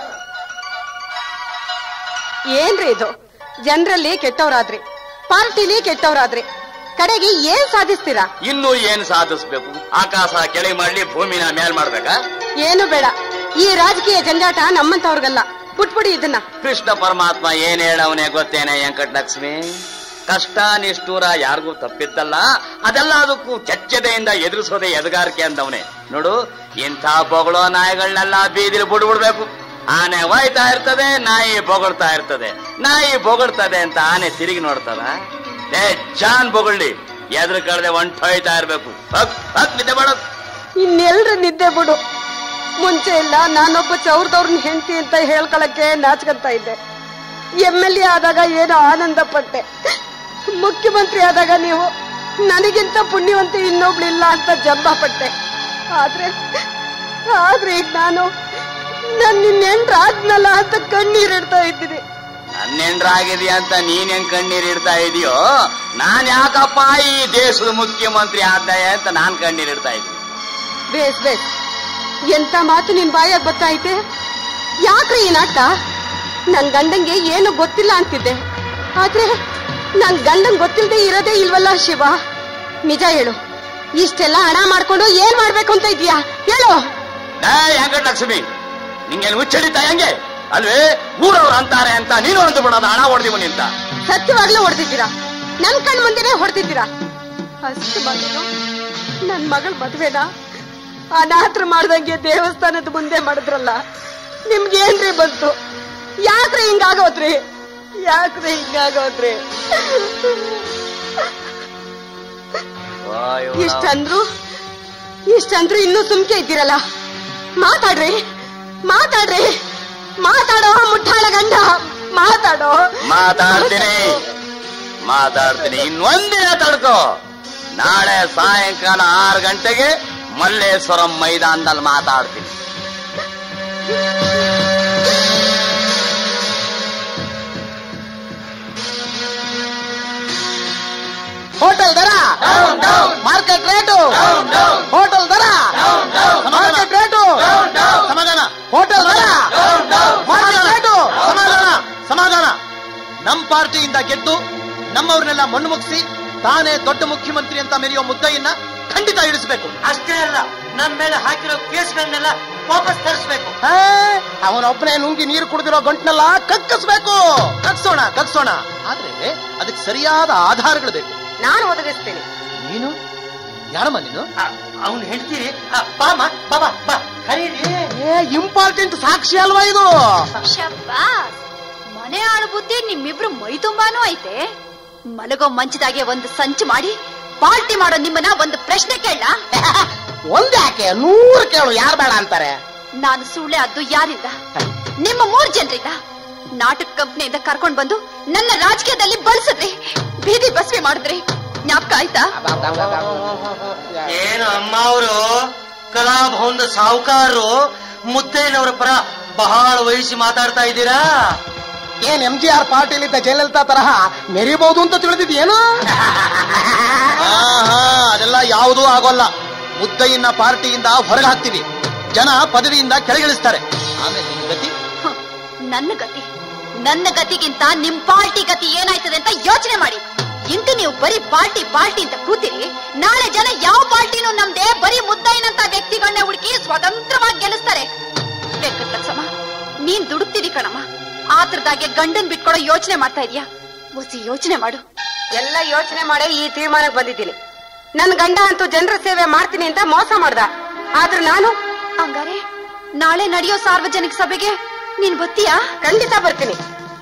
ಏನ್ರಿ ಇದು ಜನರಲ್ಲಿ ಕೆಟ್ಟವರಾದ್ರಿ ಪಾರ್ಟಿಲಿ ಕೆಟ್ಟವರಾದ್ರಿ ಕಡೆಗೆ ಏನ್ ಸಾಧಿಸ್ತೀರಾ ಇನ್ನು ಏನ್ ಸಾಧಿಸ್ಬೇಕು ಆಕಾಶ ಕೆಳಗೆ ಮಾಡ್ಲಿ ಭೂಮಿನ ಮೇಲ್ ಮಾಡ್ಬೇಕಾ ಏನು ಬೇಡ ಈ ರಾಜಕೀಯ ಜಂಜಾಟ ನಮ್ಮಂತವ್ರಿಗಲ್ಲ ಬಿಟ್ಬಿಡಿ ಇದನ್ನ ಕೃಷ್ಣ ಪರಮಾತ್ಮ ಏನ್ ಹೇಳವನೇ ಗೊತ್ತೇನೆ ವೆಂಕಟಲಕ್ಷ್ಮಿ ಕಷ್ಟ ನಿಷ್ಠೂರ ಯಾರಿಗೂ ತಪ್ಪಿದ್ದಲ್ಲ ಅದೆಲ್ಲ ಅದಕ್ಕೂ ಚಚ್ಚದೆಯಿಂದ ಎದುರಿಸೋದೇ ಎದಗಾರಿಕೆ ಅಂದವನೇ ನೋಡು ಇಂಥ ಬೊಗಳೋ ನಾಯಿಗಳನ್ನೆಲ್ಲ ಬೀದಿಲಿ ಬಿಡ್ಬಿಡ್ಬೇಕು ಆನೆ ಒಯ್ತಾ ಇರ್ತದೆ ನಾಯಿ ಬೊಗಳ್ತಾ ಇರ್ತದೆ ನಾಯಿ ಬೊಗಳ್ತದೆ ಅಂತ ಆನೆ ತಿರುಗಿ ನೋಡ್ತದ ಏ ಜಾನ್ ಬೊಗಳ್ಳಿ ಎದ್ರ ಕಳ್ದೆ ಹೊಂಟೋಯ್ತಾ ಇರ್ಬೇಕು ಹಕ್ ಹಕ್ ನಿದ್ದೆ ಮಾಡೋದು ಇನ್ನೆಲ್ರ ನಿದ್ದೆ ಬಿಡು ಮುಂಚೆ ಇಲ್ಲ ನಾನೊಬ್ಬ ಚೌರ್ದವ್ರನ್ನ ಹೆಂಡತಿ ಅಂತ ಹೇಳ್ಕೊಳಕ್ಕೆ ನಾಚ್ಕೊಂತ ಇದ್ದೆ ಎಮ್ ಎಲ್ ಎ ಆದಾಗ ಏನೋ ಆನಂದ ಪಟ್ಟೆ ಮುಖ್ಯಮಂತ್ರಿ ಆದಾಗ ನೀವು ನನಗಿಂತ ಪುಣ್ಯವಂತಿ ಇನ್ನೊಬ್ಳಿಲ್ಲ ಅಂತ ಜಂಬ ಪಟ್ಟೆ ಆದ್ರೆ ಆದ್ರೆ ಈಗ ನಾನು ನನ್ ನಿನ್ನ ಹೆಂಡ್ರಾದ್ನಲ್ಲ ಅಂತ ಕಣ್ಣೀರಿಡ್ತಾ ಇದ್ದೀನಿ ನನ್ನೆಂಡ್ರಾಗಿದೆಯಾ ಅಂತ ನೀನ್ ಹೆಂಗ್ ಕಣ್ಣೀರ್ ಇಡ್ತಾ ಇದೆಯೋ ನಾನ್ ಯಾಕಪ್ಪ ಈ ದೇಶದ ಮುಖ್ಯಮಂತ್ರಿ ಆದ್ದಾಯ ಅಂತ ನಾನ್ ಕಣ್ಣೀರ್ ಇಡ್ತಾ ಇದ್ದೀನಿ ಬೇಸ್ ಬೇಸ್ ಎಂತ ಮಾತು ನಿನ್ ಬಾಯಾಗ ಗೊತ್ತಾಯ್ತೆ ಯಾಕ್ರಿ ಈ ನಾಟಕ ನನ್ ಗಂಡಂಗೆ ಏನು ಗೊತ್ತಿಲ್ಲ ಅಂತಿದ್ದೆ ಆದ್ರೆ ನನ್ ಗಂಡಂಗ್ ಗೊತ್ತಿಲ್ಲದೆ ಇರೋದೇ ಇಲ್ವಲ್ಲ ಶಿವ ನಿಜ ಹೇಳು ಇಷ್ಟೆಲ್ಲ ಹಣ ಮಾಡ್ಕೊಂಡು ಏನ್ ಮಾಡ್ಬೇಕು ಅಂತ ಇದೀಯಾ ಹೇಳು ಏ ವೆಂಕಟಲಕ್ಷ್ಮಿ ನಿಂಗೇನು ಹುಚ್ಚಡಿತಾ ಹೆಂಗೆ ಅಲ್ವೇ ಊರವ್ರು ಅಂತಾರೆ ಅಂತ ನೀನು ಅಂದು ಬಿಡೋದು ಹಣ ಹೊಡೆದಿವನಿ ಅಂತ ಸತ್ಯವಾಗ್ಲೂ ಹೊಡೆದಿದ್ದೀರಾ ನನ್ ಕಣ್ ಮುಂದೆನೆ ಹೊಡೆದಿದ್ದೀರಾ ಅಷ್ಟು ಬಂದಿದ್ದು ನನ್ ಮಗಳ ಮದ್ವೆನ ಅನಾಥರು ಮಾಡ್ದಂಗೆ ದೇವಸ್ಥಾನದ ಮುಂದೆ ಮಾಡಿದ್ರಲ್ಲ ನಿಮ್ಗೇನ್ರಿ ಬಂತು ಯಾಕ್ರಿ ಹಿಂಗಾಗೋದ್ರಿ ಯಾಕ್ರಿ ಹಿಂಗಾಗೋದ್ರಿ ಇಷ್ಟಂದ್ರು ಇಷ್ಟಂದ್ರು ಇನ್ನೂ ಸುಮ್ಕೆ ಇದ್ದೀರಲ್ಲ ಮಾತಾಡ್ರಿ ಮಾತಾಡ್ರಿ ಮಾತಾಡೋ ಮುಟ್ಟಾಳ ಗಂಡ ಮಾತಾಡೋ ಮಾತಾಡ್ತೀನಿ ಮಾತಾಡ್ತೀನಿ ಇನ್ನೊಂದಿನ ತಡ್ಕೋ ನಾಳೆ ಸಾಯಂಕಾಲ ಆರು ಗಂಟೆಗೆ ಮಲ್ಲೇಶ್ವರಂ ಮೈದಾನದಲ್ಲಿ ಮಾತಾಡ್ತೀನಿ ಹೋಟೆಲ್ ದರ ಮಾರ್ಕೆಟ್ ರೇಟು ಹೋಟೆಲ್ ದರ ಮಾರ್ಕೆಟ್ ರೇಟು ಸಮಾಧಾನ ಹೋಟೆಲ್ ದರ ಮಾರ್ಕೆಟ್ ರೇಟು ಸಮಾಧಾನ ಸಮಾಧಾನ ನಮ್ ಪಾರ್ಟಿಯಿಂದ ಗೆದ್ದು ನಮ್ಮವ್ರನ್ನೆಲ್ಲ ಮಣ್ಣು ಮುಗಿಸಿ ತಾನೇ ದೊಡ್ಡ ಮುಖ್ಯಮಂತ್ರಿ ಅಂತ ಮೆರೆಯೋ ಮುದ್ದಯ್ಯನ್ನ ಖಂಡಿತ ಇಳಿಸಬೇಕು ಅಷ್ಟೇ ಅಲ್ಲ ನಮ್ಮ ಮೇಲೆ ಹಾಕಿರೋ ಕೇಸ್ಗಳನ್ನೆಲ್ಲ ವಾಪಸ್ ತರಿಸ್ಬೇಕು ಅವನೊಬ್ಬನೇ ನುಂಗಿ ನೀರು ಕುಡಿದಿರೋ ಗಂಟ್ನೆಲ್ಲ ಕಕ್ಕಸ್ಬೇಕು ಕಗ್ಸೋಣ ಕಗ್ಸೋಣ ಆದ್ರೆ ಅದಕ್ಕೆ ಸರಿಯಾದ ಆಧಾರಗಳು ಬೇಕು ನಾನು ಒದಗಿಸ್ತೇನೆ ನೀನು ಯಾರಮ್ಮ ನೀನು ಅವನು ಹೇಳ್ತೀರಿ ಬಾಮ ಬಾಬಾ ಬಾ ಕರೀರಿ ಏ ಇಂಪಾರ್ಟೆಂಟ್ ಸಾಕ್ಷಿ ಅಲ್ವಾ ಇದು ಶಬ್ಬಾಸ್ ಮನೆ ಆಳು ಬುದ್ಧಿ ನಿಮ್ಮಿಬ್ರು ಮೈ ತುಂಬಾನೂ ಐತೆ ಮಲಗೋ ಮಂಚದಾಗೆ ಒಂದು ಸಂಚು ಮಾಡಿ ಪಾರ್ಟಿ ಮಾಡೋ ನಿಮ್ಮನ್ನ ಒಂದು ಪ್ರಶ್ನೆ ಕೇಳ ಒಂದ್ಯಾಕೆ ನೂರು ಕೇಳು ಯಾರು ಬೇಡ ಅಂತಾರೆ ನಾನು ಸುಳ್ಳೆ ಅದ್ದು ಯಾರಿಂದ ನಿಮ್ಮ ಮೂರ್ ಜನರಿಂದ ನಾಟಕ ಕಂಪ್ನಿಯಿಂದ ಕರ್ಕೊಂಡ್ ಬಂದು ನನ್ನ ರಾಜಕೀಯದಲ್ಲಿ ಬಳಸಿದ್ರಿ ಬೀದಿ ಬಸ್ವಿ ಮಾಡಿದ್ರಿ ಜ್ಞಾಪಕ ಆಯ್ತಾ ಏನು ಅಮ್ಮ ಅವರು ಕಲಾಭವನದ ಸಾಹುಕಾರರು ಮುದ್ದಯ್ಯನವರ ಪರ ಬಹಳ ವಹಿಸಿ ಮಾತಾಡ್ತಾ ಇದ್ದೀರಾ ಏನ್ ಎಂ ಜಿ ಆರ್ ಪಾಟೀಲಿದ್ದ ಜಯಲಲಿತಾ ತರಹ ಮೆರಿಬಹುದು ಅಂತ ತಿಳಿದಿದ್ಯೇನು ಆಹಾ, ಅದೆಲ್ಲ ಯಾವುದೂ ಆಗೋಲ್ಲ ಮುದ್ದಯ್ಯನ ಪಾರ್ಟಿಯಿಂದ ಹೊರಗೆ ಹಾಕ್ತೀವಿ ಜನ ಪದವಿಯಿಂದ ಕೆಳಗಿಳಿಸ್ತಾರೆ ಆಮೇಲೆ ನಿನ್ ಗತಿ ಹ, ನನ್ನ ಗತಿ ನನ್ನ ಗತಿಗಿಂತ ನಿಮ್ ಪಾರ್ಟಿ ಗತಿ ಏನಾಯ್ತದೆ ಅಂತ ಯೋಚನೆ ಮಾಡಿ ಇಂದು ನೀವು ಬರೀ ಪಾರ್ಟಿ ಪಾರ್ಟಿ ಅಂತ ಕೂತಿರಿ ನಾಳೆ ಜನ ಯಾವ ಪಾರ್ಟಿನೂ ನಮ್ದೆ ಬರೀ ಮುದ್ದೈನಂತ ವ್ಯಕ್ತಿಗಳನ್ನ ಹುಡುಕಿ ಸ್ವತಂತ್ರವಾಗಿ ಗೆಲ್ಲಿಸ್ತಾರೆ ವೆಂಕಟಲಕ್ಷ್ಮ ನೀನ್ ದುಡುಕ್ತಿದಿ ಕಣಮ್ಮ ಆತ್ರದಾಗೆ ಗಂಡನ್ ಬಿಟ್ಕೊಡೋ ಯೋಚನೆ ಮಾಡ್ತಾ ಇದೀಯಾ ಒಸಿ ಯೋಚನೆ ಮಾಡು ಎಲ್ಲ ಯೋಚನೆ ಮಾಡೇ ಈ ತೀರ್ಮಾನಕ್ಕೆ ಬಂದಿದ್ದೀನಿ ನನ್ ಗಂಡ ಅಂತೂ ಜನರ ಸೇವೆ ಮಾಡ್ತೀನಿ ಅಂತ ಮೋಸ ಮಾಡ್ದ ಆದ್ರೆ ನಾನು ಹಂಗಾರೆ ನಾಳೆ ನಡೆಯೋ ಸಾರ್ವಜನಿಕ ಸಭೆಗೆ ನೀನ್ ಬತ್ತೀಯಾ ಖಂಡಿತ ಬರ್ತೀನಿ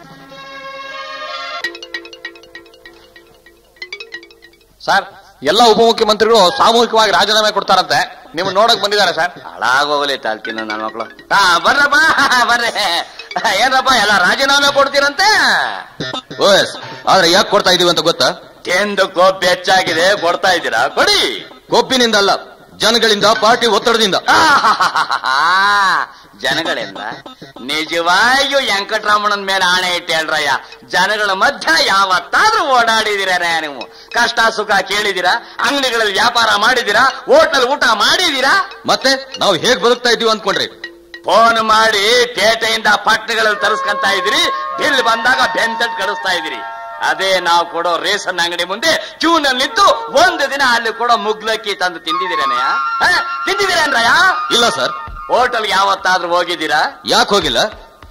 ಸರ್ ಎಲ್ಲ ಉಪಮುಖ್ಯಮಂತ್ರಿಗಳು ಸಾಮೂಹಿಕವಾಗಿ ರಾಜೀನಾಮೆ ಕೊಡ್ತಾರಂತೆ ನೀವು ನೋಡಕ್ ಬಂದಿದ್ದಾರೆ ಸರ್ ಹಾಳಾಗೋಗಲಿ ತಾಲ್ಕಿನ ನನ್ನ ಮಕ್ಕಳು ಹಾ ಬರ್ರಪ್ಪ ಬರ್ರಿ ಏನ್ರಪ್ಪ ಎಲ್ಲ ರಾಜೀನಾಮೆ ಕೊಡ್ತೀರಂತೆ ಓಎಸ್ ಆದ್ರೆ ಯಾಕೆ ಕೊಡ್ತಾ ಇದೀವಿ ಅಂತ ಗೊತ್ತಾ ಕೆಂದು ಕೊಬ್ಬು ಹೆಚ್ಚಾಗಿದೆ ಕೊಡ್ತಾ ಇದ್ದೀರಾ ಕೊಡಿ ಕೊಬ್ಬಿನಿಂದ ಅಲ್ಲ ಜನಗಳಿಂದ ಪಾರ್ಟಿ ಒತ್ತಡದಿಂದ ಆಹಾಹಾಹಾ. ಜನಗಳಿಂದ ನಿಜವಾಗಿಯೂ ವೆಂಕಟರಮಣನ ಮೇಲೆ ಆಣೆ ಇಟ್ಟು ಹೇಳ್ರಯ್ಯ ಜನಗಳ ಮಧ್ಯ ಯಾವತ್ತಾದ್ರೂ ಓಡಾಡಿದಿರ ನೀವು ಕಷ್ಟ ಸುಖ ಕೇಳಿದಿರಾ ಅಂಗಡಿಗಳಲ್ಲಿ ವ್ಯಾಪಾರ ಮಾಡಿದಿರಾ ಹೋಟೆಲ್ ಊಟ ಮಾಡಿದಿರಾ ಮತ್ತೆ ನಾವು ಹೇಗ್ ಬದುಕ್ತಾ ಇದೀವಿ ಅಂದ್ಕೊಂಡ್ರಿ ಫೋನ್ ಮಾಡಿ ಪೇಟೆಯಿಂದ ಪಟ್ಟಣಗಳಲ್ಲಿ ತರಿಸ್ಕೊಂತ ಇದ್ರಿ ಬಿಲ್ ಬಂದಾಗ ಬೆಂತಟ್ ಕಳಿಸ್ತಾ ಇದ್ರಿ ಅದೇ ನಾವು ಕೊಡೋ ರೇಷನ್ ಅಂಗಡಿ ಮುಂದೆ ಕ್ಯೂನಲ್ಲಿ ನಿಂತು ಒಂದು ದಿನ ಅಲ್ಲಿ ಕೊಡೋ ಮುಗ್ಲಕ್ಕಿ ತಂದು ತಿಂದಿದ್ದೀರನಯ್ಯ ತಿಂದಿದ್ದೀರೇನ್ರಯ್ಯ ಇಲ್ಲ ಸರ್ ಹೋಟೆಲ್ ಯಾವತ್ತಾದ್ರೂ ಹೋಗಿದ್ದೀರಾ ಯಾಕೆ ಹೋಗಿಲ್ಲ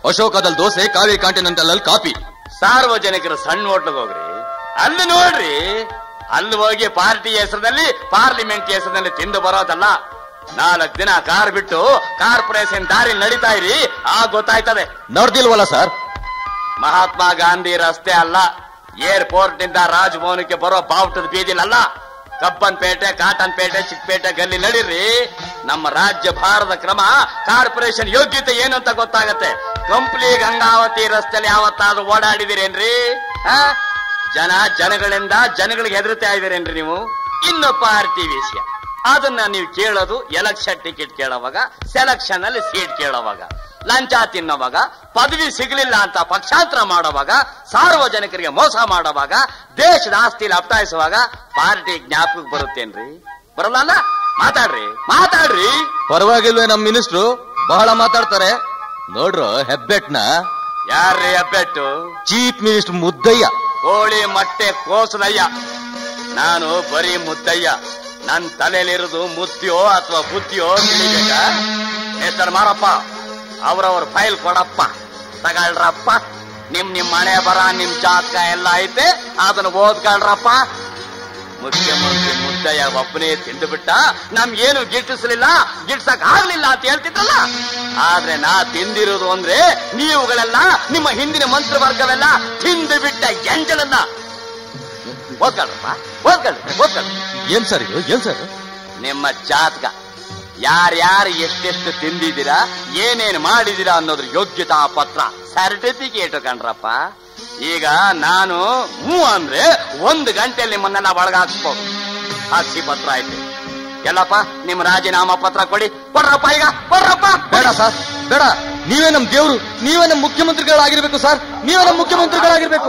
ಅಶೋಕದಲ್ಲಿ ದೋಸೆ ಕಾವೇರಿ ಕಾಂಟಿನೆಂಟಲ್ ಅಲ್ಲಿ ಕಾಫಿ ಸಾರ್ವಜನಿಕರು ಸಣ್ಣ ಹೋಟ್ಲಿಗೆ ಹೋಗ್ರಿ ಅಲ್ಲಿ ನೋಡ್ರಿ ಅಲ್ಲಿ ಹೋಗಿ ಪಾರ್ಟಿ ಹೆಸರಿನಲ್ಲಿ ಪಾರ್ಲಿಮೆಂಟ್ ಹೆಸರಿನಲ್ಲಿ ತಿಂದು ಬರೋದಲ್ಲ ನಾಲ್ಕು ದಿನ ಕಾರ್ ಬಿಟ್ಟು ಕಾರ್ಪೊರೇಷನ್ ದಾರಿ ನಡೀತಾ ಇರಿ ಆ ಗೊತ್ತಾಯ್ತದೆ ನೋಡ್ದಿಲ್ವಲ್ಲ ಸರ್ ಮಹಾತ್ಮ ಗಾಂಧಿ ರಸ್ತೆ ಅಲ್ಲ ಏರ್ಪೋರ್ಟ್ ನಿಂದ ರಾಜಭವನಕ್ಕೆ ಬರೋ ಬಾವುಟದ ಬೀದಿಲಲ್ಲ ಕಬ್ಬನ್ ಪೇಟೆ ಕಾಟನ್ ಪೇಟೆ ಚಿಕ್ಕಪೇಟೆ ಗಲ್ಲಿ ನಡೀರಿ ನಮ್ಮ ರಾಜ್ಯ ಭಾರದ ಕ್ರಮ ಕಾರ್ಪೊರೇಷನ್ ಯೋಗ್ಯತೆ ಏನು ಅಂತ ಗೊತ್ತಾಗತ್ತೆ ಕಂಪ್ಲಿ ಗಂಗಾವತಿ ರಸ್ತೆಯಲ್ಲಿ ಯಾವತ್ತಾದ್ರೂ ಓಡಾಡಿದಿರೇನ್ರಿ ಆ? ಜನ ಜನಗಳಿಂದ ಜನಗಳಿಗೆ ಹೆದರ್ತಾ ಇದ್ದೀರೇನ್ರಿ ನೀವು ಇನ್ನು ಪಾರ್ಟಿ ವಿಷಯ ಅದನ್ನ ನೀವು ಕೇಳೋದು ಎಲೆಕ್ಷನ್ ಟಿಕೆಟ್ ಕೇಳೋವಾಗ ಸೆಲೆಕ್ಷನ್ ಅಲ್ಲಿ ಸೀಟ್ ಕೇಳೋವಾಗ ಲಂಚ ತಿನ್ನೋವಾಗ ಪದವಿ ಸಿಗಲಿಲ್ಲ ಅಂತ ಪಕ್ಷಾಂತರ ಮಾಡೋವಾಗ ಸಾರ್ವಜನಿಕರಿಗೆ ಮೋಸ ಮಾಡೋವಾಗ ದೇಶದ ಆಸ್ತಿ ಲಪ್ಟಾಯಿಸುವಾಗ ಪಾರ್ಟಿ ಜ್ಞಾಪಕಕ್ಕೆ ಬರುತ್ತೇನ್ರಿ ಬರಲ್ಲ ಅಲ್ಲ? ಮಾತಾಡ್ರಿ ಮಾತಾಡ್ರಿ ಪರವಾಗಿಲ್ವೇ ನಮ್ ಮಿನಿಸ್ಟ್ರು ಬಹಳ ಮಾತಾಡ್ತಾರೆ ನೋಡ್ರು ಹೆಬ್ಬೆಟ್ನ ಯಾರ್ರಿ ಅಬ್ಬೆಟ್ಟು ಚೀಫ್ ಮಿನಿಸ್ಟರ್ ಮುದ್ದಯ್ಯ ಕೋಳಿ ಮೊಟ್ಟೆ ಕೋಸದಯ್ಯ ನಾನು ಬರೀ ಮುದ್ದಯ್ಯ ನನ್ ತಲೆಯಲ್ಲಿರೋದು ಮುದ್ದಿಯೋ ಅಥವಾ ಬುದ್ಧಿಯೋ ತಿಳಿಬೇಕಾ ಹೆಸರು ಮಾರಪ್ಪ ಅವ್ರವ್ರ ಫೈಲ್ ಕೊಡಪ್ಪ ತಗೊಳ್ರಪ್ಪ ನಿಮ್ ನಿಮ್ ಮನೆ ಬರ ನಿಮ್ ಜಾತಕ ಎಲ್ಲ ಐತೆ ಅದನ್ನ ಓದ್ಕೊಳ್ರಪ್ಪ ಮುಖ್ಯಮಂತ್ರಿ ಮುದ್ದಯ್ಯ ಒಬ್ಬನೇ ತಿಂದು ಬಿಟ್ಟ ನಮ್ಗೇನು ಗಿಟ್ಟಿಸ್ಲಿಲ್ಲ ಗಿಟ್ಸಕ್ ಆಗ್ಲಿಲ್ಲ ಅಂತ ಹೇಳ್ತಿದ್ರಲ್ಲ ಆದ್ರೆ ನಾ ತಿಂದಿರೋದು ಅಂದ್ರೆ ನೀವುಗಳೆಲ್ಲ ನಿಮ್ಮ ಹಿಂದಿನ ಮಂತ್ರವರ್ಗವೆಲ್ಲ ತಿಂದು ಬಿಟ್ಟ ಎಂಜಲನ್ನ ಓದ್ಕೊಳ್ರಪ್ಪ ಓದ್ಕೊಳ್ರಿ ಓದ್ಕೊಳ್ರಿ ಏನ್ ಸರ್ ಇದು ಏನ್ ಸರ್ ನಿಮ್ಮ ಜಾತಕ ಯಾರ್ಯಾರು ಎಷ್ಟೆಷ್ಟು ತಿಂದಿದ್ದೀರಾ ಏನೇನು ಮಾಡಿದ್ದೀರಾ ಅನ್ನೋದ್ರ ಯೋಗ್ಯತಾ ಪತ್ರ ಸರ್ಟಿಫಿಕೇಟ್ ಕಣ್ರಪ್ಪ ಈಗ ನಾನು ಹ್ಞೂ ಅಂದ್ರೆ ಒಂದು ಗಂಟೆಯಲ್ಲಿ ನಿಮ್ಮನ್ನೆಲ್ಲ ಒಳಗಾಕ್ಸ್ಬೋದು ಸಾಕ್ಷಿ ಪತ್ರ ಐತೆ ಎಲ್ಲಪ್ಪ ನಿಮ್ ರಾಜೀನಾಮಾ ಪತ್ರ ಕೊಡಿ ಕೊಡ್ರಪ್ಪ ಈಗ ಕೊಡ್ರಪ್ಪ ಬೇಡ ಸರ್ ಬೇಡ ನೀವೇ ನಮ್ ದೇವ್ರು ನೀವೇ ನಮ್ ಮುಖ್ಯಮಂತ್ರಿಗಳಾಗಿರ್ಬೇಕು ಸರ್ ನೀವೇ ನಮ್ ಮುಖ್ಯಮಂತ್ರಿಗಳಾಗಿರ್ಬೇಕು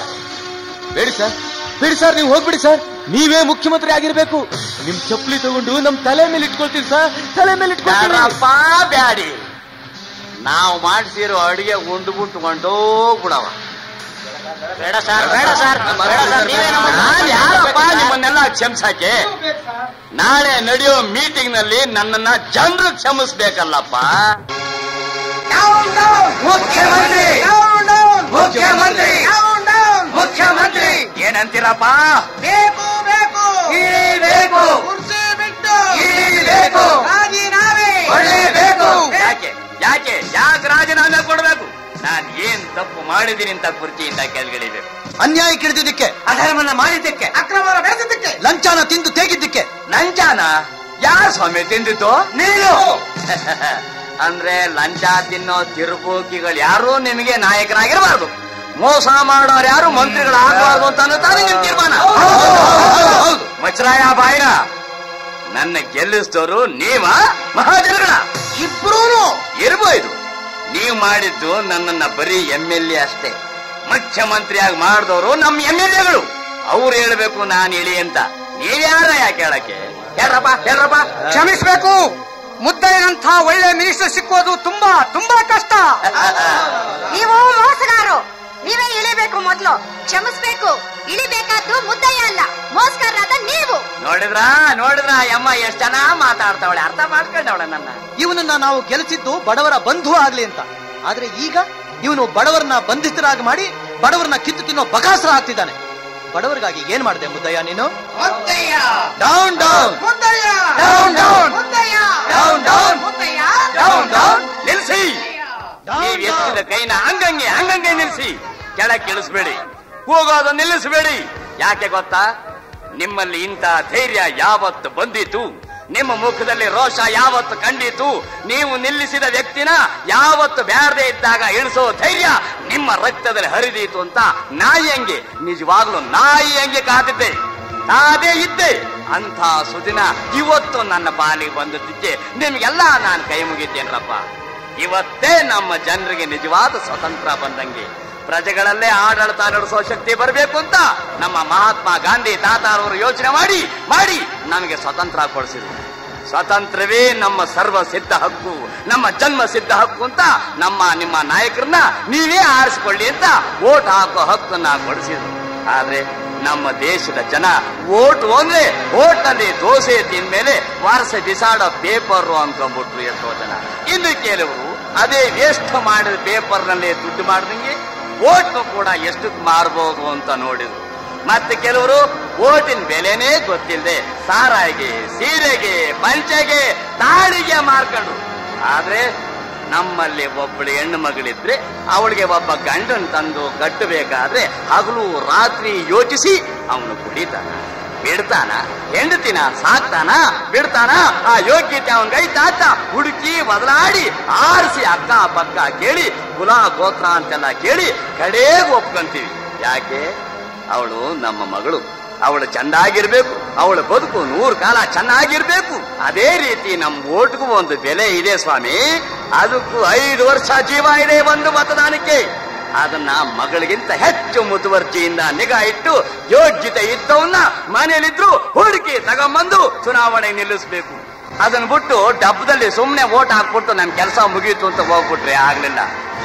ಬೇಡಿ ಸರ್ ಬೇಡಿ ಸರ್ ನೀವು ಹೋಗ್ಬಿಡಿ ಸರ್ ನೀವೇ ಮುಖ್ಯಮಂತ್ರಿ ಆಗಿರ್ಬೇಕು ನಿಮ್ ಚಪ್ಪಲಿ ತಗೊಂಡು ನಮ್ ತಲೆ ಮೇಲೆ ಇಟ್ಕೊಳ್ತೀವಿ ಸರ್ ತಲೆ ಮೇಲೆ ಇಟ್ಕೊಳ್ತೀವಿ ಬ್ಯಾಡ್ರಪ್ಪ ಬ್ಯಾಡಿ ನಾವು ಮಾಡಿಸಿರೋ ಅಡಿಗೆ ಉಂಡು ಬಿಡವ ಬೇಡ ಸರ್ ಬೇಡ ಸರ್ ಬೇಡ ಸರ್ ನೀವೇ ನಮ್ಮ ನಾನ್ ಯಾರಪ್ಪ ನಿಮ್ಮನ್ನೆಲ್ಲ ಕ್ಷಮಿಸಕ್ಕೆ ನಾಳೆ ನಡೆಯೋ ಮೀಟಿಂಗ್ ನಲ್ಲಿ ನನ್ನನ್ನ ಜನರು ಕ್ಷಮಿಸ್ಬೇಕಲ್ಲಪ್ಪ ಮುಖ್ಯಮಂತ್ರಿ ಮುಖ್ಯಮಂತ್ರಿ ಮುಖ್ಯಮಂತ್ರಿ ಏನಂತೀರಪ್ಪ ಬೇಕು ಬೇಕು ಬೇಕು ಕುರ್ಚಿ ಬಿಟ್ಟು ಬೇಕು ರಾಜೀನಾಮೆ ಬೇಕು ಯಾಕೆ ಯಾಕೆ ಯಾಕೆ ರಾಜೀನಾಮೆ ಕೊಡ್ಬೇಕು ನಾನ್ ಏನ್ ತಪ್ಪು ಮಾಡಿದೀನಿ ಅಂತ ಕುರ್ಚಿಯಿಂದ ಕೆಳಗಿಳಿಬೇಕು ಅನ್ಯಾಯ ಕಿಡಿದಿದ್ದಕ್ಕೆ ಅಧರ್ಮನ ಮಾಡಿದ್ದಕ್ಕೆ ಅಕ್ರಮ ಬೆಳೆಸಿದ್ದಕ್ಕೆ ಲಂಚಾನ ತಿಂದು ತೇಗಿದ್ದಕ್ಕೆ ಲಂಚಾನ ಯಾರು ಸ್ವಾಮಿ ತಿಂದಿತ್ತು ನೀನು ಅಂದ್ರೆ ಲಂಚ ತಿನ್ನೋ ತಿರುಪೋಕಿಗಳು ಯಾರು ನಿಮಗೆ ನಾಯಕರಾಗಿರಬಾರ್ದು ಮೋಸ ಮಾಡೋರು ಯಾರು ಮಂತ್ರಿಗಳಾಗಬಾರ್ದು ಅಂತ ಅನ್ನೋ ತಾನೇ ನಿಮ್ ತೀರ್ಮಾನ ಮಚ್ಚರಾಯ ಬಾಯ್ರ ನನ್ನ ಗೆಲ್ಲಿಸಿದವರು ನೀವ ಮಹಾಜನಗಳ ಇಬ್ರು ಇರ್ಬೋದು ನೀವು ಮಾಡಿದ್ದು ನನ್ನನ್ನ ಬರೀ ಎಂ ಎಲ್ ಎ ಅಷ್ಟೇ ಮುಖ್ಯಮಂತ್ರಿಯಾಗಿ ಮಾಡಿದವರು ನಮ್ಮ ಎಂ ಎಲ್ ಎಗಳು ಅವ್ರು ಹೇಳ್ಬೇಕು ನಾನು ಇಳಿ ಅಂತ ನೀವ್ಯಾರ ಯಾಕೆ ಹೇಳಕ್ಕೆ ಹೇಳ್ರಪ್ಪ ಹೇಳ್ರಪ್ಪ ಕ್ಷಮಿಸ್ಬೇಕು ಮುದ್ದಯ್ಯನಂಥ ಒಳ್ಳೆ ಮಿನಿಸ್ಟರ್ ಸಿಕ್ಕೋದು ತುಂಬಾ ತುಂಬಾ ಕಷ್ಟ ನೀವು ಮೋಸಗಾರರು ನೀವೇ ಇಳಿಬೇಕು ಮೊದ್ಲು ಕ್ಷಮಿಸ್ಬೇಕು ಇಳಿಬೇಕಾದ್ದು ಮುದ್ದಯ್ಯ ಅಲ್ಲ ಮೋಸ್ಕರರಾದ ನೀವು ನೋಡಿದ್ರ ನೋಡಿದ್ರ ಯಮ್ಮ ಎಷ್ಟ್ ಜನ ಮಾತಾಡ್ತಾವಳೆ ಅರ್ಥ ಮಾಡ್ಕೊಂಡವಳೆ ನನ್ನ ಇವನನ್ನ ನಾವು ಗೆಲ್ಲಿಸಿದ್ದು ಬಡವರ ಬಂಧು ಆಗ್ಲಿ ಅಂತ ಆದ್ರೆ ಈಗ ಇವನು ಬಡವರನ್ನ ಬಂಧಿತರಾಗಿ ಮಾಡಿ ಬಡವರನ್ನ ಕಿತ್ತು ತಿನ್ನೋ ಬಕಾಸರ ಆಗ್ತಿದ್ದಾನೆ ಬಡವರಿಗಾಗಿ ಏನ್ ಮಾಡಿದೆ ಮುದ್ದಯ್ಯ ನೀನು Muddayya down down Muddayya down down Muddayya down down Muddayya down down ನಿಲ್ಸಿ ನೀವ್ ಎತ್ತಿದ ಕೈನ ಹಂಗಂಗೆ ಹಂಗಂಗೆ ನಿಲ್ಸಿ ಕೆಳಗೆ ಇಳಿಸ್ಬೇಡಿ ಹೋಗೋದು ನಿಲ್ಲಿಸಬೇಡಿ ಯಾಕೆ ಗೊತ್ತಾ ನಿಮ್ಮಲ್ಲಿ ಇಂಥ ಧೈರ್ಯ ಯಾವತ್ತು ಬಂದಿತು ನಿಮ್ಮ ಮುಖದಲ್ಲಿ ರೋಷ ಯಾವತ್ತು ಕಂಡಿತು ನೀವು ನಿಲ್ಲಿಸಿದ ವ್ಯಕ್ತಿನ ಯಾವತ್ತು ಬ್ಯಾರದೆ ಇದ್ದಾಗ ಇಳಿಸೋ ಧೈರ್ಯ ನಿಮ್ಮ ರಕ್ತದಲ್ಲಿ ಹರಿದೀತು ಅಂತ ನಾಯಿ ಹಂಗೆ ನಿಜವಾಗ್ಲೂ ನಾಯಿ ಹಂಗೆ ಕಾದಿದ್ದೆ ಕಾದೇ ಇದ್ದೆ ಅಂಥ ಸುದಿನ ಇವತ್ತು ನನ್ನ ಪಾಲಿಗೆ ಬಂದದ್ದಕ್ಕೆ ನಿಮ್ಗೆಲ್ಲ ನಾನು ಕೈ ಮುಗಿತೇನ್ರಪ್ಪ ಇವತ್ತೇ ನಮ್ಮ ಜನರಿಗೆ ನಿಜವಾದ ಸ್ವತಂತ್ರ ಬಂದಂಗೆ ಪ್ರಜೆಗಳಲ್ಲೇ ಆಡಳಿತ ನಡೆಸೋ ಶಕ್ತಿ ಬರಬೇಕು ಅಂತ ನಮ್ಮ ಮಹಾತ್ಮ ಗಾಂಧಿ ತಾತಾರವರು ಯೋಚನೆ ಮಾಡಿ ಮಾಡಿ ನಮಗೆ ಸ್ವತಂತ್ರ ಕೊಡಿಸಿದ್ರು ಸ್ವತಂತ್ರವೇ ನಮ್ಮ ಸರ್ವ ಸಿದ್ಧ ಹಕ್ಕು ನಮ್ಮ ಜನ್ಮ ಸಿದ್ಧ ಹಕ್ಕು ಅಂತ ನಮ್ಮ ನಿಮ್ಮ ನಾಯಕರನ್ನ ನೀವೇ ಆರಿಸಿಕೊಳ್ಳಿ ಅಂತ ಓಟ್ ಹಾಕೋ ಹಕ್ಕನ್ನ ಕೊಡಿಸಿದ್ರು ಆದ್ರೆ ನಮ್ಮ ದೇಶದ ಜನ ಓಟ್ ಅಂದ್ರೆ ಓಟ್ನಲ್ಲಿ ದೋಸೆ ತಿಂದ್ಮೇಲೆ ವಾರಸ ಬಿಸಾಡೋ ಪೇಪರ್ ಅನ್ಕೊಂಡ್ಬಿಟ್ರು ಎಷ್ಟೋ ಜನ ಇನ್ನು ಕೆಲವರು ಅದೇ ವೇಸ್ಟ್ ಮಾಡಿದ ಪೇಪರ್ನಲ್ಲಿ ದುಡ್ಡು ಮಾಡ್ದಂಗೆ ಓಟ್ನು ಕೂಡ ಎಷ್ಟಕ್ಕೆ ಮಾರ್ಬೋದು ಅಂತ ನೋಡಿದ್ರು ಮತ್ತೆ ಕೆಲವರು ಓಟಿನ ಬೆಲೆನೇ ಗೊತ್ತಿಲ್ಲದೆ ಸಾರಾಯಿಗೆ ಸೀರೆಗೆ ಪಂಚೆಗೆ ತಾಳಿಗೆ ಮಾರ್ಕೊಂಡ್ರು ಆದ್ರೆ ನಮ್ಮಲ್ಲಿ ಒಬ್ಬಳು ಹೆಣ್ಣು ಮಗಳಿದ್ರೆ ಅವಳಿಗೆ ಒಬ್ಬ ಗಂಡನ್ ತಂದು ಕಟ್ಟಬೇಕಾದ್ರೆ ಹಗಲು ರಾತ್ರಿ ಯೋಚಿಸಿ ಅವನು ಕುಡಿತಾನ ಬಿಡ್ತಾನ ಹೆಂಡತಿನ ಸಾಕ್ತಾನ ಬಿಡ್ತಾನ ಆ ಯೋಗ್ಯತೆ ಅವನ್ ಕೈ ತಾತ ಹುಡುಕಿ ಬದಲಾಡಿ ಆರಿಸಿ ಅಕ್ಕ ಪಕ್ಕ ಕೇಳಿ ಕುಲ ಗೋತ್ರ ಅಂತೆಲ್ಲ ಕೇಳಿ ಕಡೆಗೆ ಒಪ್ಕೊಂತೀವಿ ಯಾಕೆ ಅವಳು ನಮ್ಮ ಮಗಳು ಅವಳು ಚಂದಾಗಿರ್ಬೇಕು ಅವಳ ಬದುಕು ನೂರು ಕಾಲ ಚೆನ್ನಾಗಿರ್ಬೇಕು ಅದೇ ರೀತಿ ನಮ್ಮ ಓಟ್ಗೂ ಒಂದು ಬೆಲೆ ಇದೆ ಸ್ವಾಮಿ ಅದಕ್ಕೂ ಐದು ವರ್ಷ ಜೀವ ಇದೆ ಒಂದು ಮತದಾನಕ್ಕೆ ಅದನ್ನ ಮಗಳಿಗಿಂತ ಹೆಚ್ಚು ಮುತುವರ್ಜಿಯಿಂದ ನಿಗಾ ಇಟ್ಟು ಯೋಗ್ಯತೆ ಇದ್ದವನ್ನ ಮನೆಯಲ್ಲಿದ್ರು ಹುಡುಕಿ ತಗೊಂಬಂದು ಚುನಾವಣೆ ನಿಲ್ಲಿಸಬೇಕು ಅದನ್ನ ಬಿಟ್ಟು ಡಬ್ಬದಲ್ಲಿ ಸುಮ್ಮನೆ ಓಟ್ ಹಾಕ್ಬಿಟ್ಟು ನನ್ ಕೆಲಸ ಮುಗೀತು ಅಂತ ಹೋಗ್ಬಿಟ್ರೆ ಆಗ್ಲಿಲ್ಲ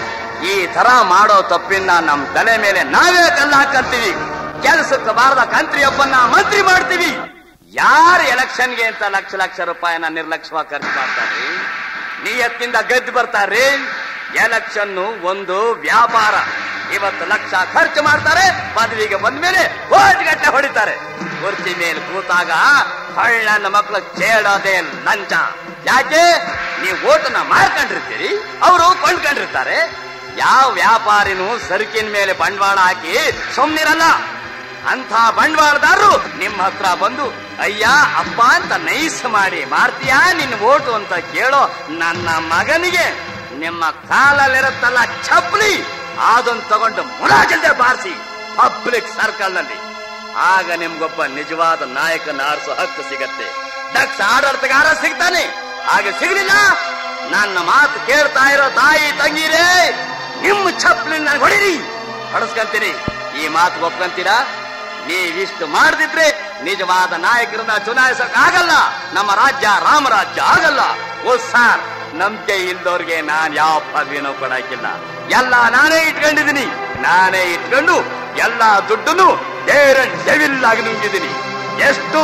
ಈ ತರ ಮಾಡೋ ತಪ್ಪಿನ ನಮ್ ತಲೆ ಮೇಲೆ ನಾವೇ ಕಲ್ಲು ಹಾಕಂತೀವಿ ಕೆಲಸಕ್ಕೆ ಬಾರದ ಕಂತ್ರಿಯೊಬ್ಬನ್ನ ಮಂತ್ರಿ ಮಾಡ್ತೀವಿ ಯಾರು ಎಲೆಕ್ಷನ್ಗೆ ಅಂತ ಲಕ್ಷ ಲಕ್ಷ ರೂಪಾಯಿನ ನಿರ್ಲಕ್ಷ್ಯವಾಗಿ ಖರ್ಚು ಮಾಡ್ತಾರೆ ನಿಯತ್ತಿಂದ ಗೆದ್ದು ಬರ್ತಾರೆ ಎಲೆಕ್ಷನ್ ಒಂದು ವ್ಯಾಪಾರ ಇವತ್ತು ಲಕ್ಷ ಖರ್ಚು ಮಾಡ್ತಾರೆ ಪದವಿಗೆ ಬಂದ್ಮೇಲೆ ಓಟ್ ಗಟ್ಟೆ ಹೊಡಿತಾರೆ ಕುರ್ಚಿ ಮೇಲೆ ಕೂತಾಗ ಹಳ್ಳನ ಮಕ್ಕಳು ಕೇಳೋದೇ ಲಂಚ ಯಾಕೆ ನೀವು ಓಟನ್ನ ಮಾರ್ಕೊಂಡಿರ್ತೀರಿ ಅವರು ಕೊಂಡ್ಕೊಂಡಿರ್ತಾರೆ ಯಾವ ವ್ಯಾಪಾರಿನೂ ಸರಕಿನ ಮೇಲೆ ಬಂಡವಾಳ ಹಾಕಿ ಸುಮ್ನಿರಲ್ಲ ಅಂತ ಬಂಡವಾಳದಾರರು ನಿಮ್ಮ ಹತ್ರ ಬಂದು ಅಯ್ಯ ಅಪ್ಪ ಅಂತ ನೈಸ್ ಮಾಡಿ ಮಾಡ್ತೀಯಾ ನಿನ್ನ ಓಟು ಅಂತ ಕೇಳೋ ನನ್ನ ಮಗನಿಗೆ ನಿಮ್ಮ ಕಾಲಲ್ಲಿರುತ್ತಲ್ಲ ಚಪ್ಪಲಿ ಅದನ್ನ ತಗೊಂಡು ಮುಲಾಜಲ್ದೆ ಬಾರಿಸಿ ಪಬ್ಲಿಕ್ ಸರ್ಕಲ್ ನಲ್ಲಿ ಆಗ ನಿಮ್ಗೊಬ್ಬ ನಿಜವಾದ ನಾಯಕನ ಆರಿಸೋ ಹಕ್ಕು ಸಿಗತ್ತೆ ದಕ್ಷ ಆಡಳಿತಗಾರ ಸಿಗ್ತಾನೆ ಹಾಗೆ ಸಿಗಲಿಲ್ಲ ನನ್ನ ಮಾತು ಕೇಳ್ತಾ ಇರೋ ತಾಯಿ ತಂಗಿರೇ ನಿಮ್ಮ ಚಪ್ಪಲಿ ನನಗೆ ಹೊಡಿರಿ ಹೊಡಸ್ಕಂತೀನಿ ಈ ಮಾತು ಒಪ್ಕೊಂತೀರಾ ನೀವಿಷ್ಟು ಮಾಡದಿದ್ರೆ ನಿಜವಾದ ನಾಯಕರನ್ನ ಚುನಾಯಿಸಕ್ ಆಗಲ್ಲ ನಮ್ಮ ರಾಜ್ಯ ರಾಮರಾಜ್ಯ ಆಗಲ್ಲ ಓ ಸಾರ್ ನಂಬಿಕೆ ಇಲ್ದವ್ರಿಗೆ ನಾನ್ ಯಾವ ಪದವಿನೂ ಕೊಡಕ್ಕಿಲ್ಲ ಎಲ್ಲ ನಾನೇ ಇಟ್ಕೊಂಡಿದ್ದೀನಿ ನಾನೇ ಇಟ್ಕೊಂಡು ಎಲ್ಲ ದುಡ್ಡನ್ನು ಡೇರನ್ ಡೆವಿಲ್ ಆಗಿ ನುಂಗಿದ್ದೀನಿ ಎಷ್ಟು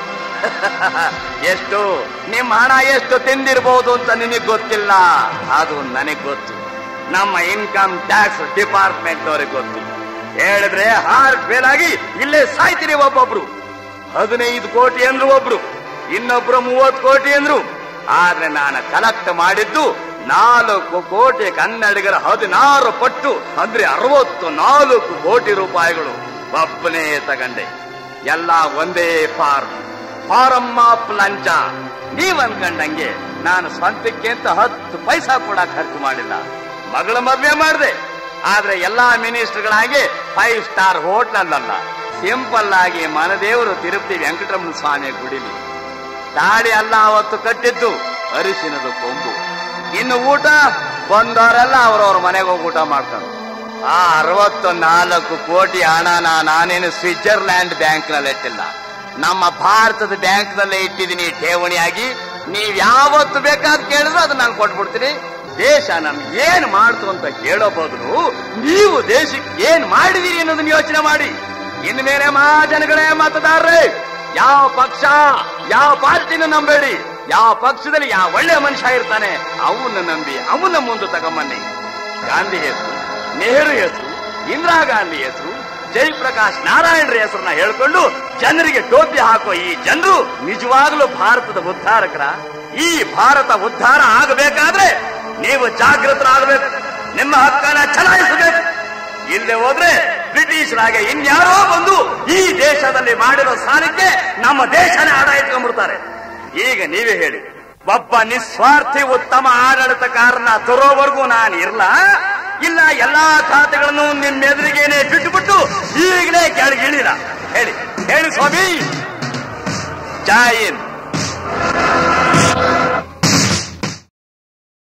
ಎಷ್ಟು ನಿಮ್ಮ ಹಣ ಎಷ್ಟು ತಿಂದಿರ್ಬೋದು ಅಂತ ನಿನಗೆ ಗೊತ್ತಿಲ್ಲ ಅದು ನನಗೆ ಗೊತ್ತು ನಮ್ಮ ಇನ್ಕಮ್ ಟ್ಯಾಕ್ಸ್ ಡಿಪಾರ್ಟ್ಮೆಂಟ್ ಅವ್ರಿಗೆ ಗೊತ್ತು ಹೇಳಿದ್ರೆ ಹಾರ್ಟ್ ಫೇಲ್ ಆಗಿ ಇಲ್ಲೇ ಸಾಯ್ತೀರಿ ಒಬ್ಬೊಬ್ರು ಹದಿನೈದು ಕೋಟಿ ಅಂದ್ರು ಒಬ್ರು ಇನ್ನೊಬ್ರು ಮೂವತ್ತು ಕೋಟಿ ಅಂದ್ರು ಆದ್ರೆ ನಾನು ಕಲೆಕ್ಟ್ ಮಾಡಿದ್ದು ನಾಲ್ಕು ಕೋಟಿ ಕನ್ನಡಿಗರ ಹದಿನಾರು ಪಟ್ಟು ಅಂದ್ರೆ ಅರವತ್ತು ನಾಲ್ಕು ಕೋಟಿ ರೂಪಾಯಿಗಳು ಒಬ್ಬನೇ ತಗಂಡೆ ಎಲ್ಲ ಒಂದೇ ಫಾರ್ಮ್ ಫಾರಂ ಆಫ್ ಲಂಚ ನೀವ್ ಅನ್ಕಂಡಂಗೆ ನಾನು ಸ್ವಂತಕ್ಕೆ ಅಂತ ಹತ್ತು ಪೈಸಾ ಕೂಡ ಖರ್ಚು ಮಾಡಿಲ್ಲ ಮಗಳ ಮದ್ವೆ ಮಾಡಿದೆ ಆದ್ರೆ ಎಲ್ಲಾ ಮಿನಿಸ್ಟರ್ಗಳಾಗಿ ಫೈವ್ ಸ್ಟಾರ್ ಹೋಟ್ಲಲ್ಲ ಸಿಂಪಲ್ ಆಗಿ ಮನದೇವರು ತಿರುಪತಿ ವೆಂಕಟರಮಣ ಸ್ವಾಮಿ ಗುಡಿಲಿ ತಾಳಿ ಅಲ್ಲ ಅವತ್ತು ಕಟ್ಟಿದ್ದು ಅರಿಶಿನದ ಕೊಂಬು ಇನ್ನು ಊಟ ಬಂದವರೆಲ್ಲ ಅವ್ರವ್ರ ಮನೆಗೆ ಹೋಗಿ ಊಟ ಮಾಡ್ತಾರೆ ಆ ಅರವತ್ತು ನಾಲ್ಕು ಕೋಟಿ ಹಣನ ನಾನೇನು ಸ್ವಿಟ್ಜರ್ಲ್ಯಾಂಡ್ ಬ್ಯಾಂಕ್ ನಲ್ಲಿ ಇಟ್ಟಿಲ್ಲ ನಮ್ಮ ಭಾರತದ ಬ್ಯಾಂಕ್ ನಲ್ಲೇ ಇಟ್ಟಿದ್ದೀನಿ ಠೇವಣಿಯಾಗಿ ನೀವ್ ಯಾವತ್ತು ಬೇಕಾದ್ ಕೇಳಿದ್ರು ಅದನ್ನ ನಾನು ಕೊಟ್ಬಿಡ್ತೀನಿ ದೇಶ ನಮ್ಗೆ ಏನ್ ಮಾಡ್ತು ಅಂತ ಕೇಳೋ ಬದಲು ನೀವು ದೇಶಕ್ಕೆ ಏನ್ ಮಾಡಿದೀರಿ ಅನ್ನೋದನ್ನ ಯೋಚನೆ ಮಾಡಿ ಇನ್ಮೇಲೆ ಮಹಾಜನಗಳೇ ಮತದಾರರೇ ಯಾವ ಪಕ್ಷ ಯಾವ ಪಾರ್ಟಿನ ನಂಬೇಡಿ ಯಾವ ಪಕ್ಷದಲ್ಲಿ ಯಾವ ಒಳ್ಳೆ ಮನುಷ್ಯ ಇರ್ತಾನೆ ಅವನ್ನ ನಂಬಿ ಅವನ ಮುಂದೆ ತಗೊಂಬನ್ನಿ ಗಾಂಧಿ ಹೆಸರು ನೆಹರು ಹೆಸರು ಇಂದಿರಾ ಗಾಂಧಿ ಹೆಸರು ಜಯಪ್ರಕಾಶ್ ನಾರಾಯಣರ ಹೆಸರನ್ನ ಹೇಳ್ಕೊಂಡು ಜನರಿಗೆ ಟೋಪಿ ಹಾಕೋ ಈ ಜನರು ನಿಜವಾಗ್ಲೂ ಭಾರತದ ಉದ್ಧಾರಕರ ಈ ಭಾರತ ಉದ್ಧಾರ ಆಗಬೇಕಾದ್ರೆ ನೀವು ಜಾಗೃತರಾಗಬೇಕು ನಿಮ್ಮ ಹಕ್ಕನ್ನ ಚಲಾಯಿಸಬೇಕು ಇಲ್ಲದೆ ಹೋದ್ರೆ ಬ್ರಿಟಿಷರಾಗೆ ಇನ್ಯಾರೋ ಬಂದು ಈ ದೇಶದಲ್ಲಿ ಮಾಡಿರೋ ಸಾಲಕ್ಕೆ ನಮ್ಮ ದೇಶನೇ ಆಡ ಇಟ್ಕೊಂಡ್ಬಿಡ್ತಾರೆ ಈಗ ನೀವೇ ಹೇಳಿ ಒಬ್ಬ ನಿಸ್ವಾರ್ಥಿ ಉತ್ತಮ ಆಡಳಿತಕಾರನ ತರೋವರೆಗೂ ನಾನು ಇರ್ಲ ಇಲ್ಲ ಎಲ್ಲಾ ಖಾತೆಗಳನ್ನು ನಿಮ್ಮ ಎದುರಿಗೇನೆ ಬಿಟ್ಟುಬಿಟ್ಟು ಈಗಲೇ ಕೆಳಗಿಳಿಲ್ಲ ಹೇಳಿ ಹೇಳಿ ಸ್ವಾಮಿ ಜೈ ಹಿಂದ್